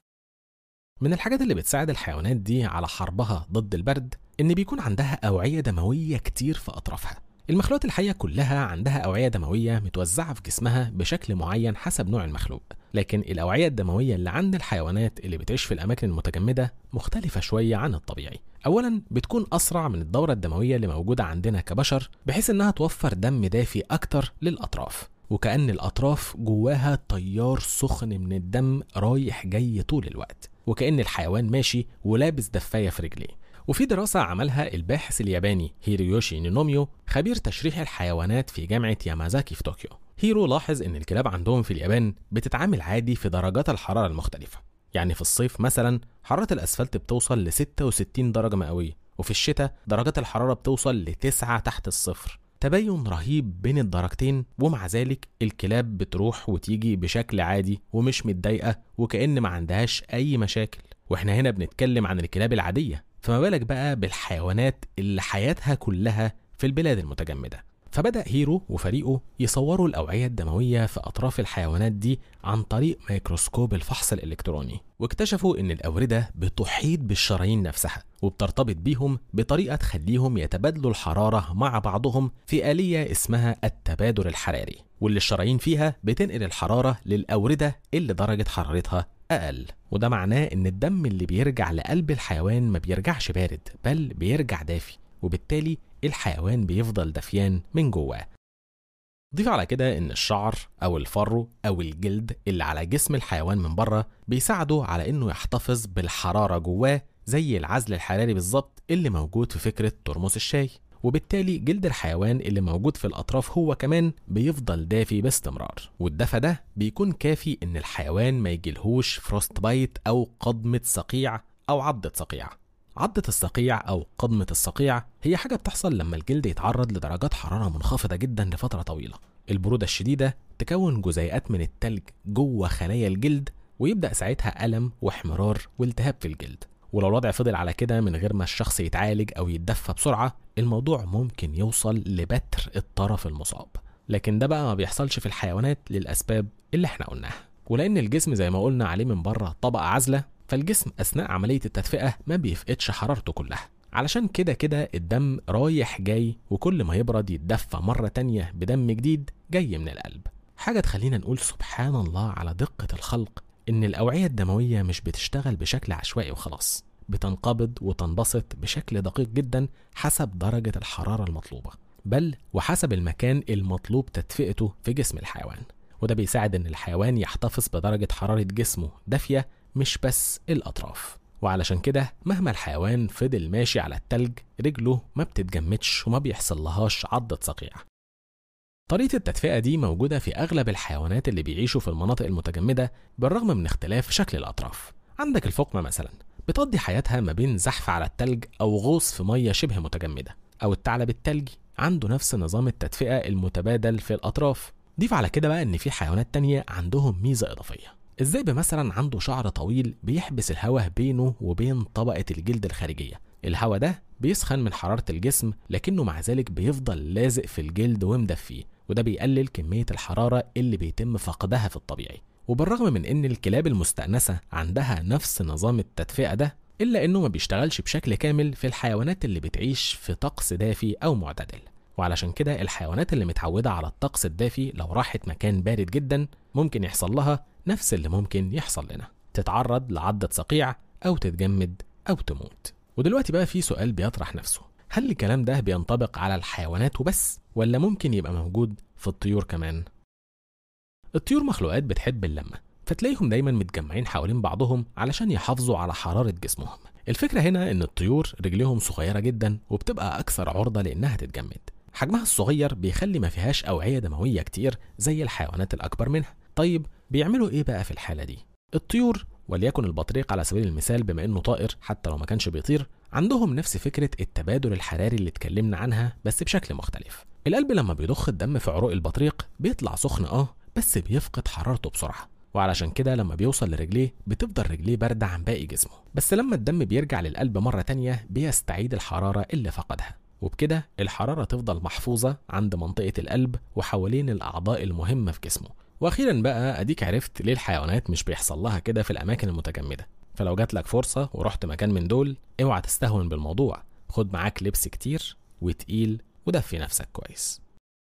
[SPEAKER 1] من الحاجات اللي بتساعد الحيوانات دي على حربها ضد البرد إن بيكون عندها أوعية دموية كتير في أطرافها المخلوقات الحية كلها عندها أوعية دموية متوزعة في جسمها بشكل معين حسب نوع المخلوق لكن الأوعية الدموية اللي عند الحيوانات اللي بتعيش في الأماكن المتجمدة مختلفة شوية عن الطبيعي أولا بتكون أسرع من الدورة الدموية اللي موجودة عندنا كبشر بحيث إنها توفر دم دافي أكتر للأطراف وكأن الأطراف جواها تيار سخن من الدم رايح جاي طول الوقت وكأن الحيوان ماشي ولابس دفاية في رجليه وفي دراسة عملها الباحث الياباني هيرويوشي نينوميو خبير تشريح الحيوانات في جامعة يامازاكي في طوكيو هيرو لاحظ ان الكلاب عندهم في اليابان بتتعامل عادي في درجات الحرارة المختلفة يعني في الصيف مثلا حرارة الأسفلت بتوصل ل 66 درجة مئوية وفي الشتاء درجات الحرارة بتوصل ل 9 تحت الصفر تباين رهيب بين الدرجتين ومع ذلك الكلاب بتروح وتيجي بشكل عادي ومش متضايقة وكأن ما عندهاش أي مشاكل واحنا هنا بنتكلم عن الكلاب العادية فما بالك بقى بالحيوانات اللي حياتها كلها في البلاد المتجمدة فبدأ هيرو وفريقه يصوروا الأوعية الدموية في أطراف الحيوانات دي عن طريق ميكروسكوب الفحص الإلكتروني واكتشفوا إن الأوردة بتحيط بالشرايين نفسها وبترتبط بيهم بطريقة تخليهم يتبادلوا الحرارة مع بعضهم في آلية اسمها التبادل الحراري واللي الشرايين فيها بتنقل الحرارة للأوردة اللي درجة حرارتها أقل وده معناه إن الدم اللي بيرجع لقلب الحيوان ما بيرجعش بارد بل بيرجع دافي وبالتالي الحيوان بيفضل دفيان من جواه ضيف على كده ان الشعر او الفرو او الجلد اللي على جسم الحيوان من بره بيساعده على انه يحتفظ بالحراره جواه زي العزل الحراري بالظبط اللي موجود في فكره ترمس الشاي وبالتالي جلد الحيوان اللي موجود في الاطراف هو كمان بيفضل دافي باستمرار والدفى ده بيكون كافي ان الحيوان ما يجيلهوش فروست بايت او قضمه صقيع او عضه صقيع عضة الصقيع أو قضمة الصقيع هي حاجة بتحصل لما الجلد يتعرض لدرجات حرارة منخفضة جدا لفترة طويلة البرودة الشديدة تكون جزيئات من التلج جوه خلايا الجلد ويبدأ ساعتها ألم واحمرار والتهاب في الجلد ولو الوضع فضل على كده من غير ما الشخص يتعالج أو يتدفى بسرعة الموضوع ممكن يوصل لبتر الطرف المصاب لكن ده بقى ما بيحصلش في الحيوانات للأسباب اللي احنا قلناها ولأن الجسم زي ما قلنا عليه من بره طبقة عازلة فالجسم أثناء عملية التدفئة ما بيفقدش حرارته كلها علشان كده كده الدم رايح جاي وكل ما يبرد يتدفى مرة تانية بدم جديد جاي من القلب حاجة تخلينا نقول سبحان الله على دقة الخلق إن الأوعية الدموية مش بتشتغل بشكل عشوائي وخلاص بتنقبض وتنبسط بشكل دقيق جدا حسب درجة الحرارة المطلوبة بل وحسب المكان المطلوب تدفئته في جسم الحيوان وده بيساعد إن الحيوان يحتفظ بدرجة حرارة جسمه دافية مش بس الأطراف وعلشان كده مهما الحيوان فضل ماشي على التلج رجله ما بتتجمدش وما بيحصل لهاش عضة صقيع طريقة التدفئة دي موجودة في أغلب الحيوانات اللي بيعيشوا في المناطق المتجمدة بالرغم من اختلاف شكل الأطراف عندك الفقمة مثلا بتقضي حياتها ما بين زحف على التلج أو غوص في مية شبه متجمدة أو الثعلب التلجي عنده نفس نظام التدفئة المتبادل في الأطراف ضيف على كده بقى إن في حيوانات تانية عندهم ميزة إضافية الذئب مثلا عنده شعر طويل بيحبس الهواء بينه وبين طبقة الجلد الخارجية الهواء ده بيسخن من حرارة الجسم لكنه مع ذلك بيفضل لازق في الجلد ومدفيه وده بيقلل كمية الحرارة اللي بيتم فقدها في الطبيعي وبالرغم من ان الكلاب المستأنسة عندها نفس نظام التدفئة ده إلا إنه ما بيشتغلش بشكل كامل في الحيوانات اللي بتعيش في طقس دافي أو معتدل وعلشان كده الحيوانات اللي متعودة على الطقس الدافي لو راحت مكان بارد جدا ممكن يحصل لها نفس اللي ممكن يحصل لنا تتعرض لعضة صقيع أو تتجمد أو تموت ودلوقتي بقى في سؤال بيطرح نفسه هل الكلام ده بينطبق على الحيوانات وبس ولا ممكن يبقى موجود في الطيور كمان الطيور مخلوقات بتحب اللمة فتلاقيهم دايما متجمعين حوالين بعضهم علشان يحافظوا على حرارة جسمهم الفكرة هنا ان الطيور رجليهم صغيرة جدا وبتبقى اكثر عرضة لانها تتجمد حجمها الصغير بيخلي ما فيهاش أوعية دموية كتير زي الحيوانات الأكبر منها طيب بيعملوا إيه بقى في الحالة دي؟ الطيور وليكن البطريق على سبيل المثال بما إنه طائر حتى لو ما كانش بيطير عندهم نفس فكرة التبادل الحراري اللي اتكلمنا عنها بس بشكل مختلف القلب لما بيضخ الدم في عروق البطريق بيطلع سخن اه بس بيفقد حرارته بسرعة وعلشان كده لما بيوصل لرجليه بتفضل رجليه باردة عن باقي جسمه بس لما الدم بيرجع للقلب مرة تانية بيستعيد الحرارة اللي فقدها وبكده الحرارة تفضل محفوظة عند منطقة القلب وحوالين الأعضاء المهمة في جسمه وأخيرا بقى أديك عرفت ليه الحيوانات مش بيحصل لها كده في الأماكن المتجمدة فلو جات لك فرصة ورحت مكان من دول اوعى تستهون بالموضوع خد معاك لبس كتير وتقيل ودفي نفسك كويس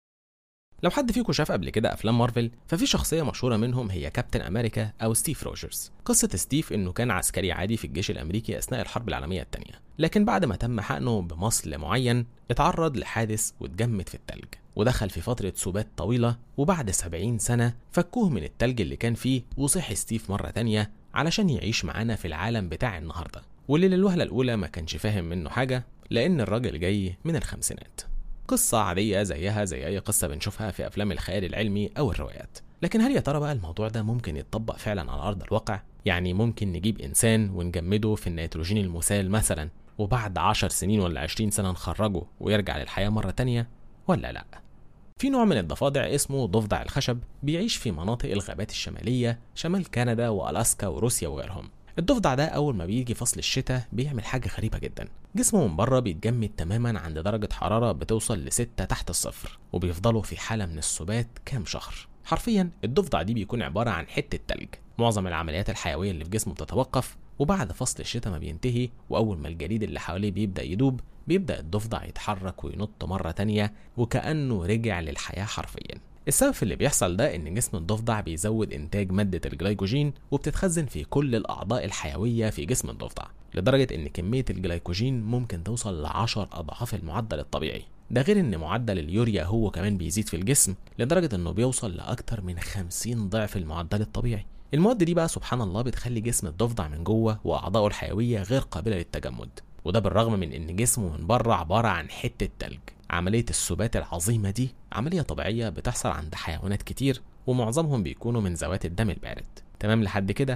[SPEAKER 1] لو حد فيكم شاف قبل كده افلام مارفل ففي شخصيه مشهوره منهم هي كابتن امريكا او ستيف روجرز قصه ستيف انه كان عسكري عادي في الجيش الامريكي اثناء الحرب العالميه الثانيه لكن بعد ما تم حقنه بمصل معين اتعرض لحادث واتجمد في التلج ودخل في فترة سبات طويلة وبعد 70 سنة فكوه من التلج اللي كان فيه وصحي ستيف مرة تانية علشان يعيش معانا في العالم بتاع النهاردة واللي للوهلة الأولى ما كانش فاهم منه حاجة لأن الراجل جاي من الخمسينات قصة عادية زيها زي أي قصة بنشوفها في أفلام الخيال العلمي أو الروايات لكن هل يا ترى بقى الموضوع ده ممكن يتطبق فعلا على أرض الواقع؟ يعني ممكن نجيب إنسان ونجمده في النيتروجين المسال مثلا وبعد عشر سنين ولا عشرين سنة نخرجه ويرجع للحياة مرة تانية ولا لأ في نوع من الضفادع اسمه ضفدع الخشب بيعيش في مناطق الغابات الشمالية شمال كندا وألاسكا وروسيا وغيرهم الضفدع ده أول ما بيجي فصل الشتاء بيعمل حاجة غريبة جدا جسمه من بره بيتجمد تماما عند درجة حرارة بتوصل لستة تحت الصفر وبيفضلوا في حالة من السبات كام شهر حرفيا الضفدع دي بيكون عبارة عن حتة تلج معظم العمليات الحيوية اللي في جسمه بتتوقف وبعد فصل الشتاء ما بينتهي وأول ما الجليد اللي حواليه بيبدأ يدوب بيبدأ الضفدع يتحرك وينط مرة تانية وكأنه رجع للحياة حرفيا السبب في اللي بيحصل ده ان جسم الضفدع بيزود انتاج مادة الجلايكوجين وبتتخزن في كل الاعضاء الحيوية في جسم الضفدع لدرجة ان كمية الجلايكوجين ممكن توصل لعشر اضعاف المعدل الطبيعي ده غير ان معدل اليوريا هو كمان بيزيد في الجسم لدرجة انه بيوصل لاكتر من 50 ضعف المعدل الطبيعي المواد دي بقى سبحان الله بتخلي جسم الضفدع من جوه واعضائه الحيوية غير قابلة للتجمد وده بالرغم من ان جسمه من بره عبارة عن حتة تلج عملية السبات العظيمة دي عملية طبيعية بتحصل عند حيوانات كتير ومعظمهم بيكونوا من ذوات الدم البارد تمام لحد كده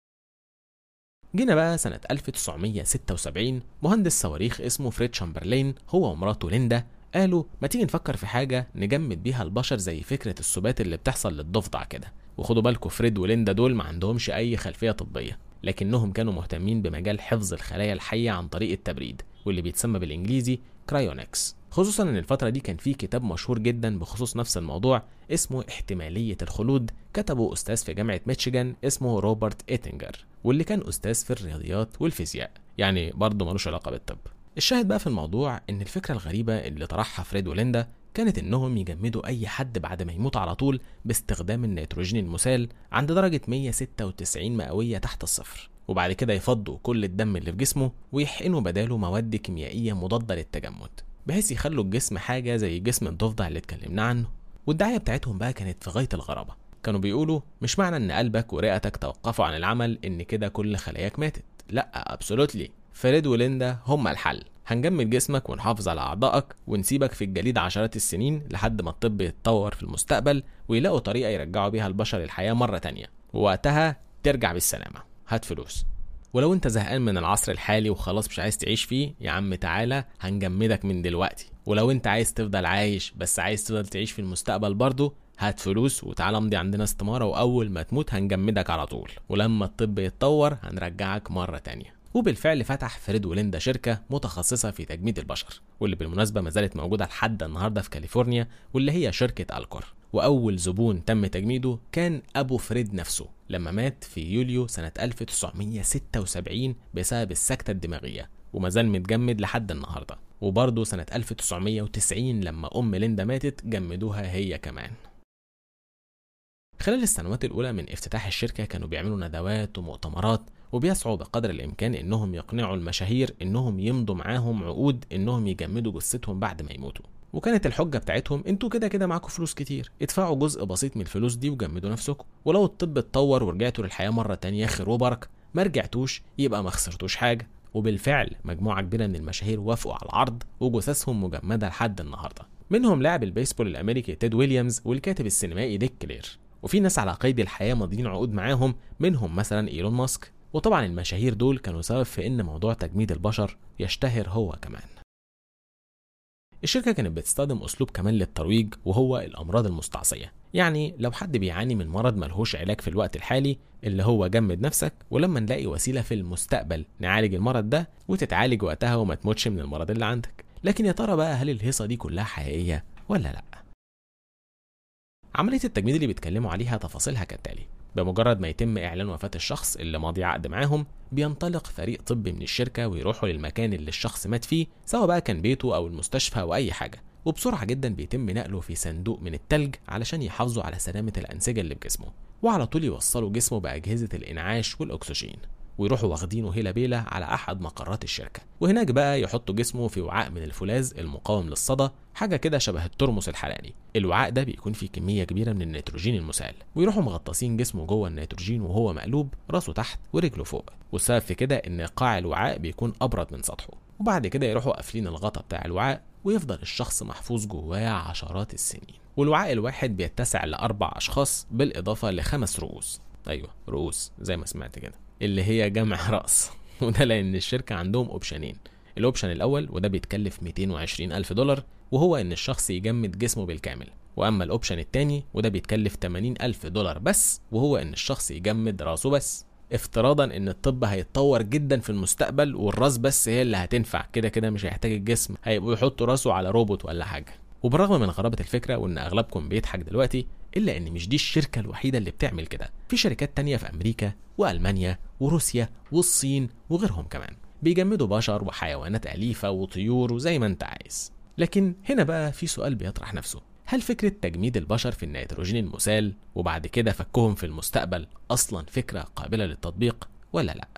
[SPEAKER 1] جينا بقى سنة 1976 مهندس صواريخ اسمه فريد شامبرلين هو ومراته ليندا قالوا ما تيجي نفكر في حاجة نجمد بيها البشر زي فكرة السبات اللي بتحصل للضفدع كده وخدوا بالكم فريد وليندا دول ما عندهمش أي خلفية طبية لكنهم كانوا مهتمين بمجال حفظ الخلايا الحية عن طريق التبريد واللي بيتسمى بالإنجليزي كرايونكس خصوصا ان الفترة دي كان في كتاب مشهور جدا بخصوص نفس الموضوع اسمه احتمالية الخلود كتبه أستاذ في جامعة ميشيغان اسمه روبرت إيتنجر واللي كان أستاذ في الرياضيات والفيزياء يعني برضه ملوش علاقة بالطب الشاهد بقى في الموضوع ان الفكرة الغريبة اللي طرحها فريد وليندا كانت انهم يجمدوا اي حد بعد ما يموت على طول باستخدام النيتروجين المسال عند درجة 196 مئوية تحت الصفر وبعد كده يفضوا كل الدم اللي في جسمه ويحقنوا بداله مواد كيميائية مضادة للتجمد بحيث يخلوا الجسم حاجة زي جسم الضفدع اللي اتكلمنا عنه والدعاية بتاعتهم بقى كانت في غاية الغرابة كانوا بيقولوا مش معنى ان قلبك ورئتك توقفوا عن العمل ان كده كل خلاياك ماتت لا ابسولوتلي فريد وليندا هما الحل هنجمد جسمك ونحافظ على اعضائك ونسيبك في الجليد عشرات السنين لحد ما الطب يتطور في المستقبل ويلاقوا طريقة يرجعوا بيها البشر الحياة مرة تانية ووقتها ترجع بالسلامة هات فلوس ولو انت زهقان من العصر الحالي وخلاص مش عايز تعيش فيه يا عم تعالى هنجمدك من دلوقتي ولو انت عايز تفضل عايش بس عايز تفضل تعيش في المستقبل برضه هات فلوس وتعالى امضي عندنا استمارة وأول ما تموت هنجمدك على طول ولما الطب يتطور هنرجعك مرة تانية وبالفعل فتح فريد وليندا شركة متخصصة في تجميد البشر واللي بالمناسبة ما زالت موجودة لحد النهاردة في كاليفورنيا واللي هي شركة ألكور وأول زبون تم تجميده كان أبو فريد نفسه لما مات في يوليو سنة 1976 بسبب السكتة الدماغية وما زال متجمد لحد النهاردة وبرضه سنة 1990 لما أم ليندا ماتت جمدوها هي كمان خلال السنوات الأولى من افتتاح الشركة كانوا بيعملوا ندوات ومؤتمرات وبيسعوا بقدر الإمكان إنهم يقنعوا المشاهير إنهم يمضوا معاهم عقود إنهم يجمدوا جثتهم بعد ما يموتوا وكانت الحجة بتاعتهم انتوا كده كده معاكم فلوس كتير ادفعوا جزء بسيط من الفلوس دي وجمدوا نفسكم ولو الطب اتطور ورجعتوا للحياة مرة تانية خير وبركة ما رجعتوش يبقى ما خسرتوش حاجة وبالفعل مجموعة كبيرة من المشاهير وافقوا على العرض وجثثهم مجمدة لحد النهاردة منهم لاعب البيسبول الأمريكي تيد ويليامز والكاتب السينمائي ديك كلير وفي ناس على قيد الحياة ماضيين عقود معاهم منهم مثلا إيلون ماسك وطبعا المشاهير دول كانوا سبب في ان موضوع تجميد البشر يشتهر هو كمان الشركة كانت بتستخدم أسلوب كمان للترويج وهو الأمراض المستعصية يعني لو حد بيعاني من مرض ملهوش علاج في الوقت الحالي اللي هو جمد نفسك ولما نلاقي وسيلة في المستقبل نعالج المرض ده وتتعالج وقتها وما تموتش من المرض اللي عندك لكن يا ترى بقى هل الهيصة دي كلها حقيقية ولا لأ عملية التجميد اللي بيتكلموا عليها تفاصيلها كالتالي بمجرد ما يتم إعلان وفاة الشخص اللي ماضي عقد معاهم بينطلق فريق طبي من الشركة ويروحوا للمكان اللي الشخص مات فيه سواء بقى كان بيته أو المستشفى أو أي حاجة وبسرعة جدا بيتم نقله في صندوق من التلج علشان يحافظوا على سلامة الأنسجة اللي في جسمه وعلى طول يوصلوا جسمه بأجهزة الإنعاش والأكسجين ويروحوا واخدينه هيلا بيلا على أحد مقرات الشركة وهناك بقى يحطوا جسمه في وعاء من الفولاذ المقاوم للصدى حاجة كده شبه الترمس الحراري الوعاء ده بيكون فيه كمية كبيرة من النيتروجين المسال ويروحوا مغطسين جسمه جوه النيتروجين وهو مقلوب راسه تحت ورجله فوق والسبب في كده ان قاع الوعاء بيكون ابرد من سطحه وبعد كده يروحوا قافلين الغطا بتاع الوعاء ويفضل الشخص محفوظ جواه عشرات السنين والوعاء الواحد بيتسع لأربع أشخاص بالإضافة لخمس رؤوس أيوة رؤوس زي ما سمعت كده اللي هي جمع رأس وده لأن الشركة عندهم أوبشنين الأوبشن الأول وده بيتكلف 220 ألف دولار وهو إن الشخص يجمد جسمه بالكامل وأما الأوبشن التاني وده بيتكلف 80 ألف دولار بس وهو إن الشخص يجمد راسه بس افتراضا ان الطب هيتطور جدا في المستقبل والراس بس هي اللي هتنفع كده كده مش هيحتاج الجسم هيبقوا يحطوا راسه على روبوت ولا حاجه وبالرغم من غرابه الفكره وان اغلبكم بيضحك دلوقتي الا ان مش دي الشركه الوحيده اللي بتعمل كده في شركات تانية في امريكا والمانيا وروسيا والصين وغيرهم كمان بيجمدوا بشر وحيوانات اليفه وطيور وزي ما انت عايز لكن هنا بقى في سؤال بيطرح نفسه هل فكرة تجميد البشر في النيتروجين المسال وبعد كده فكهم في المستقبل أصلا فكرة قابلة للتطبيق ولا لأ؟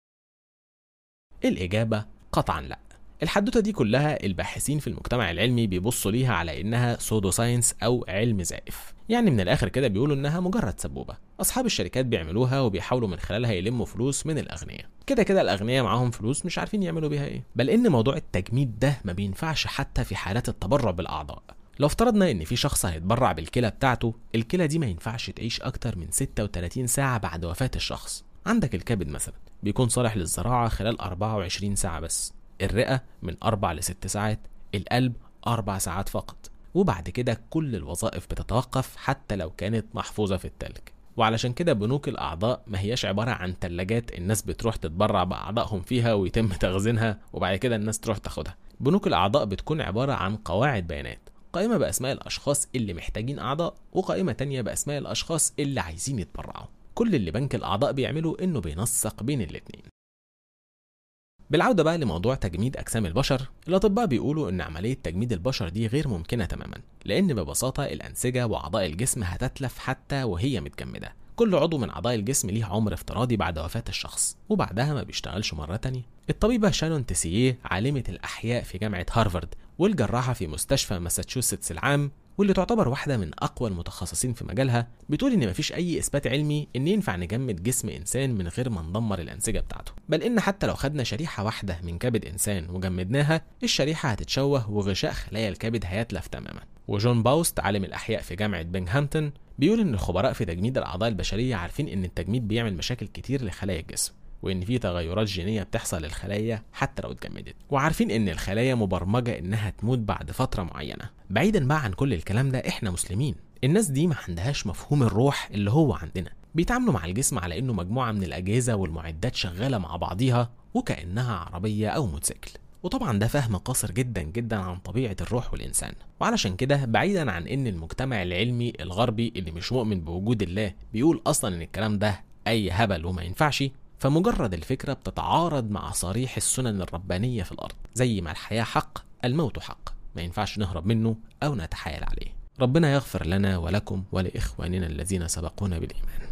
[SPEAKER 1] الإجابة قطعا لأ الحدوتة دي كلها الباحثين في المجتمع العلمي بيبصوا ليها على إنها سودو ساينس أو علم زائف يعني من الآخر كده بيقولوا إنها مجرد سبوبة أصحاب الشركات بيعملوها وبيحاولوا من خلالها يلموا فلوس من الأغنياء كده كده الأغنياء معاهم فلوس مش عارفين يعملوا بيها إيه بل إن موضوع التجميد ده ما بينفعش حتى في حالات التبرع بالأعضاء لو افترضنا ان في شخص هيتبرع بالكلى بتاعته الكلى دي ما ينفعش تعيش اكتر من 36 ساعة بعد وفاة الشخص عندك الكبد مثلا بيكون صالح للزراعة خلال 24 ساعة بس الرئة من 4 ل 6 ساعات القلب 4 ساعات فقط وبعد كده كل الوظائف بتتوقف حتى لو كانت محفوظة في التلج وعلشان كده بنوك الأعضاء ما هياش عبارة عن تلاجات الناس بتروح تتبرع بأعضائهم فيها ويتم تخزينها وبعد كده الناس تروح تاخدها بنوك الأعضاء بتكون عبارة عن قواعد بيانات قائمة بأسماء الأشخاص اللي محتاجين أعضاء وقائمة تانية بأسماء الأشخاص اللي عايزين يتبرعوا كل اللي بنك الأعضاء بيعمله إنه بينسق بين الاتنين بالعودة بقى لموضوع تجميد أجسام البشر الأطباء بيقولوا إن عملية تجميد البشر دي غير ممكنة تماما لأن ببساطة الأنسجة وأعضاء الجسم هتتلف حتى وهي متجمدة كل عضو من أعضاء الجسم ليه عمر افتراضي بعد وفاة الشخص وبعدها ما بيشتغلش مرة تانية الطبيبة شانون تيسيه عالمة الأحياء في جامعة هارفارد والجراحة في مستشفى ماساتشوستس العام واللي تعتبر واحدة من أقوى المتخصصين في مجالها بتقول إن مفيش أي إثبات علمي إن ينفع نجمد جسم إنسان من غير ما ندمر الأنسجة بتاعته بل إن حتى لو خدنا شريحة واحدة من كبد إنسان وجمدناها الشريحة هتتشوه وغشاء خلايا الكبد هيتلف تماما وجون باوست عالم الأحياء في جامعة بنغهامتون بيقول إن الخبراء في تجميد الأعضاء البشرية عارفين إن التجميد بيعمل مشاكل كتير لخلايا الجسم وان في تغيرات جينيه بتحصل للخلايا حتى لو اتجمدت وعارفين ان الخلايا مبرمجه انها تموت بعد فتره معينه بعيدا بقى عن كل الكلام ده احنا مسلمين الناس دي ما عندهاش مفهوم الروح اللي هو عندنا بيتعاملوا مع الجسم على انه مجموعه من الاجهزه والمعدات شغاله مع بعضيها وكانها عربيه او موتوسيكل وطبعا ده فهم قاصر جدا جدا عن طبيعه الروح والانسان وعلشان كده بعيدا عن ان المجتمع العلمي الغربي اللي مش مؤمن بوجود الله بيقول اصلا ان الكلام ده اي هبل وما ينفعش فمجرد الفكرة بتتعارض مع صريح السنن الربانية في الأرض زي ما الحياة حق الموت حق ما ينفعش نهرب منه أو نتحايل عليه ربنا يغفر لنا ولكم ولإخواننا الذين سبقونا بالإيمان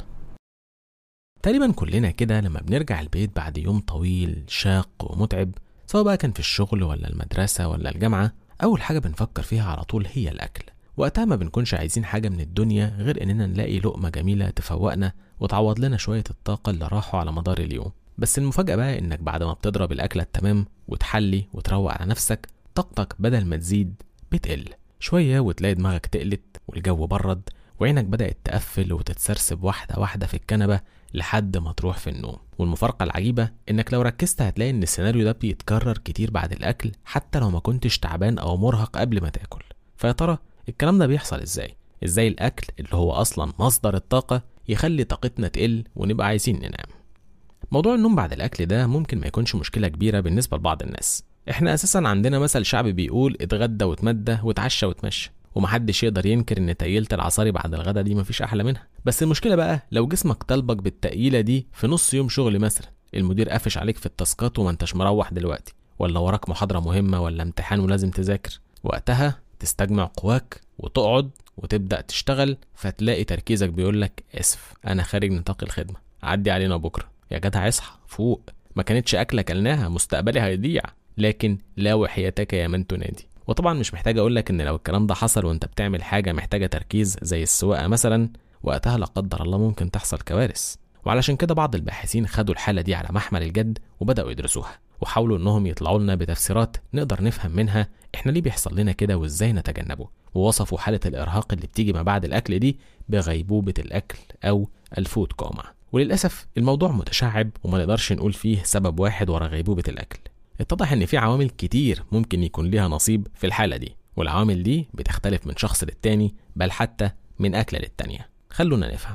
[SPEAKER 1] تقريبا كلنا كده لما بنرجع البيت بعد يوم طويل شاق ومتعب سواء بقى كان في الشغل ولا المدرسة ولا الجامعة أول حاجة بنفكر فيها على طول هي الأكل وقتها ما بنكونش عايزين حاجة من الدنيا غير إننا نلاقي لقمة جميلة تفوقنا وتعوض لنا شوية الطاقة اللي راحوا على مدار اليوم بس المفاجأة بقى إنك بعد ما بتضرب الأكلة التمام وتحلي وتروق على نفسك طاقتك بدل ما تزيد بتقل شوية وتلاقي دماغك تقلت والجو برد وعينك بدأت تقفل وتتسرسب واحدة واحدة في الكنبة لحد ما تروح في النوم والمفارقة العجيبة إنك لو ركزت هتلاقي إن السيناريو ده بيتكرر كتير بعد الأكل حتى لو ما كنتش تعبان أو مرهق قبل ما تاكل فيا ترى الكلام ده بيحصل إزاي؟ إزاي الأكل اللي هو أصلا مصدر الطاقة يخلي طاقتنا تقل ونبقى عايزين ننام موضوع النوم بعد الأكل ده ممكن ما يكونش مشكلة كبيرة بالنسبة لبعض الناس احنا اساسا عندنا مثل شعبي بيقول اتغدى واتمدى واتعشى واتمشى ومحدش يقدر ينكر ان تقيلة العصاري بعد الغدا دي مفيش احلى منها بس المشكله بقى لو جسمك طالبك بالتقيله دي في نص يوم شغل مثلا المدير قافش عليك في التاسكات وما انتش مروح دلوقتي ولا وراك محاضره مهمه ولا امتحان ولازم تذاكر وقتها تستجمع قواك وتقعد وتبدا تشتغل فتلاقي تركيزك بيقولك اسف انا خارج نطاق الخدمه عدي علينا بكره يا جدع اصحى فوق ما كانتش اكله كلناها مستقبلي هيضيع لكن لا وحياتك يا من تنادي وطبعا مش محتاج اقول لك ان لو الكلام ده حصل وانت بتعمل حاجه محتاجه تركيز زي السواقه مثلا وقتها لا قدر الله ممكن تحصل كوارث وعلشان كده بعض الباحثين خدوا الحاله دي على محمل الجد وبداوا يدرسوها وحاولوا انهم يطلعوا لنا بتفسيرات نقدر نفهم منها احنا ليه بيحصل لنا كده وازاي نتجنبه ووصفوا حاله الارهاق اللي بتيجي ما بعد الاكل دي بغيبوبه الاكل او الفود كوما وللاسف الموضوع متشعب وما نقدرش نقول فيه سبب واحد ورا غيبوبه الاكل اتضح ان في عوامل كتير ممكن يكون ليها نصيب في الحاله دي والعوامل دي بتختلف من شخص للتاني بل حتى من أكلة للتانية خلونا نفهم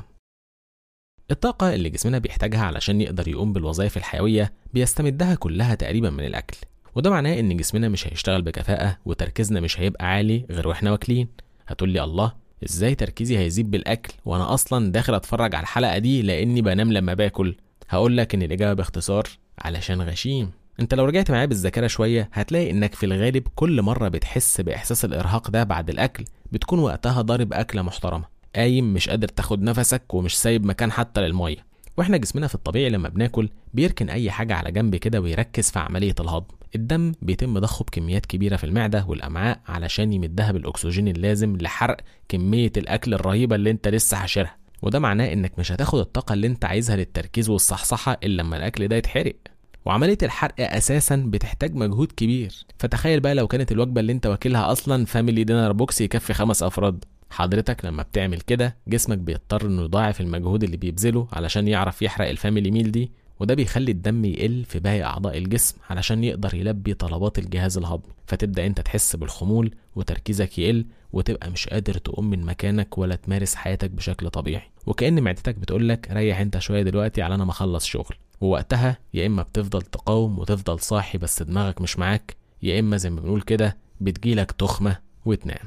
[SPEAKER 1] الطاقة اللي جسمنا بيحتاجها علشان يقدر يقوم بالوظائف الحيوية بيستمدها كلها تقريبا من الأكل وده معناه إن جسمنا مش هيشتغل بكفاءة وتركيزنا مش هيبقى عالي غير وإحنا واكلين هتقولي الله إزاي تركيزي هيزيد بالأكل وأنا أصلا داخل أتفرج على الحلقة دي لأني بنام لما باكل هقولك إن الإجابة باختصار علشان غشيم انت لو رجعت معايا بالذاكره شويه هتلاقي انك في الغالب كل مره بتحس باحساس الارهاق ده بعد الاكل بتكون وقتها ضارب اكله محترمه قايم مش قادر تاخد نفسك ومش سايب مكان حتى للميه واحنا جسمنا في الطبيعي لما بناكل بيركن اي حاجه على جنب كده ويركز في عمليه الهضم الدم بيتم ضخه بكميات كبيره في المعده والامعاء علشان يمدها بالاكسجين اللازم لحرق كميه الاكل الرهيبه اللي انت لسه حاشرها وده معناه انك مش هتاخد الطاقه اللي انت عايزها للتركيز والصحصحه الا لما الاكل ده يتحرق وعمليه الحرق اساسا بتحتاج مجهود كبير فتخيل بقى لو كانت الوجبه اللي انت واكلها اصلا فاميلي دينر بوكس يكفي خمس افراد حضرتك لما بتعمل كده جسمك بيضطر انه يضاعف المجهود اللي بيبذله علشان يعرف يحرق الفاميلي ميل دي وده بيخلي الدم يقل في باقي اعضاء الجسم علشان يقدر يلبي طلبات الجهاز الهضمي فتبدا انت تحس بالخمول وتركيزك يقل وتبقى مش قادر تقوم من مكانك ولا تمارس حياتك بشكل طبيعي وكأن معدتك بتقولك ريح انت شوية دلوقتي على انا ما اخلص شغل ووقتها يا اما بتفضل تقاوم وتفضل صاحي بس دماغك مش معاك يا اما زي ما بنقول كده بتجيلك تخمة وتنام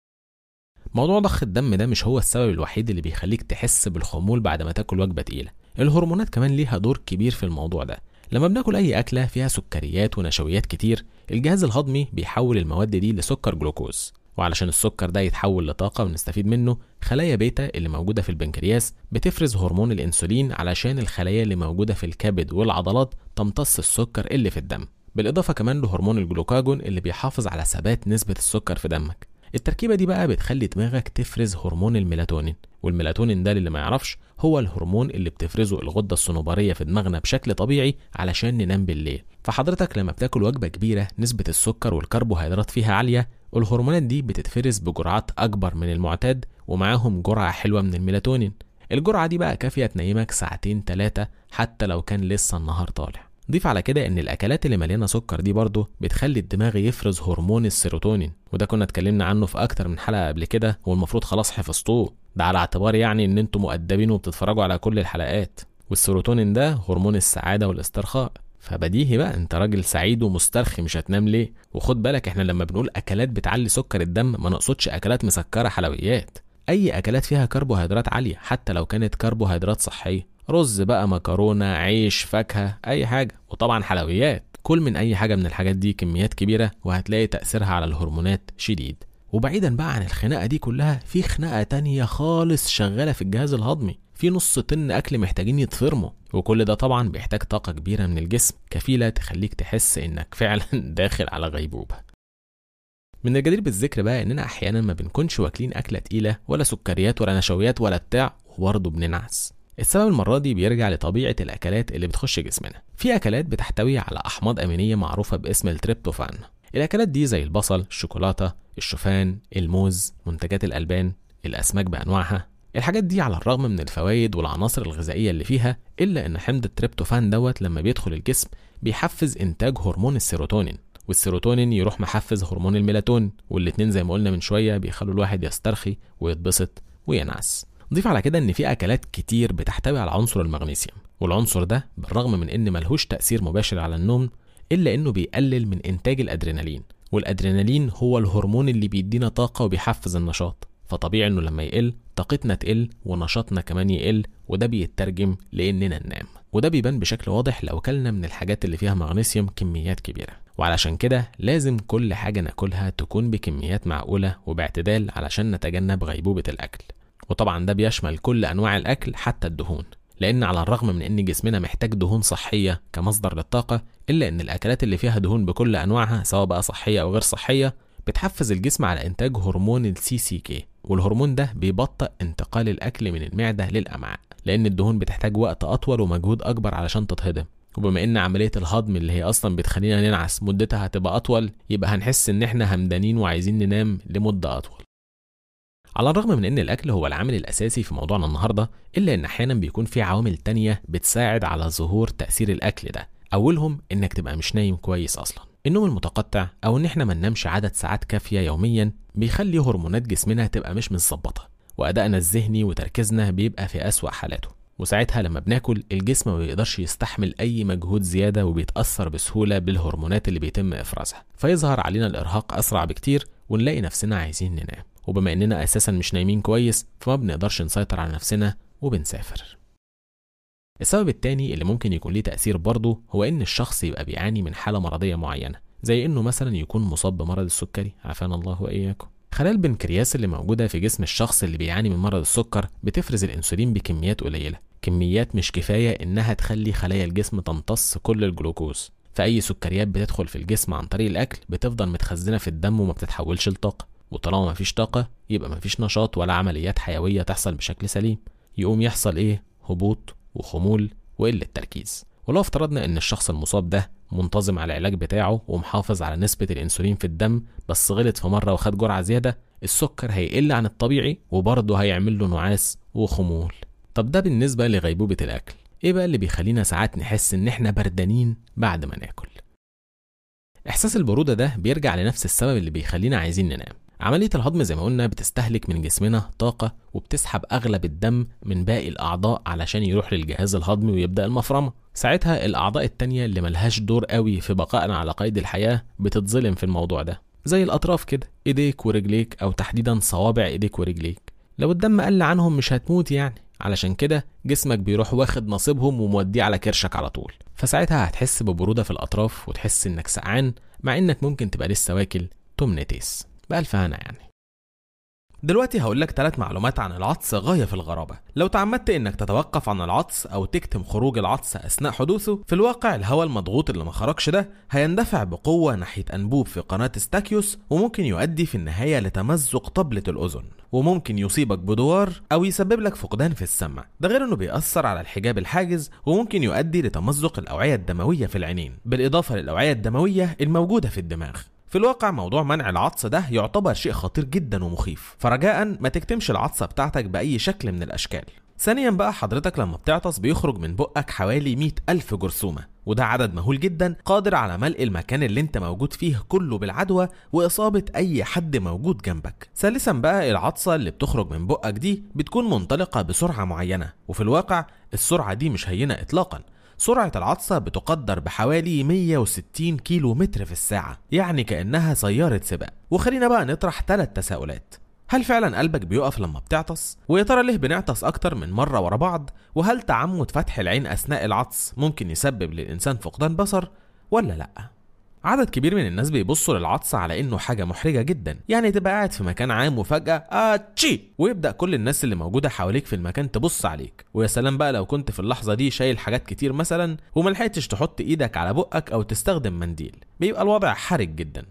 [SPEAKER 1] موضوع ضخ الدم ده مش هو السبب الوحيد اللي بيخليك تحس بالخمول بعد ما تاكل وجبة تقيلة الهرمونات كمان ليها دور كبير في الموضوع ده لما بناكل أي أكلة فيها سكريات ونشويات كتير الجهاز الهضمي بيحول المواد دي لسكر جلوكوز وعلشان السكر ده يتحول لطاقة ونستفيد منه خلايا بيتا اللي موجودة في البنكرياس بتفرز هرمون الأنسولين علشان الخلايا اللي موجودة في الكبد والعضلات تمتص السكر اللي في الدم بالإضافة كمان لهرمون الجلوكاجون اللي بيحافظ على ثبات نسبة السكر في دمك التركيبة دي بقى بتخلي دماغك تفرز هرمون الميلاتونين والميلاتونين ده اللي ما يعرفش هو الهرمون اللي بتفرزه الغدة الصنوبرية في دماغنا بشكل طبيعي علشان ننام بالليل فحضرتك لما بتاكل وجبة كبيرة نسبة السكر والكربوهيدرات فيها عالية الهرمونات دي بتتفرز بجرعات أكبر من المعتاد ومعاهم جرعة حلوة من الميلاتونين الجرعة دي بقى كافية تنيمك ساعتين تلاتة حتى لو كان لسه النهار طالع ضيف على كده ان الاكلات اللي مليانه سكر دي برضه بتخلي الدماغ يفرز هرمون السيروتونين وده كنا اتكلمنا عنه في اكتر من حلقه قبل كده والمفروض خلاص حفظتوه ده على اعتبار يعني ان انتم مؤدبين وبتتفرجوا على كل الحلقات والسيروتونين ده هرمون السعاده والاسترخاء فبديهي بقى انت راجل سعيد ومسترخي مش هتنام ليه وخد بالك احنا لما بنقول اكلات بتعلي سكر الدم ما نقصدش اكلات مسكره حلويات اي اكلات فيها كربوهيدرات عاليه حتى لو كانت كربوهيدرات صحيه رز بقى مكرونه عيش فاكهه اي حاجه وطبعا حلويات كل من اي حاجه من الحاجات دي كميات كبيره وهتلاقي تاثيرها على الهرمونات شديد وبعيدا بقى عن الخناقه دي كلها في خناقه تانية خالص شغاله في الجهاز الهضمي في نص طن اكل محتاجين يتفرموا وكل ده طبعا بيحتاج طاقه كبيره من الجسم كفيله تخليك تحس انك فعلا داخل على غيبوبه من الجدير بالذكر بقى اننا احيانا ما بنكونش واكلين اكله تقيله ولا سكريات ولا نشويات ولا بتاع وبرضه بننعس السبب المرة دي بيرجع لطبيعة الأكلات اللي بتخش جسمنا في أكلات بتحتوي على أحماض أمينية معروفة باسم التريبتوفان الأكلات دي زي البصل الشوكولاتة الشوفان الموز منتجات الألبان الأسماك بأنواعها الحاجات دي على الرغم من الفوائد والعناصر الغذائية اللي فيها إلا إن حمض التريبتوفان دوت لما بيدخل الجسم بيحفز إنتاج هرمون السيروتونين والسيروتونين يروح محفز هرمون الميلاتونين والاتنين زي ما قلنا من شوية بيخلوا الواحد يسترخي ويتبسط وينعس ضيف على كده ان في اكلات كتير بتحتوي على عنصر المغنيسيوم والعنصر ده بالرغم من ان ملهوش تاثير مباشر على النوم الا انه بيقلل من انتاج الادرينالين والادرينالين هو الهرمون اللي بيدينا طاقه وبيحفز النشاط فطبيعي انه لما يقل طاقتنا تقل ونشاطنا كمان يقل وده بيترجم لاننا ننام وده بيبان بشكل واضح لو كلنا من الحاجات اللي فيها مغنيسيوم كميات كبيره وعلشان كده لازم كل حاجه ناكلها تكون بكميات معقوله وباعتدال علشان نتجنب غيبوبه الاكل وطبعا ده بيشمل كل انواع الاكل حتى الدهون لان على الرغم من ان جسمنا محتاج دهون صحيه كمصدر للطاقه الا ان الاكلات اللي فيها دهون بكل انواعها سواء بقى صحيه او غير صحيه بتحفز الجسم على انتاج هرمون السي سي كي والهرمون ده بيبطئ انتقال الاكل من المعده للامعاء لان الدهون بتحتاج وقت اطول ومجهود اكبر علشان تتهضم وبما ان عمليه الهضم اللي هي اصلا بتخلينا ننعس مدتها هتبقى اطول يبقى هنحس ان احنا همدانين وعايزين ننام لمده اطول على الرغم من ان الاكل هو العامل الاساسي في موضوعنا النهارده الا ان احيانا بيكون في عوامل تانية بتساعد على ظهور تاثير الاكل ده اولهم انك تبقى مش نايم كويس اصلا النوم المتقطع او ان احنا ما ننامش عدد ساعات كافيه يوميا بيخلي هرمونات جسمنا تبقى مش متظبطه وادائنا الذهني وتركيزنا بيبقى في اسوا حالاته وساعتها لما بناكل الجسم ما بيقدرش يستحمل اي مجهود زياده وبيتاثر بسهوله بالهرمونات اللي بيتم افرازها فيظهر علينا الارهاق اسرع بكتير ونلاقي نفسنا عايزين ننام وبما اننا اساسا مش نايمين كويس فما بنقدرش نسيطر على نفسنا وبنسافر السبب التاني اللي ممكن يكون ليه تأثير برضه هو إن الشخص يبقى بيعاني من حالة مرضية معينة زي إنه مثلا يكون مصاب بمرض السكري عافانا الله وإياكم خلايا البنكرياس اللي موجودة في جسم الشخص اللي بيعاني من مرض السكر بتفرز الأنسولين بكميات قليلة كميات مش كفاية إنها تخلي خلايا الجسم تمتص كل الجلوكوز فأي سكريات بتدخل في الجسم عن طريق الأكل بتفضل متخزنة في الدم وما بتتحولش لطاقة وطالما مفيش طاقة يبقى مفيش نشاط ولا عمليات حيوية تحصل بشكل سليم يقوم يحصل إيه؟ هبوط وخمول وقلة تركيز ولو افترضنا ان الشخص المصاب ده منتظم على العلاج بتاعه ومحافظ على نسبة الانسولين في الدم بس غلط في مرة وخد جرعة زيادة السكر هيقل عن الطبيعي وبرضه هيعمل له نعاس وخمول طب ده بالنسبة لغيبوبة الأكل ايه بقى اللي بيخلينا ساعات نحس ان احنا بردانين بعد ما ناكل احساس البرودة ده بيرجع لنفس السبب اللي بيخلينا عايزين ننام عملية الهضم زي ما قلنا بتستهلك من جسمنا طاقة وبتسحب أغلب الدم من باقي الأعضاء علشان يروح للجهاز الهضمي ويبدأ المفرمة ساعتها الأعضاء التانية اللي ملهاش دور قوي في بقائنا على قيد الحياة بتتظلم في الموضوع ده زي الأطراف كده إيديك ورجليك أو تحديدا صوابع إيديك ورجليك لو الدم قل عنهم مش هتموت يعني علشان كده جسمك بيروح واخد نصيبهم وموديه على كرشك على طول فساعتها هتحس ببرودة في الأطراف وتحس إنك سقعان مع إنك ممكن تبقى لسه واكل تمن تيس بألف هنا يعني دلوقتي هقول لك ثلاث معلومات عن العطس غاية في الغرابة لو تعمدت انك تتوقف عن العطس او تكتم خروج العطس اثناء حدوثه في الواقع الهواء المضغوط اللي ما خرجش ده هيندفع بقوة ناحية انبوب في قناة ستاكيوس وممكن يؤدي في النهاية لتمزق طبلة الاذن وممكن يصيبك بدوار او يسبب لك فقدان في السمع ده غير انه بيأثر على الحجاب الحاجز وممكن يؤدي لتمزق الاوعية الدموية في العينين بالاضافة للاوعية الدموية الموجودة في الدماغ في الواقع موضوع منع العطس ده يعتبر شيء خطير جدا ومخيف فرجاء ما تكتمش العطسة بتاعتك بأي شكل من الأشكال ثانيا بقى حضرتك لما بتعطس بيخرج من بقك حوالي 100 ألف جرثومة وده عدد مهول جدا قادر على ملء المكان اللي انت موجود فيه كله بالعدوى وإصابة أي حد موجود جنبك ثالثا بقى العطسة اللي بتخرج من بقك دي بتكون منطلقة بسرعة معينة وفي الواقع السرعة دي مش هينة إطلاقا سرعة العطسة بتقدر بحوالي 160 كيلو متر في الساعة يعني كأنها سيارة سباق وخلينا بقى نطرح ثلاث تساؤلات هل فعلا قلبك بيقف لما بتعطس؟ ويا ترى ليه بنعطس أكتر من مرة ورا بعض؟ وهل تعمد فتح العين أثناء العطس ممكن يسبب للإنسان فقدان بصر ولا لأ؟ عدد كبير من الناس بيبصوا للعطس على انه حاجه محرجه جدا يعني تبقى قاعد في مكان عام وفجاه اتشي ويبدا كل الناس اللي موجوده حواليك في المكان تبص عليك ويا سلام بقى لو كنت في اللحظه دي شايل حاجات كتير مثلا وملحقتش تحط ايدك على بقك او تستخدم منديل بيبقى الوضع حرج جدا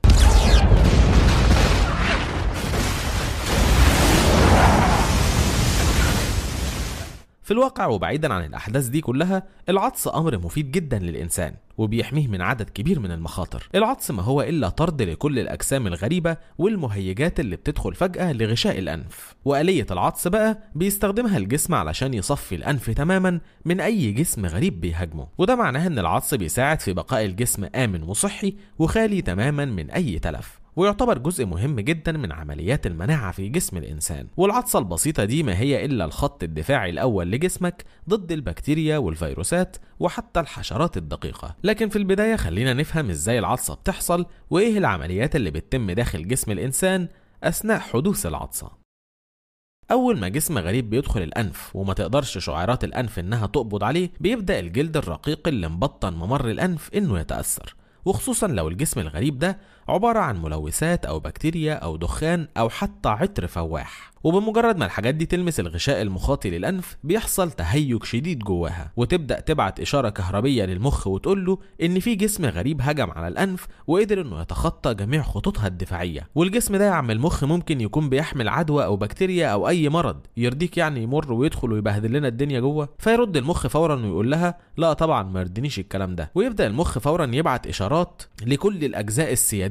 [SPEAKER 1] في الواقع وبعيدا عن الأحداث دي كلها العطس أمر مفيد جدا للإنسان وبيحميه من عدد كبير من المخاطر العطس ما هو إلا طرد لكل الأجسام الغريبة والمهيجات اللي بتدخل فجأة لغشاء الأنف وآلية العطس بقى بيستخدمها الجسم علشان يصفي الأنف تماما من أي جسم غريب بيهاجمه وده معناه إن العطس بيساعد في بقاء الجسم آمن وصحي وخالي تماما من أي تلف ويعتبر جزء مهم جدا من عمليات المناعة في جسم الإنسان والعطسة البسيطة دي ما هي إلا الخط الدفاعي الأول لجسمك ضد البكتيريا والفيروسات وحتى الحشرات الدقيقة لكن في البداية خلينا نفهم إزاي العطسة بتحصل وإيه العمليات اللي بتتم داخل جسم الإنسان أثناء حدوث العطسة أول ما جسم غريب بيدخل الأنف وما تقدرش شعيرات الأنف إنها تقبض عليه بيبدأ الجلد الرقيق اللي مبطن ممر الأنف إنه يتأثر وخصوصا لو الجسم الغريب ده عبارة عن ملوثات أو بكتيريا أو دخان أو حتى عطر فواح وبمجرد ما الحاجات دي تلمس الغشاء المخاطي للأنف بيحصل تهيج شديد جواها وتبدأ تبعت إشارة كهربية للمخ وتقول له إن في جسم غريب هجم على الأنف وقدر إنه يتخطى جميع خطوطها الدفاعية والجسم ده يا عم المخ ممكن يكون بيحمل عدوى أو بكتيريا أو أي مرض يرضيك يعني يمر ويدخل ويبهدل لنا الدنيا جوه فيرد المخ فورا ويقول لها لا طبعا ما يرضينيش الكلام ده ويبدأ المخ فورا يبعت إشارات لكل الأجزاء السيادية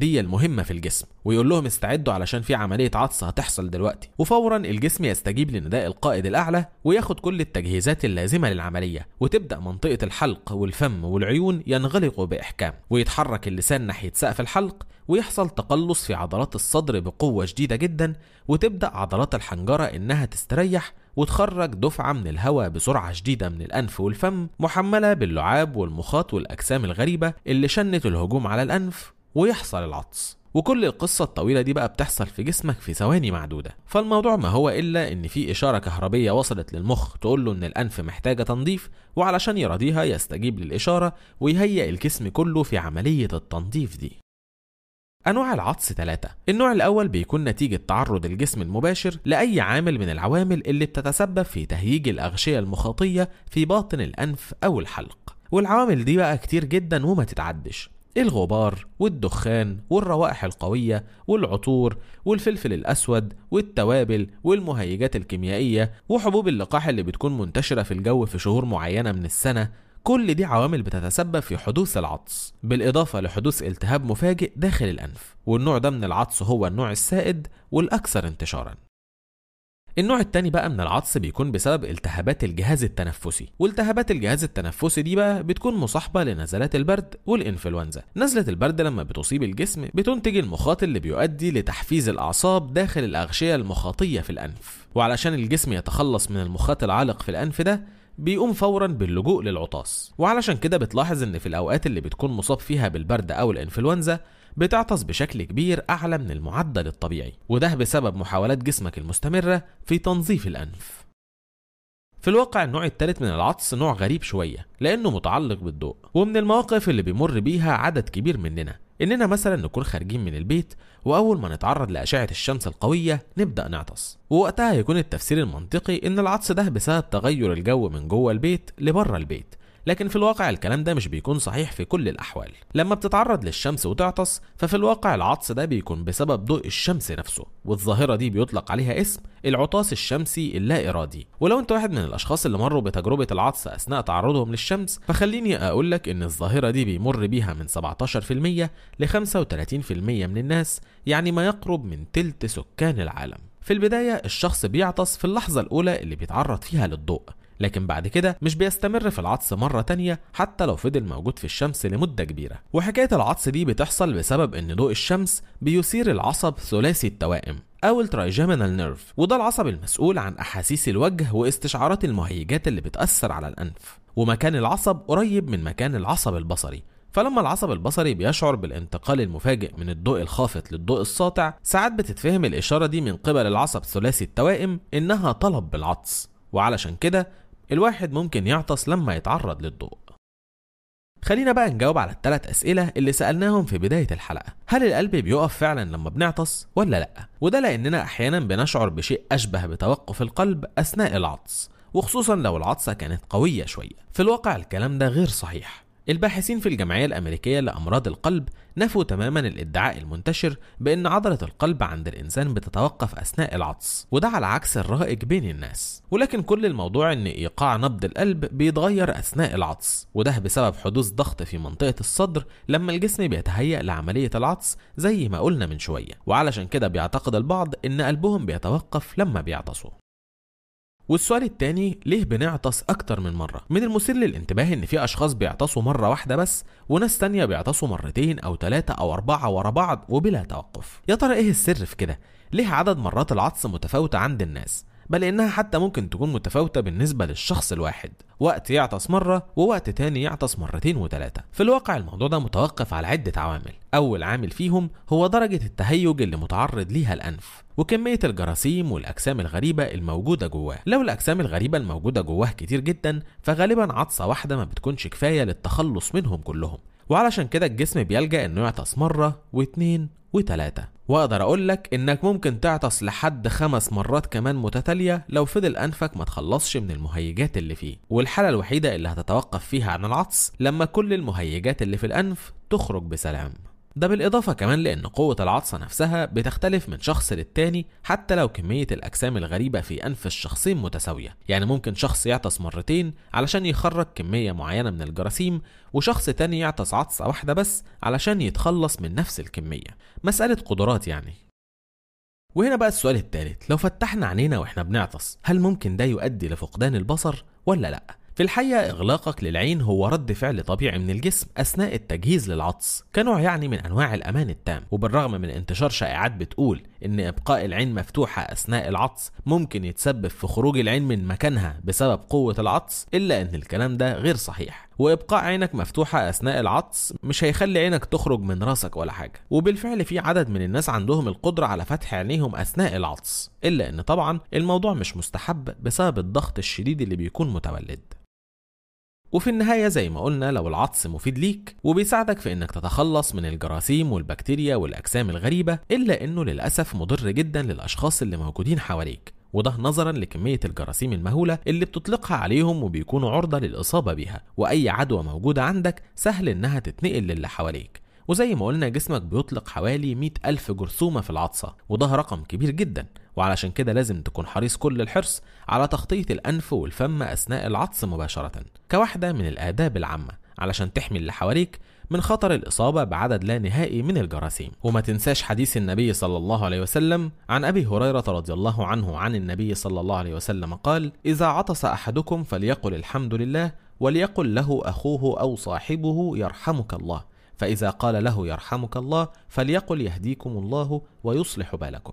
[SPEAKER 1] الغازية المهمة في الجسم ويقول لهم استعدوا علشان في عملية عطس هتحصل دلوقتي وفورا الجسم يستجيب لنداء القائد الأعلى وياخد كل التجهيزات اللازمة للعملية وتبدأ منطقة الحلق والفم والعيون ينغلقوا بإحكام ويتحرك اللسان ناحية سقف الحلق ويحصل تقلص في عضلات الصدر بقوة شديدة جدا وتبدأ عضلات الحنجرة إنها تستريح وتخرج دفعة من الهواء بسرعة شديدة من الأنف والفم محملة باللعاب والمخاط والأجسام الغريبة اللي شنت الهجوم على الأنف ويحصل العطس وكل القصة الطويلة دي بقى بتحصل في جسمك في ثواني معدودة فالموضوع ما هو إلا إن في إشارة كهربية وصلت للمخ تقول له إن الأنف محتاجة تنظيف وعلشان يراضيها يستجيب للإشارة ويهيئ الجسم كله في عملية التنظيف دي أنواع العطس ثلاثة النوع الأول بيكون نتيجة تعرض الجسم المباشر لأي عامل من العوامل اللي بتتسبب في تهييج الأغشية المخاطية في باطن الأنف أو الحلق والعوامل دي بقى كتير جدا وما تتعدش الغبار والدخان والروائح القوية والعطور والفلفل الأسود والتوابل والمهيجات الكيميائية وحبوب اللقاح اللي بتكون منتشرة في الجو في شهور معينة من السنة كل دي عوامل بتتسبب في حدوث العطس بالإضافة لحدوث التهاب مفاجئ داخل الأنف والنوع ده من العطس هو النوع السائد والأكثر انتشارا النوع التاني بقى من العطس بيكون بسبب التهابات الجهاز التنفسي والتهابات الجهاز التنفسي دي بقى بتكون مصاحبة لنزلات البرد والإنفلونزا نزلة البرد لما بتصيب الجسم بتنتج المخاط اللي بيؤدي لتحفيز الأعصاب داخل الأغشية المخاطية في الأنف وعلشان الجسم يتخلص من المخاط العالق في الأنف ده بيقوم فورا باللجوء للعطاس وعلشان كده بتلاحظ ان في الاوقات اللي بتكون مصاب فيها بالبرد او الانفلونزا بتعطس بشكل كبير اعلى من المعدل الطبيعي وده بسبب محاولات جسمك المستمره في تنظيف الانف في الواقع النوع الثالث من العطس نوع غريب شوية لأنه متعلق بالضوء ومن المواقف اللي بيمر بيها عدد كبير مننا إننا مثلا نكون خارجين من البيت وأول ما نتعرض لأشعة الشمس القوية نبدأ نعطس ووقتها يكون التفسير المنطقي إن العطس ده بسبب تغير الجو من جوه البيت لبره البيت لكن في الواقع الكلام ده مش بيكون صحيح في كل الأحوال لما بتتعرض للشمس وتعطس ففي الواقع العطس ده بيكون بسبب ضوء الشمس نفسه والظاهرة دي بيطلق عليها اسم العطاس الشمسي اللا إرادي ولو انت واحد من الأشخاص اللي مروا بتجربة العطس أثناء تعرضهم للشمس فخليني أقول لك إن الظاهرة دي بيمر بيها من 17% ل 35% من الناس يعني ما يقرب من تلت سكان العالم في البداية الشخص بيعطس في اللحظة الأولى اللي بيتعرض فيها للضوء لكن بعد كده مش بيستمر في العطس مرة تانية حتى لو فضل موجود في الشمس لمدة كبيرة وحكاية العطس دي بتحصل بسبب ان ضوء الشمس بيثير العصب ثلاثي التوائم أو الترايجيمينال نيرف وده العصب المسؤول عن أحاسيس الوجه واستشعارات المهيجات اللي بتأثر على الأنف ومكان العصب قريب من مكان العصب البصري فلما العصب البصري بيشعر بالانتقال المفاجئ من الضوء الخافت للضوء الساطع ساعات بتتفهم الإشارة دي من قبل العصب ثلاثي التوائم إنها طلب بالعطس وعلشان كده الواحد ممكن يعطس لما يتعرض للضوء خلينا بقى نجاوب على الثلاث أسئلة اللي سألناهم في بداية الحلقة هل القلب بيقف فعلا لما بنعطس ولا لأ؟ وده لأننا أحيانا بنشعر بشيء أشبه بتوقف القلب أثناء العطس وخصوصا لو العطسة كانت قوية شوية في الواقع الكلام ده غير صحيح الباحثين في الجمعية الأمريكية لأمراض القلب نفوا تماما الادعاء المنتشر بأن عضلة القلب عند الإنسان بتتوقف أثناء العطس وده على عكس الرائج بين الناس ولكن كل الموضوع أن إيقاع نبض القلب بيتغير أثناء العطس وده بسبب حدوث ضغط في منطقة الصدر لما الجسم بيتهيأ لعملية العطس زي ما قلنا من شوية وعلشان كده بيعتقد البعض أن قلبهم بيتوقف لما بيعطسوا والسؤال التاني ليه بنعطس أكتر من مرة؟ من المثير للانتباه إن في أشخاص بيعطسوا مرة واحدة بس وناس تانية بيعطسوا مرتين أو ثلاثة أو أربعة ورا بعض وبلا توقف. يا ترى إيه السر في كده؟ ليه عدد مرات العطس متفاوتة عند الناس؟ بل إنها حتى ممكن تكون متفاوتة بالنسبة للشخص الواحد وقت يعطس مرة ووقت تاني يعطس مرتين وتلاتة في الواقع الموضوع ده متوقف على عدة عوامل أول عامل فيهم هو درجة التهيج اللي متعرض ليها الأنف وكمية الجراثيم والأجسام الغريبة الموجودة جواه لو الأجسام الغريبة الموجودة جواه كتير جدا فغالبا عطسة واحدة ما بتكونش كفاية للتخلص منهم كلهم وعلشان كده الجسم بيلجأ انه يعطس مرة واتنين وتلاتة واقدر اقول لك انك ممكن تعطس لحد خمس مرات كمان متتالية لو فضل انفك ما تخلصش من المهيجات اللي فيه والحالة الوحيدة اللي هتتوقف فيها عن العطس لما كل المهيجات اللي في الانف تخرج بسلام ده بالإضافة كمان لأن قوة العطسة نفسها بتختلف من شخص للتاني حتى لو كمية الأجسام الغريبة في أنف الشخصين متساوية يعني ممكن شخص يعطس مرتين علشان يخرج كمية معينة من الجراثيم وشخص تاني يعطس عطسة واحدة بس علشان يتخلص من نفس الكمية مسألة قدرات يعني وهنا بقى السؤال الثالث لو فتحنا عينينا واحنا بنعطس هل ممكن ده يؤدي لفقدان البصر ولا لا في الحقيقة إغلاقك للعين هو رد فعل طبيعي من الجسم أثناء التجهيز للعطس كنوع يعني من أنواع الأمان التام وبالرغم من انتشار شائعات بتقول إن إبقاء العين مفتوحة أثناء العطس ممكن يتسبب في خروج العين من مكانها بسبب قوة العطس إلا إن الكلام ده غير صحيح وإبقاء عينك مفتوحة أثناء العطس مش هيخلي عينك تخرج من راسك ولا حاجة وبالفعل في عدد من الناس عندهم القدرة على فتح عينيهم أثناء العطس إلا إن طبعا الموضوع مش مستحب بسبب الضغط الشديد اللي بيكون متولد وفي النهاية زي ما قلنا لو العطس مفيد ليك وبيساعدك في انك تتخلص من الجراثيم والبكتيريا والاجسام الغريبة الا انه للاسف مضر جدا للاشخاص اللي موجودين حواليك وده نظرا لكمية الجراثيم المهولة اللي بتطلقها عليهم وبيكونوا عرضة للإصابة بيها وأي عدوى موجودة عندك سهل إنها تتنقل للي حواليك وزي ما قلنا جسمك بيطلق حوالي 100 ألف جرثومة في العطسة وده رقم كبير جدا وعلشان كده لازم تكون حريص كل الحرص على تغطية الأنف والفم أثناء العطس مباشرة كواحدة من الآداب العامة علشان تحمي اللي حواليك من خطر الإصابة بعدد لا نهائي من الجراثيم وما تنساش حديث النبي صلى الله عليه وسلم عن أبي هريرة رضي الله عنه عن النبي صلى الله عليه وسلم قال إذا عطس أحدكم فليقل الحمد لله وليقل له أخوه أو صاحبه يرحمك الله فإذا قال له يرحمك الله فليقل يهديكم الله ويصلح بالكم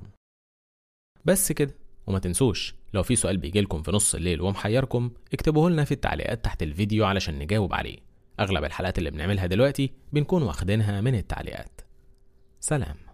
[SPEAKER 1] بس كده وما تنسوش لو في سؤال بيجيلكم في نص الليل ومحيركم اكتبوه لنا في التعليقات تحت الفيديو علشان نجاوب عليه أغلب الحلقات اللي بنعملها دلوقتي بنكون واخدينها من التعليقات سلام